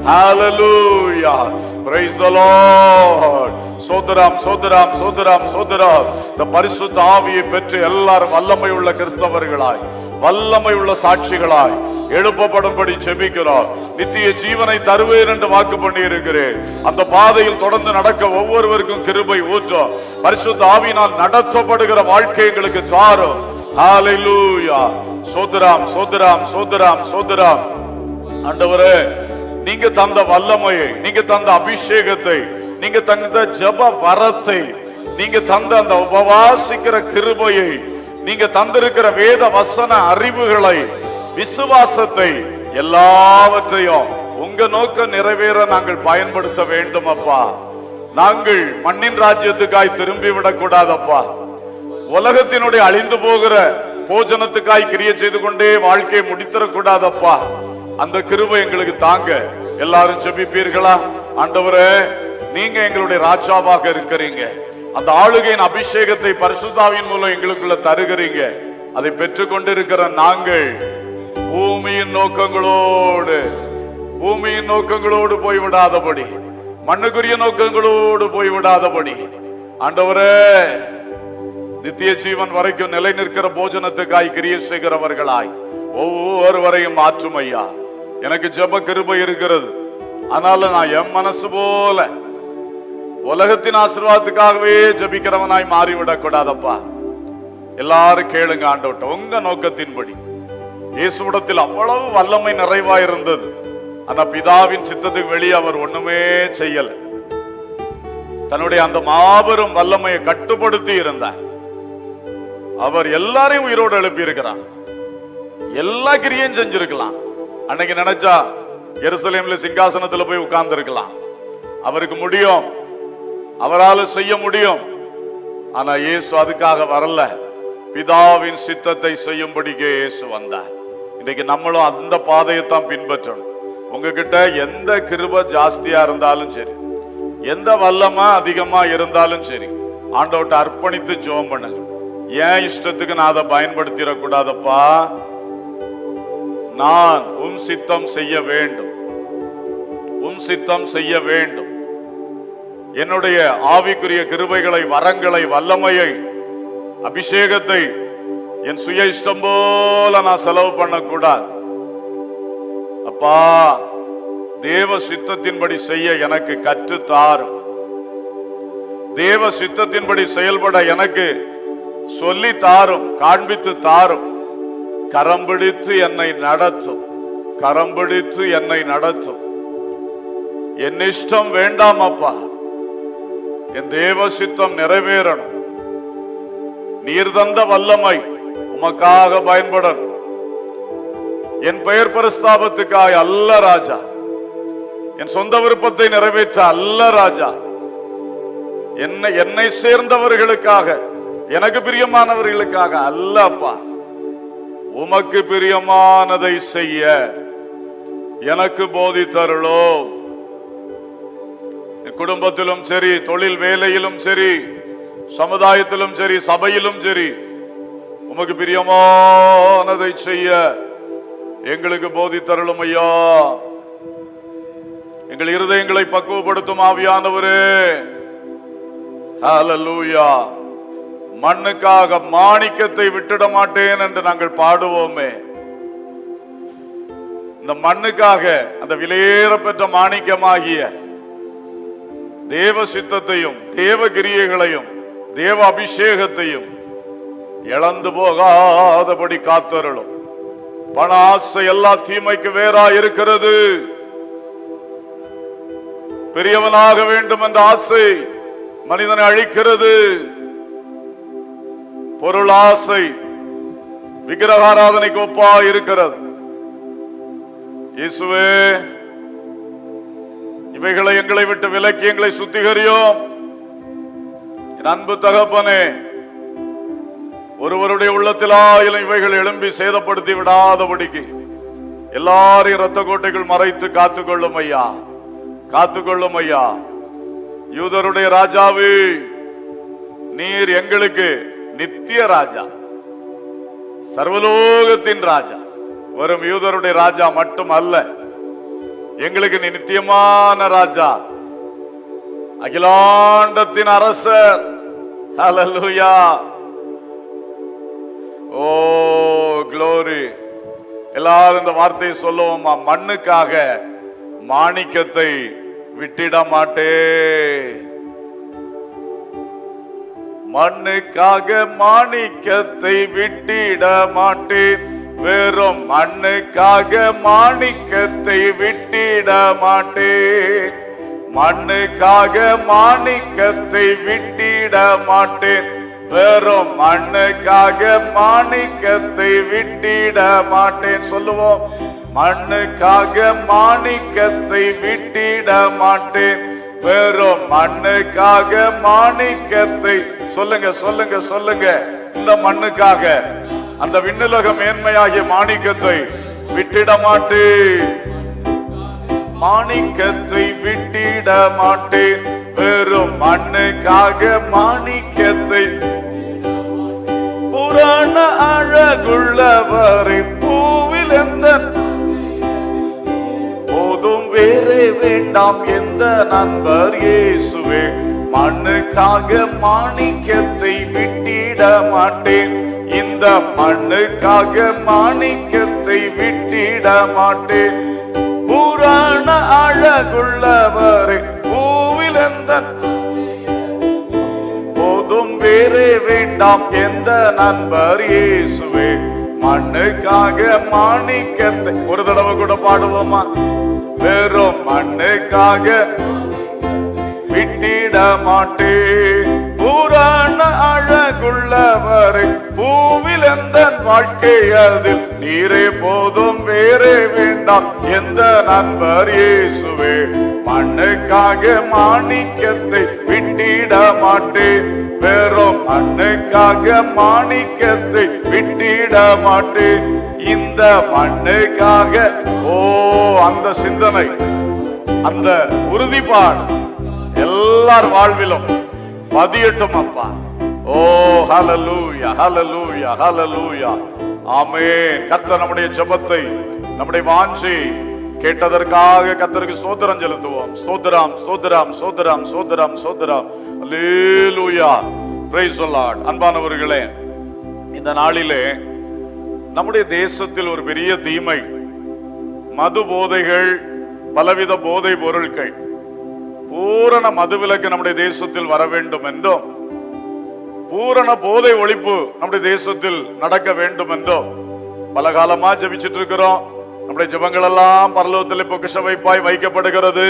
ஹalleluya praise the lord சோதராம் சோதராம் சோதராம் சோதராம் இந்த பரிசுத்த ஆவியை பெற்று எல்லாரும் வல்லமை உள்ள கிறிஸ்தவர்களாய் வல்லமை உள்ள சாட்சிகளாய் எழுப்பப்படும்படி செபிக்கிறோம் நித்திய ஜீவனை தருவேன் என்று வாக்கு பண்ணி இருக்கிறேன் அந்த பாதையில் தொடர்ந்து நடக்க ஒவ்வொருவருக்கும் கிருபை ஊற்றும் பரிசுத்த ஆவியினால் நடத்தப்படுகிற வாழ்க்கை எங்களுக்கு தாரும் ஹalleluya சோதராம் சோதராம் சோதராம் சோதராம் ஆண்டவரே நீங்க தந்த வல்லமையை நீங்க தந்த அபிஷேகத்தை நீங்க தந்த ஜெப வரத்தை நீங்க தந்த அந்த உபவாசிக்கிற கிருபையை நீங்க தந்திருக்கிற வேத வசன அறிவுகளை விசுவாசத்தை எல்லாவற்றையும் உங்க நோக்கம் நிறைவேற நாங்கள் பயன்படுத்த வேண்டும் அப்பா நாங்கள் மண்ணின் ராஜ்யத்துக்காய் திரும்பி விடக்கூடாதப்பா உலகத்தினுடைய அழிந்து போகிற போஜனத்துக்காய் கிரியை செய்து கொண்டே வாழ்க்கையை முடித்தரக்கூடாதப்பா அந்த கிருபை எங்களுக்கு தாங்க எல்லாரும் ஜெபிப்பீர்களா ஆண்டவரே நீங்க எங்களுடைய ராஜாவாக இருக்கிறீங்க அந்த ஆளுகையின் அபிஷேகத்தை பரிசுத்தாவின் மூலம் எங்களுக்குள்ள தருகிறீங்க அதை பெற்றுக்கொண்டிருக்கிற நாங்கள் பூமியின் நோக்கங்களோடு பூமியின் நோக்கங்களோடு போய்விடாதபடி மண்ணுக்குரிய நோக்கங்களோடு போய்விடாதபடி ஆண்டவரே நித்திய ஜீவன் வரைக்கும் நிலை நிற்கிற போஜனத்துக்காய் கிரியை செய்கிறவர்களாய் ஒவ்வொருவரையும் மாற்றும் ஐயா எனக்கு ஜெப கிருபை இருக்கிறது அதனால நான் என் மனசு போல உலகத்தின் ஆசீர்வாதத்துக்காகவே ஜெபிக்கிறவனாய் மாறிவிடக் கூடாதப்பா எல்லாரும் கேளுங்க ஆண்டவட்ட உங்க நோக்கத்தின்படி இயேசுவிடத்தில் அவ்வளவு வல்லமை நிறைவா இருந்தது ஆனா பிதாவின் சித்தத்துக்கு வெளியே அவர் ஒண்ணுமே செய்யல தன்னுடைய அந்த மாபெரும் வல்லமையை கட்டுப்படுத்தி இருந்தார் அவர் எல்லாரையும் உயிரோடு எழுப்பி இருக்கிறார் எல்லா கிரியும் செஞ்சிருக்கலாம் அன்னைக்கு நினைச்சா எருசலேம்ல சிங்காசனத்துல போய் உட்கார்ந்து இருக்கலாம் அவருக்கு முடியும் அவரால் செய்ய முடியும் ஆனா இயேசு அதுக்காக வரல பிதாவின் சித்தத்தை செய்யும்படிக்கே இயேசு வந்தார் இன்னைக்கு நம்மளும் அந்த பாதையை தான் பின்பற்றணும் உங்ககிட்ட எந்த கிருப ஜாஸ்தியா இருந்தாலும் சரி எந்த வல்லமா அதிகமா இருந்தாலும் சரி ஆண்டவர்ட்ட அர்ப்பணித்து ஜெபம் பண்ணுங்க ஏன் இஷ்டத்துக்கு நான் அதை பயன்படுத்திடக்கூடாதப்பா நான் உம் சித்தம் செய்ய வேண்டும் உம் சித்தம் செய்ய வேண்டும் என்னுடைய ஆவிக்குரிய கிருபைகளை வரங்களை வல்லமையை அபிஷேகத்தை என் சுய இஷ்டம் போல நான் செலவு பண்ணக்கூடாது அப்பா தேவ சித்தத்தின்படி செய்ய எனக்கு கற்று தாரும் தேவ சித்தத்தின்படி செயல்பட எனக்கு சொல்லி தாரும் காண்பித்து தாரும் கரம் பிடித்து என்னை நடத்தும் கரம் பிடித்து என்னை நடத்தும் என் இஷ்டம் வேண்டாம் அப்பா என் தேவ சித்தம் நிறைவேறணும் நீர் தந்த வல்லமை உமக்காக பயன்படணும் என் பெயர் பிரஸ்தாபத்துக்காய் அல்ல ராஜா என் சொந்த விருப்பத்தை நிறைவேற்ற அல்ல ராஜா என்னை என்னை சேர்ந்தவர்களுக்காக எனக்கு பிரியமானவர்களுக்காக அல்ல அப்பா உமக்கு பிரியமானதை செய்ய எனக்கு போதித்தருளோ என் குடும்பத்திலும் சரி தொழில் வேலையிலும் சரி சமுதாயத்திலும் சரி சபையிலும் சரி உமக்கு பிரியமானதை செய்ய எங்களுக்கு போதித்தருளும் ஐயா எங்கள் இருதயங்களை பக்குவப்படுத்தும் ஆவியானவரே ஹalleluya மண்ணுக்காக மாணிக்கத்தை விட்டுட மாட்டேன் என்று நாங்கள் பாடுவோமே இந்த மண்ணுக்காக அந்த விலையேற பெற்ற மாணிக்கமாகிய தேவ சித்தத்தையும் தேவ கிரியைகளையும் தேவ அபிஷேகத்தையும் இழந்து போகாதபடி காத்தருளும் பண ஆசை எல்லா தீமைக்கு வேறா இருக்கிறது பெரியவனாக வேண்டும் என்ற ஆசை மனிதனை அழிக்கிறது பொருள் ஆசை விக்கிரகாராதனைக்கு ஒப்பா இருக்கிறது இயேசுவே இவைகளை எங்களை விட்டு விலக்கி எங்களை சுத்திகரியோம் என் அன்பு தகப்பனே ஒருவருடைய உள்ளத்திலாயிலும் இவைகள் எழும்பி சேதப்படுத்தி விடாதபடிக்கு எல்லாரையும் ரத்த கோட்டைகள் மறைத்து காத்துக்கொள்ளும் ஐயா காத்துக்கொள்ளும் ஐயா யூதருடைய ராஜாவே நீர் எங்களுக்கு நித்திய ராஜா சர்வலோகத்தின் ராஜா வரும் யூதருடைய ராஜா மட்டும் அல்ல எங்களுக்கு நீ நித்தியமான ராஜா அகிலாண்டத்தின் அரசர் ஹalleluya ஓ க்ளோரி எல்லாரும் இந்த வார்த்தையை சொல்லுவோமா மண்ணுக்காக மாணிக்கத்தை விட்டிட மாட்டே மண்ணுக்காக மாணிக்கத்தை விட்டிட மாட்டேன் வெறும் மண்ணுக்காக மாணிக்கத்தை விட்டிட மாட்டேன் மண்ணுக்காக மாணிக்கத்தை விட்டிட மாட்டேன் வெறும் மண்ணுக்காக மாணிக்கத்தை விட்டிட மாட்டேன் சொல்லுவோம் மண்ணுக்காக மாணிக்கத்தை விட்டிட மாட்டேன் வெறும் மண்ணுக்காக மாணிக்கத்தை சொல்லுங்க சொல்லுங்க சொல்லுங்க இந்த மண்ணுக்காக அந்த விண்ணுலக மேன்மையாகிய மாணிக்கத்தை விட்டிட மாட்டேன் மாணிக்கத்தை விட்டிட மாட்டேன் வெறும் மண்ணுக்காக மாணிக்கத்தை புராண அழகுள்ளவரை பூவில் எந்த போதும் வேறே வேண்டாம் எந்த நண்பர் இயேசுவே மண்ணுக்காக மாணிக்கத்தை விட்டிட மாட்டேன் இந்த மண்ணுக்காக மாணிக்கத்தை விட்டிட மாட்டேன் புராண அழகுள்ளவரை பூவில் எந்த போதும் வேறே வேண்டாம் எந்த நண்பர் இயேசுவே மண்ணுக்காக மாணிக்கத்தை ஒரு தடவை கூட பாடுவோமா வெறும் மண்ணுக்காக விட்டிட மாட்டேன் புராண அழகுள்ளவரை பூவில் எந்த வாழ்க்கை அதில் நீரே போதும் வேறே வேண்டாம் எந்த நண்பர் இயேசுவே மண்ணுக்காக மாணிக்கத்தை விட்டிட மாட்டேன் வெறும் மண்ணுக்காக மாணிக்கத்தை விட்டிட மாட்டேன் இந்த மண்ணுக்காக ஓ அந்த சிந்தனை அந்த உறுதிப்பாடு எல்லார் வாழ்விலும் பதியட்டும் அப்பா ஓ ஹalleluya ஹalleluya ஹalleluya ஆமென் கர்த்தர் நம்முடைய ஜெபத்தை நம்முடைய வாஞ்சி கேட்டதற்காக கர்த்தருக்கு ஸ்தோத்திரம் செலுத்துவோம் ஸ்தோத்திரம் ஸ்தோத்திரம் ஸ்தோத்திரம் ஸ்தோத்திரம் ஸ்தோத்திரம் அல்லேலூயா பிரைஸ் லார்ட் அன்பானவர்களே இந்த நாளிலே நம்முடைய தேசத்தில் ஒரு பெரிய தீமை மது போதைகள் பலவித போதை பொருட்கள் பூரண மதுவிலக்கு நம்முடைய தேசத்தில் வர வேண்டும் என்றும் பூரண போதை ஒழிப்பு நம்முடைய தேசத்தில் நடக்க வேண்டும் என்றும் பல காலமா ஜெபிச்சிட்டு இருக்கிறோம் நம்முடைய ஜெபங்கள் எல்லாம் பரலோகத்தில் பொக்கிஷ வைப்பாய் வைக்கப்படுகிறது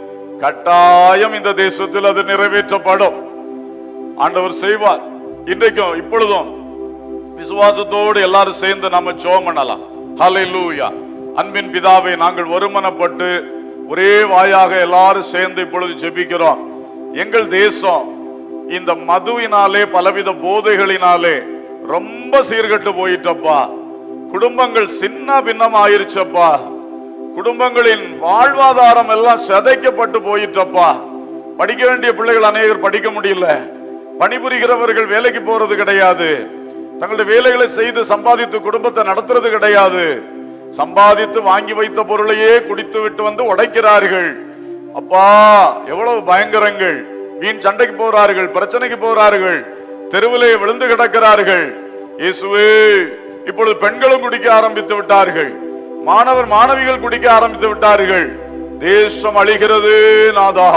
கட்டாயம் இந்த தேசத்தில் அது நிறைவேற்றப்படும் ஆண்டவர் செய்வார் இன்றைக்கும் இப்பொழுதும் விசுவாசத்தோடு எல்லாரும் சேர்ந்து நாம ஜெபம் பண்ணலாம் ஹalleluya அன்பின் பிதாவை நாங்கள் ஒருமனப்பட்டு ஒரே வாயாக எல்லாரும் சேர்ந்து இப்பொழுது ஜெபிக்கிறோம் எங்கள் தேசம் இந்த மதுவினாலே பலவித போதைகளினாலே ரொம்ப சீர்கெட்டு போயிட்டப்பா குடும்பங்கள் சின்ன பின்னம் ஆயிருச்சப்பா குடும்பங்களின் வாழ்வாதாரம் எல்லாம் சிதைக்கப்பட்டு போயிட்டப்பா படிக்க வேண்டிய பிள்ளைகள் அநேகர் படிக்க முடியல பணிபுரிகிறவர்கள் வேலைக்கு போறது கிடையாது தங்களுடைய வேலைகளை செய்து சம்பாதித்து குடும்பத்தை நடத்துறது கிடையாது சம்பாதித்து வாங்கி வைத்த பொருளையே குடித்து விட்டு வந்து உடைக்கிறார்கள் அப்பா எவ்வளவு பயங்கரங்கள் வீண் சண்டைக்கு போறார்கள் பிரச்சனைக்கு போறார்கள் தெருவிலே விழுந்து கிடக்கிறார்கள் இயேசுவே இப்பொழுது பெண்களும் குடிக்க ஆரம்பித்து விட்டார்கள் மாணவர் மாணவிகள் குடிக்க ஆரம்பித்து விட்டார்கள் தேசம் அழிகிறது நாதா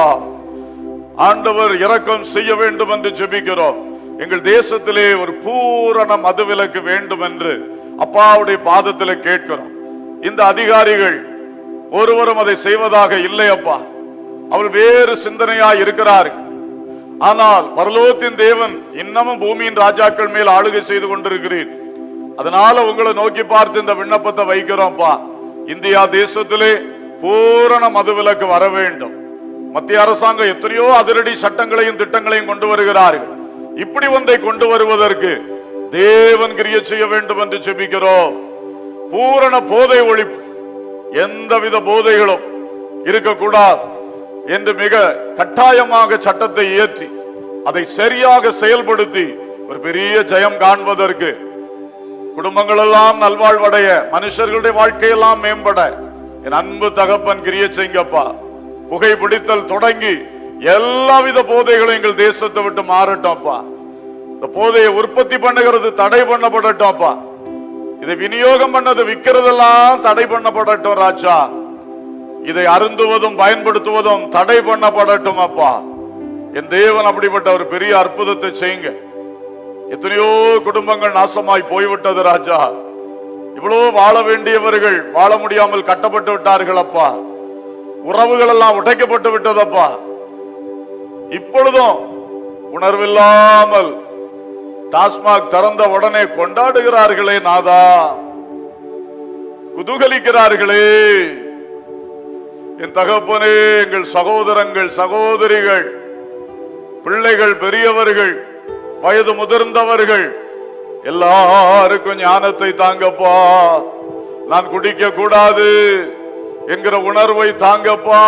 ஆண்டவர் இரக்கம் செய்ய வேண்டும் என்று ஜெபிக்கிறோம் எங்கள் தேசத்திலே ஒரு பூரண மதுவிலக்கு வேண்டும் என்று அப்பாவுடைய பாதத்திலே கேட்கிறோம் இந்த அதிகாரிகள் ஒருவரும் அதை செய்வதாக இல்லை அப்பா அவள் வேறு சிந்தனையா இருக்கிறார்கள் ஆனால் பரலோகத்தின் தேவன் இன்னமும் பூமியின் ராஜாக்கள் மேல் ஆளுகை செய்து கொண்டிருக்கிறீர் அதனால உங்களை நோக்கி பார்த்து இந்த விண்ணப்பத்தை வைக்கிறோம்ப்பா இந்தியா தேசத்திலே பூரண மதுவிலக்கு வர வேண்டும் மத்திய அரசாங்கம் எத்தனையோ அதிரடி சட்டங்களையும் திட்டங்களையும் கொண்டு வருகிறார்கள் இப்படி ஒன்றை கொண்டு வருவதற்கு தேவன் கிரிய செய்ய வேண்டும் என்று செபிக்கிறோம் பூரண போதை ஒழிப்பு எந்தவித போதைகளும் இருக்கக்கூடாது என்று மிக கட்டாயமாக சட்டத்தை இயற்றி அதை சரியாக செயல்படுத்தி ஒரு பெரிய ஜெயம் காண்பதற்கு குடும்பங்கள் எல்லாம் நல்வாழ்வடைய மனுஷர்களுடைய வாழ்க்கையெல்லாம் மேம்பட என் அன்பு தகப்பன் கிரிய செய்ங்கப்பா புகை பிடித்தல் தொடங்கி எல்லாவித போதைகளும் எங்கள் தேசத்தை விட்டு மாறட்டும்ப்பா இந்த போதையை உற்பத்தி பண்ணுகிறது தடை பண்ணப்படட்டும்ப்பா இதை விநியோகம் பண்ணது விற்கிறதெல்லாம் தடை பண்ணப்படட்டும் ராஜா இதை அருந்துவதும் பயன்படுத்துவதும் தடை பண்ணப்படட்டும் அப்பா என் தேவன் அப்படிப்பட்ட ஒரு பெரிய அற்புதத்தை செய்யுங்க எத்தனையோ குடும்பங்கள் நாசமாய் போய்விட்டது ராஜா இவ்வளவு வாழ வேண்டியவர்கள் வாழ முடியாமல் கட்டப்பட்டு விட்டார்கள் அப்பா உறவுகள் எல்லாம் உடைக்கப்பட்டு விட்டதப்பா இப்பொழுதும் உணர்வில்லாமல் டாஸ்மாக் திறந்த உடனே கொண்டாடுகிறார்களே நாதா குதூகலிக்கிறார்களே என் தகப்பனே எங்கள் சகோதரங்கள் சகோதரிகள் பிள்ளைகள் பெரியவர்கள் வயது முதிர்ந்தவர்கள் எல்லாருக்கும் ஞானத்தை தாங்கப்பா நான் குடிக்க கூடாது என்கிற உணர்வை தாங்கப்பா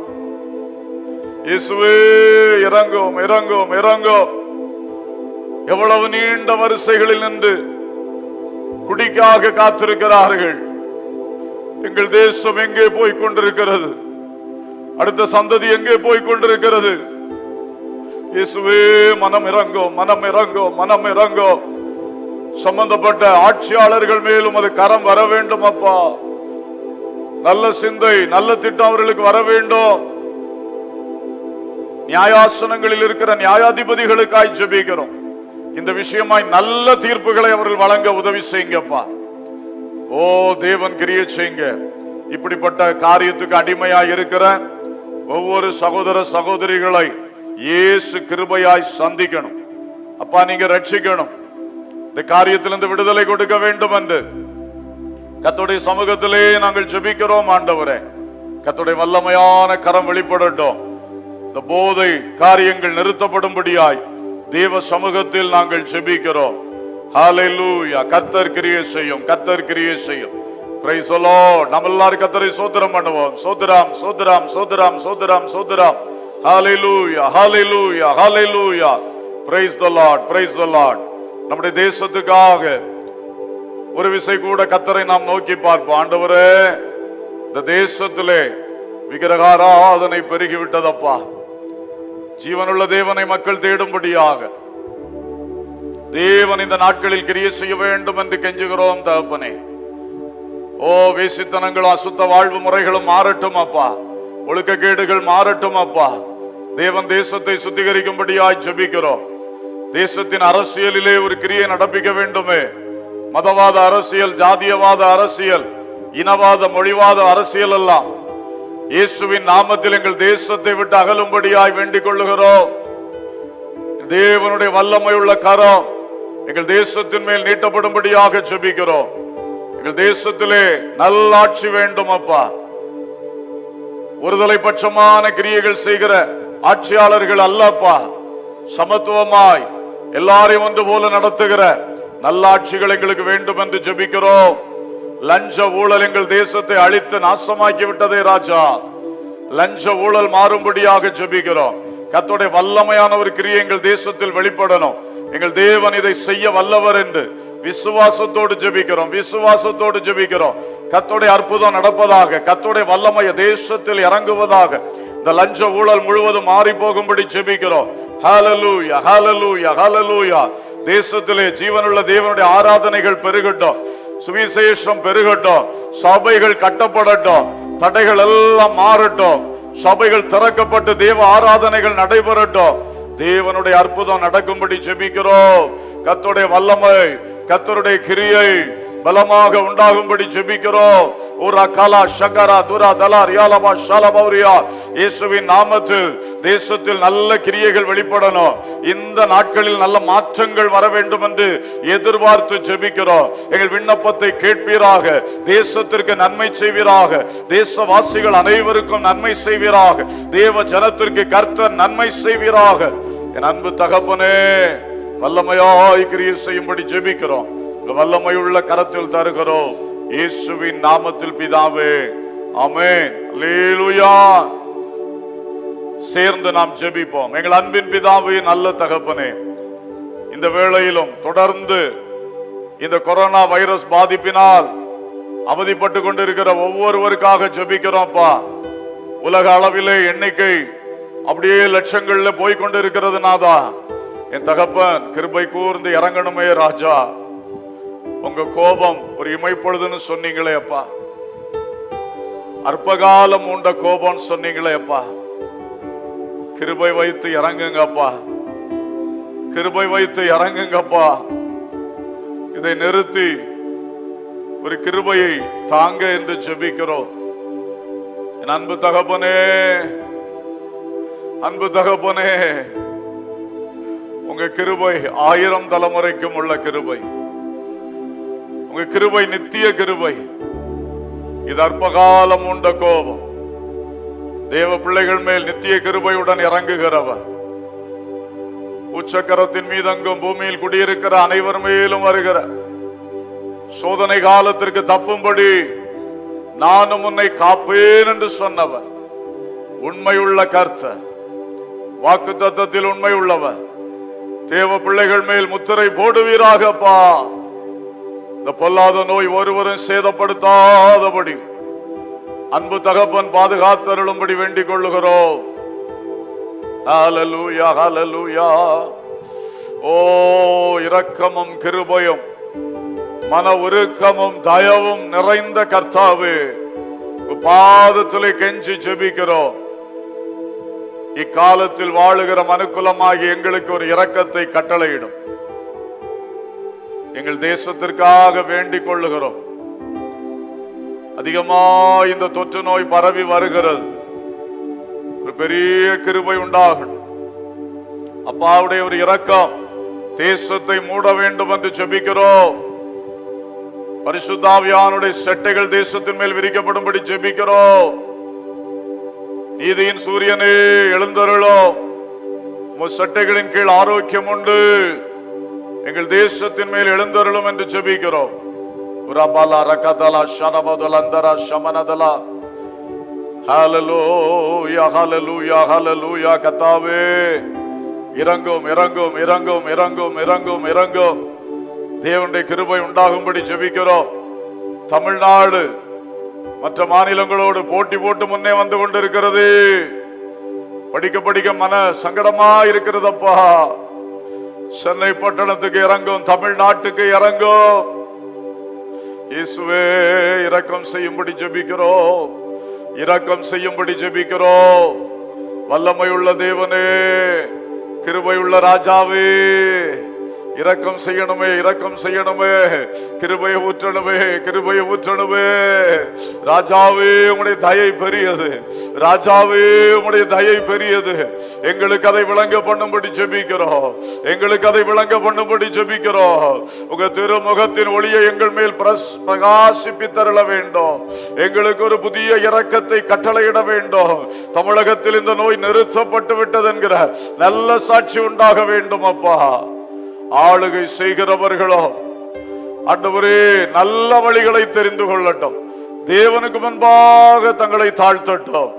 இயேசுவே இறங்கும் இறங்கும் இறங்கும் எவ்வளவு நீண்ட வரிசைகளில் நின்று குடிக்காக காத்திருக்கிறார்கள் எங்கள் தேசம் எங்கே போய் கொண்டிருக்கிறது அடுத்த சந்ததி எங்கே போய் கொண்டிருக்கிறது இயேசுவே மனம் இறங்கும் மனம் இறங்கும் மனம் இறங்கும் சம்பந்தப்பட்ட ஆட்சியாளர்கள் மேலும் அது கரம் வர வேண்டும் அப்பா நல்ல சிந்தை நல்ல திட்டம் அவர்களுக்கு வர வேண்டும் நியாயாசனங்களில் இருக்கிற நியாயாதிபதிகளுக்காய் ஜெபிக்கிறோம் இந்த விஷயமாய் நல்ல தீர்ப்புகளை அவர்கள் வழங்க உதவி செய்யுங்கப்பா ஓ தேவன் கிரியை செய்யுங்க இப்படிப்பட்ட காரியத்துக்கு அடிமையா இருக்கிற ஒவ்வொரு சகோதர சகோதரிகளை இயேசு கிருபையாய் சந்திக்கணும் அப்பா நீங்க ரட்சிக்கணும் இந்த காரியத்திலிருந்து விடுதலை கொடுக்க வேண்டும் என்று கத்தோடைய சமூகத்திலே நாங்கள் ஜெபிக்கிறோம் ஆண்டவரே கத்தோடைய வல்லமையான கரம் வெளிப்படட்டும் இந்த போதை காரியங்கள் நிறுத்தப்படும்படியாய் தேவ சமூகத்தில் நாங்கள் ஜெபிக்கிறோம் ஹalleluya கர்த்தர் கிரியை செய்யும் கர்த்தர் கிரியை செய்யும் பிரைஸ் நம்ம எல்லாரும் கர்த்தரை சோத்திரம் பண்ணுவோம் சோதராம் சோதராம் சோதராம் சோதராம் சோதராம் ஹalleluya ஹalleluya ஹalleluya praise the lord praise the lord நம்முடைய தேசத்துக்காக ஒரு விசை கூட கத்தரை நாம் நோக்கி பார்ப்போம் ஆண்டவரே இந்த தேசத்திலே விக்கிரகாராதனை பெருகிவிட்டதப்பா ஜீவனுள்ள தேவனை மக்கள் தேடும்படியாக தேவன் இந்த நாட்களில் கிரியை செய்ய வேண்டும் என்று கெஞ்சுகிறோம் தகப்பனே ஓ வேசித்தனங்களும் அசுத்த வாழ்வு முறைகளும் மாறட்டும் அப்பா ஒழுக்கக்கேடுகள் மாறட்டும் அப்பா தேவன் தேசத்தை சுத்திகரிக்கும்படியாய் ஜெபிக்கிறோம் தேசத்தின் அரசியலிலே ஒரு கிரியை நடப்பிக்க வேண்டுமே மதவாத அரசியல் ஜாதியவாத அரசியல் இனவாத மொழிவாத அரசியல் எல்லாம் இயேசுவின் நாமத்தில் எங்கள் தேசத்தை விட்டு அகலும்படியாய் வேண்டிக் கொள்ளுகிறோம் தேவனுடைய வல்லமை உள்ள கரம் எங்கள் தேசத்தின் மேல் நீட்டப்படும்படியாக ஜெபிக்கிறோம் எங்கள் தேசத்திலே நல்லாட்சி வேண்டும் அப்பா ஒருதலை பட்சமான கிரியைகள் செய்கிற ஆட்சியாளர்கள் அல்லப்பா சமத்துவமாய் எல்லாரையும் ஒன்று போல நடத்துகிற நல்லாட்சிகள் எங்களுக்கு வேண்டும் என்று ஜெபிக்கிறோம் லஞ்ச ஊழல் எங்கள் தேசத்தை அழித்து நாசமாக்கி விட்டதே ராஜா லஞ்ச ஊழல் மாறும்படியாக ஜெபிக்கிறோம் கத்தோடைய வல்லமையான ஒரு கிரியை எங்கள் தேசத்தில் வெளிப்படணும் எங்கள் தேவன் இதை செய்ய வல்லவர் என்று விசுவாசத்தோடு ஜெபிக்கிறோம் விசுவாசத்தோடு ஜெபிக்கிறோம் கத்தோடைய அற்புதம் நடப்பதாக கத்தோடைய வல்லமைய தேசத்தில் இறங்குவதாக இந்த லஞ்ச ஊழல் முழுவதும் மாறி போகும்படி ஜெபிக்கிறோம் ஹalleluya ஹalleluya ஹalleluya தேசத்திலே ஜீவனுள்ள தேவனுடைய ஆராதனைகள் பெருகட்டும் சுவிசேஷம் பெருகட்டும் சபைகள் கட்டப்படட்டும் தடைகள் எல்லாம் மாறட்டும் சபைகள் திறக்கப்பட்டு தேவ ஆராதனைகள் நடைபெறட்டும் தேவனுடைய அற்புதம் நடக்கும்படி ஜெபிக்கிறோம் கத்தோடைய வல்லமை கத்தருடைய கிரியை பலமாக உண்டாகும்படி ஜெபிக்கிறோம் ஒரு அகாலா ஷகரா துரா தலா ரியாலமா ஷாலபௌரியா இயேசுவின் நாமத்தில் தேசத்தில் நல்ல கிரியைகள் வெளிப்படணும் இந்த நாட்களில் நல்ல மாற்றங்கள் வர வேண்டும் என்று எதிர்பார்த்து ஜெபிக்கிறோம் எங்கள் விண்ணப்பத்தை கேட்பீராக தேசத்திற்கு நன்மை செய்வீராக தேசவாசிகள் அனைவருக்கும் நன்மை செய்வீராக தேவ ஜனத்திற்கு கர்த்தர் நன்மை செய்வீராக என் அன்பு தகப்பனே வல்லமையாய் கிரியை செய்யும்படி ஜெபிக்கிறோம் உங்க வல்லமையுள்ள கரத்தில் தருகிறோம் இயேசுவின் நாமத்தில் பிதாவே ஆமென் அல்லேலூயா சேர்ந்து நாம் ஜெபிப்போம் எங்கள் அன்பின் பிதாவே நல்ல தகப்பனே இந்த வேளையிலும் தொடர்ந்து இந்த கொரோனா வைரஸ் பாதிப்பினால் அவதிப்பட்டு கொண்டிருக்கிற ஒவ்வொருவருக்காக ஜெபிக்கிறோம்ப்பா உலக அளவிலே எண்ணிக்கை அப்படியே லட்சங்கள்ல போய் கொண்டிருக்கிறது நாதா என் தகப்பன் கிருபை கூர்ந்து இறங்கணுமே ராஜா உங்க கோபம் ஒரு இமைப்பொழுதுன்னு சொன்னீங்களே அப்பா அற்பகாலம் உண்ட கோபம் சொன்னீங்களே அப்பா கிருபை வைத்து இறங்குங்கப்பா கிருபை வைத்து இறங்குங்கப்பா இதை நிறுத்தி ஒரு கிருபையை தாங்க என்று ஜெபிக்கிறோம் என் அன்பு தகப்பனே அன்பு தகப்பனே உங்க கிருபை ஆயிரம் தலைமுறைக்கும் உள்ள கிருபை உங்க கிருபை நித்திய கிருபை இது அற்பகாலம் உண்ட கோபம் தேவ பிள்ளைகள் மேல் நித்திய கிருபையுடன் இறங்குகிறவர் உச்சக்கரத்தின் மீதெங்கும் பூமியில் குடியிருக்கிற அனைவர் மேலும் வருகிற சோதனை காலத்திற்கு தப்பும்படி நானும் உன்னை காப்பேன் என்று சொன்னவர் உண்மையுள்ள கர்த்தர் வாக்கு தத்தத்தில் உண்மை உள்ளவர் தேவ பிள்ளைகள் மேல் முத்திரை போடுவீராகப்பா இந்த பொல்லாத நோய் ஒருவரும் சேதப்படுத்தாதபடி அன்பு தகப்பன் பாதுகாத்தருளும்படி வேண்டிக் கொள்ளுகிறோம் ஹalleluya ஹalleluya ஓ இரக்கமும் கிருபையும் மன உருக்கமும் தயவும் நிறைந்த கர்த்தாவே உம் பாதத்திலே கெஞ்சி ஜெபிக்கிறோம் இக்காலத்தில் வாழுகிற மனுக்குலமாகி எங்களுக்கு ஒரு இரக்கத்தை கட்டளையிடும் எங்கள் தேசத்திற்காக வேண்டிக் கொள்ளுகிறோம் அதிகமா இந்த தொற்று நோய் பரவி வருகிறது ஒரு பெரிய கிருபை உண்டாகணும் அப்பாவுடைய ஒரு இரக்கம் தேசத்தை மூட வேண்டும் என்று ஜெபிக்கிறோம் பரிசுத்தாவியானுடைய செட்டைகள் தேசத்தின் மேல் விரிக்கப்படும்படி ஜெபிக்கிறோம் நீதியின் சூரியனே எழுந்தருளோம் உமது சட்டைகளின் கீழ் ஆரோக்கியம் உண்டு எங்கள் தேசத்தின் மேல் எழுந்தருளும் என்று ஜெபிக்கிறோம் உரபல ரகதல ஷனபதல அந்தர ஷமனதல ஹalleluya ஹalleluya ஹalleluya கர்த்தாவே இறங்கும் இறங்கும் இறங்கும் இறங்கும் இறங்கும் இறங்கும் தேவனுடைய கிருபை உண்டாகும்படி ஜெபிக்கிறோம் தமிழ்நாடு மற்ற மாநிலங்களோடு போட்டி போட்டு முன்னே வந்து கொண்டிருக்கிறது படிக்க படிக்க மன சங்கடமா இருக்கிறதப்பா சென்னை பட்டணத்துக்கு இறங்கும் தமிழ்நாட்டுக்கு இறங்கும் இயேசுவே இரக்கம் செய்யும்படி ஜெபிக்கிறோம் இரக்கம் செய்யும்படி ஜெபிக்கிறோம் வல்லமையுள்ள தேவனே கிருபையுள்ள ராஜாவே இரக்கம் செய்யணுமே இரக்கம் செய்யணுமே கிருபையை ஊற்றணுமே கிருபையை ஊற்றணுமே ராஜாவே உம்முடைய தயை பெரியது ராஜாவே உம்முடைய தயை பெரியது எங்களுக்கு அதை விளங்க பண்ணும்படி ஜெபிக்கிறோம் எங்களுக்கு அதை விளங்க பண்ணும்படி ஜெபிக்கிறோம் உங்க திருமுகத்தின் ஒளியை எங்கள் மேல் பிரஸ்- பிரகாசிப்பித்தருள வேண்டும் எங்களுக்கு ஒரு புதிய இரக்கத்தை கட்டளையிட வேண்டும் தமிழகத்தில் இந்த நோய் நிறுத்தப்பட்டு விட்டது என்கிற நல்ல சாட்சி உண்டாக வேண்டும் அப்பா ஆளுகை செய்கிறவர்களோ ஆண்டவரே நல்ல வழிகளை தெரிந்து கொள்ளட்டும் தேவனுக்கு முன்பாக தங்களை தாழ்த்தட்டும்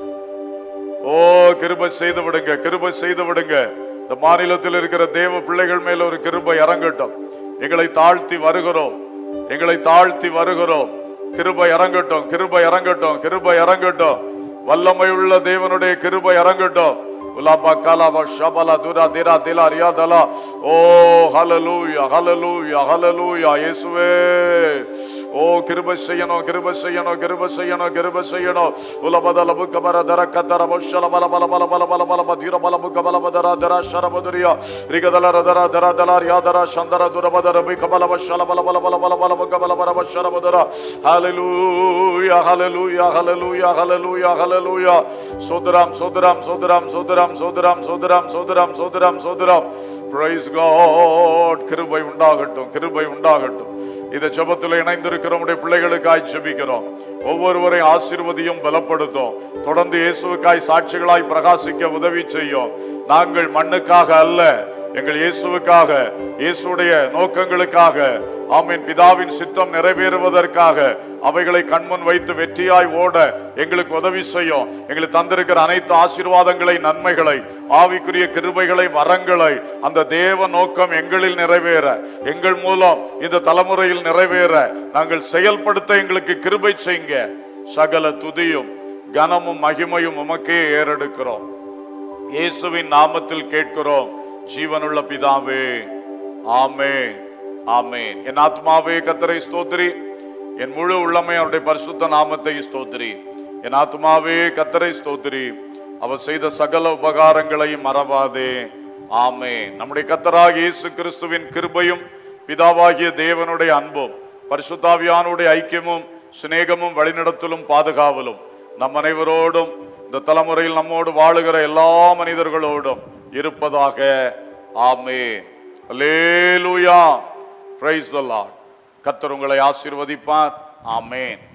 ஓ கிருபை செய்து விடுங்க கிருபை செய்து விடுங்க இந்த மாநிலத்தில் இருக்கிற தேவ பிள்ளைகள் மேல ஒரு கிருபை இறங்கட்டும் எங்களை தாழ்த்தி வருகிறோம் எங்களை தாழ்த்தி வருகிறோம் கிருபை இறங்கட்டும் கிருபை இறங்கட்டும் கிருபை இறங்கட்டும் வல்லமையுள்ள தேவனுடைய கிருபை இறங்கட்டும் உலாபா காலாபா ஷபலா துரா திரா திலா ரியாதலா ஓ ஹalleluya ஹalleluya ஹalleluya இயேசுவே ஓ கிருபை செய்யணும் கிருபை செய்யணும் கிருபை செய்யணும் கிருபை செய்யணும் உலபதல புக்க பர தர கத்தர பஷல பல பல பல பல பல பல பதீர பல புக்க பல பதர தர ஷரபதுரியா ரிகதல ரதர தர தல ரியாதர சந்தர துரபதர பிக்க பல பஷல பல பல பல பல பல புக்க பல பர பஷரபதுர ஹalleluya ஹalleluya ஹalleluya ஹalleluya ஹalleluya சோதரம் சோதரம் சோதரம் சோதரம் சோதரம் சோதரம் சோதரம் சோதரம் சோதரம் பிரைஸ் காட் கிருபை உண்டாகட்டும் கிருபை உண்டாகட்டும் இந்த ஜெபத்தில் இணைந்திருக்கிற நம்முடைய பிள்ளைகளுக்காய் ஜெபிக்கிறோம் ஒவ்வொருவரையும் ஆசீர்வதியும் பலப்படுத்தும் தொடர்ந்து இயேசுவுக்காய் சாட்சிகளாய் பிரகாசிக்க உதவி செய்யும் நாங்கள் மண்ணுக்காக அல்ல எங்கள் இயேசுவுக்காக இயேசுடைய நோக்கங்களுக்காக ஆமீன் பிதாவின் சித்தம் நிறைவேறுவதற்காக அவைகளை கண்முன் வைத்து வெற்றியாய் ஓட எங்களுக்கு உதவி செய்யும் எங்களுக்கு தந்திருக்கிற அனைத்து ஆசீர்வாதங்களை நன்மைகளை ஆவிக்குரிய கிருபைகளை வரங்களை அந்த தேவ நோக்கம் எங்களில் நிறைவேற எங்கள் மூலம் இந்த தலைமுறையில் நிறைவேற நாங்கள் செயல்படுத்த எங்களுக்கு கிருபை செய்யுங்க சகல துதியும் கனமும் மகிமையும் உமக்கே ஏறெடுக்கிறோம் இயேசுவின் நாமத்தில் கேட்கிறோம் ஜீவனுள்ள பிதாவே ஆமே ஆமேன் என் ஆத்மாவே கத்தரை ஸ்தோத்திரி என் முழு உள்ளமை அவருடைய பரிசுத்த நாமத்தை ஸ்தோத்திரி என் ஆத்மாவே கத்தரை ஸ்தோத்திரி அவர் செய்த சகல உபகாரங்களையும் மறவாதே ஆமே நம்முடைய கத்தராக இயேசு கிறிஸ்துவின் கிருபையும் பிதாவாகிய தேவனுடைய அன்பும் பரிசுத்தாவியானுடைய ஐக்கியமும் சிநேகமும் வழிநடத்தலும் பாதுகாவலும் நம் அனைவரோடும் இந்த தலைமுறையில் நம்மோடு வாழுகிற எல்லா மனிதர்களோடும் இருப்பதாக ஆமே அல்லேலூயா பிரைஸ் த லார்ட் கர்த்தர் உங்களை ஆசீர்வதிப்பார் ஆமேன்